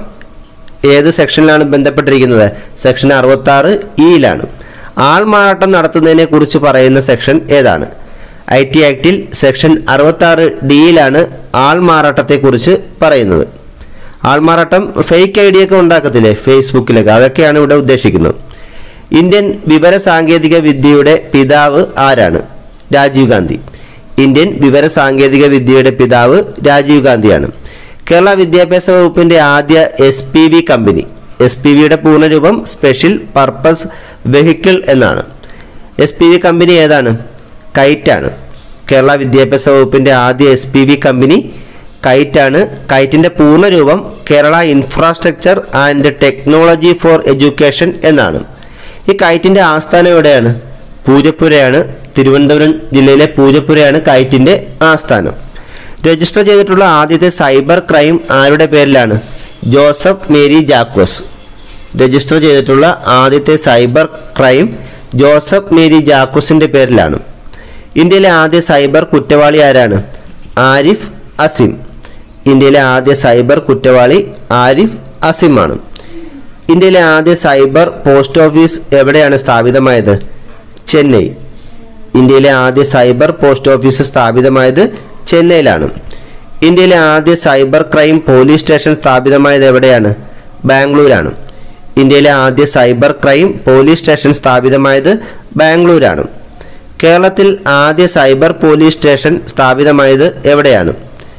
ഏത് സെക്ഷനിലാണ് ബന്ധപ്പെട്ടിരിക്കുന്നത് സെക്ഷൻ അറുപത്തി ആറ് ഇയിലാണ് ആൾമാറാട്ടം നടത്തുന്നതിനെ കുറിച്ച് പറയുന്ന സെക്ഷൻ ഏതാണ് ഐ ടി ആക്ടിൽ സെക്ഷൻ അറുപത്തി ആറ് ഡിയിലാണ് ആൾമാറാട്ടത്തെക്കുറിച്ച് പറയുന്നത് ആൾമാറാട്ടം ഫേക്ക് ഐ ഡിയൊക്കെ ഉണ്ടാക്കത്തില്ലേ ഫേസ്ബുക്കിലൊക്കെ അതൊക്കെയാണ് ഇവിടെ ഉദ്ദേശിക്കുന്നത് ഇന്ത്യൻ വിവര സാങ്കേതിക വിദ്യയുടെ പിതാവ് ആരാണ് രാജീവ് ഗാന്ധി ഇന്ത്യൻ വിവര സാങ്കേതിക വിദ്യയുടെ പിതാവ് രാജീവ് ഗാന്ധിയാണ് കേരള വിദ്യാഭ്യാസ വകുപ്പിന്റെ ആദ്യ S P V company S P വിയുടെ പൂർണ്ണരൂപം സ്പെഷ്യൽ പർപ്പസ് വെഹിക്കിൾ എന്നാണ് എസ് പി വി കമ്പനി ഏതാണ് കൈറ്റാണ് കേരള വിദ്യാഭ്യാസ വകുപ്പിന്റെ ആദ്യ എസ് പി വി കമ്പനി കൈറ്റാണ് കൈറ്റിന്റെ പൂർണ്ണരൂപം Kerala infrastructure and technology for education എന്നാണ് ഈ കൈറ്റിന്റെ ആസ്ഥാനം എവിടെയാണ് പൂജപ്പുരയാണ് തിരുവനന്തപുരം ജില്ലയിലെ പൂജപ്പുരയാണ് കൈറ്റിന്റെ ആസ്ഥാനം രജിസ്റ്റർ ചെയ്തിട്ടുള്ള ആദ്യത്തെ സൈബർ ക്രൈം ആരുടെ പേരിലാണ് ജോസഫ് മേരി ജാക്കോസ് രജിസ്റ്റർ ചെയ്തിട്ടുള്ള ആദ്യത്തെ സൈബർ ക്രൈം ജോസഫ് മേരി ജാക്കോസിന്റെ പേരിലാണ് ഇന്ത്യയിലെ ആദ്യ സൈബർ കുറ്റവാളി ആരാണ് ആരിഫ് അസിം ഇന്ത്യയിലെ ആദ്യ സൈബർ കുറ്റവാളി ആരിഫ് അസിമാണ് ഇന്ത്യയിലെ ആദ്യ സൈബർ പോസ്റ്റ് ഓഫീസ് എവിടെയാണ് സ്ഥാപിതമായത് ചെന്നൈ ഇന്ത്യയിലെ ആദ്യ സൈബർ പോസ്റ്റ് ഓഫീസ് സ്ഥാപിതമായത് ചെന്നൈയിലാണ് ഇന്ത്യയിലെ ആദ്യ സൈബർ ക്രൈം പോലീസ് സ്റ്റേഷൻ സ്ഥാപിതമായത് എവിടെയാണ് ബാംഗ്ലൂരാണ് ഇന്ത്യയിലെ ആദ്യ സൈബർ ക്രൈം പോലീസ് സ്റ്റേഷൻ സ്ഥാപിതമായത് ബാംഗ്ലൂരാണ് കേരളത്തിൽ ആദ്യ സൈബർ പോലീസ് സ്റ്റേഷൻ സ്ഥാപിതമായത് എവിടെയാണ്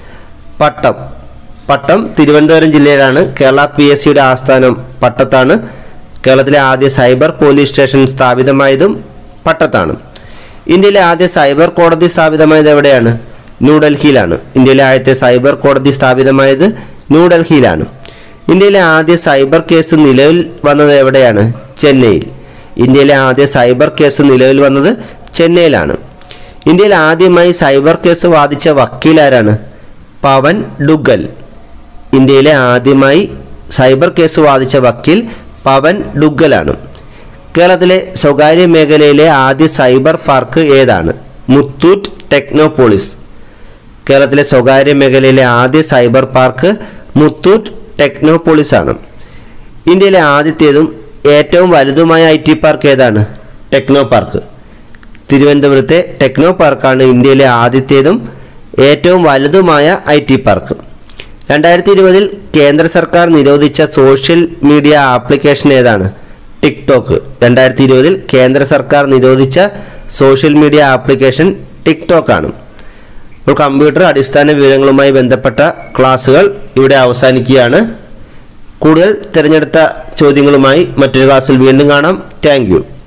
പട്ടം പട്ടം തിരുവനന്തപുരം ജില്ലയിലാണ് കേരള പി എസ് സിയുടെ ആസ്ഥാനം പട്ടത്താണ് കേരളത്തിലെ ആദ്യ സൈബർ പോലീസ് സ്റ്റേഷൻ സ്ഥാപിതമായതും പട്ടത്താണ് ഇന്ത്യയിലെ ആദ്യ സൈബർ കോടതി സ്ഥാപിതമായത് എവിടെയാണ് ന്യൂഡൽഹിയിലാണ് ഇന്ത്യയിലെ ആദ്യത്തെ സൈബർ കോടതി സ്ഥാപിതമായത് ന്യൂഡൽഹിയിലാണ് ഇന്ത്യയിലെ ആദ്യ സൈബർ കേസ് നിലവിൽ വന്നത് എവിടെയാണ് ചെന്നൈയിൽ ഇന്ത്യയിലെ ആദ്യ സൈബർ കേസ് നിലവിൽ വന്നത് ചെന്നൈയിലാണ് ഇന്ത്യയിൽ ആദ്യമായി സൈബർ കേസ് വാദിച്ച വക്കീലാരാണ് പവൻ ഡുഗൽ ഇന്ത്യയിലെ ആദ്യമായി സൈബർ കേസ് വാദിച്ച വക്കീൽ പവൻ ഡുഗലാണ് കേരളത്തിലെ സ്വകാര്യ മേഖലയിലെ ആദ്യ സൈബർ പാർക്ക് ഏതാണ് മുത്തൂറ്റ് ടെക്നോപോളിസ് കേരളത്തിലെ സ്വകാര്യ മേഖലയിലെ ആദ്യ സൈബർ പാർക്ക് മുത്തൂറ്റ് ടെക്നോപോളിസ് ആണ് ഇന്ത്യയിലെ ആദ്യത്തേതും ഏറ്റവും വലുതുമായ ഐ ടി പാർക്ക് ഏതാണ് ടെക്നോ പാർക്ക് തിരുവനന്തപുരത്തെ ടെക്നോ പാർക്കാണ് ഇന്ത്യയിലെ ആദ്യത്തേതും ഏറ്റവും വലുതുമായ ഐ ടി പാർക്ക് രണ്ടായിരത്തി ഇരുപതിൽ കേന്ദ്ര സർക്കാർ നിരോധിച്ച സോഷ്യൽ മീഡിയ ആപ്ലിക്കേഷൻ ഏതാണ് ടിക്ടോക്ക് രണ്ടായിരത്തി ഇരുപതിൽ കേന്ദ്ര സർക്കാർ നിരോധിച്ച സോഷ്യൽ മീഡിയ ആപ്ലിക്കേഷൻ ടിക്ടോക്ക് ആണ് ഇപ്പോൾ കമ്പ്യൂട്ടർ അടിസ്ഥാന വിവരങ്ങളുമായി ബന്ധപ്പെട്ട ക്ലാസ്സുകൾ ഇവിടെ അവസാനിക്കുകയാണ് കൂടുതൽ തിരഞ്ഞെടുത്ത ചോദ്യങ്ങളുമായി മറ്റൊരു ക്ലാസ്സിൽ വീണ്ടും കാണാം താങ്ക്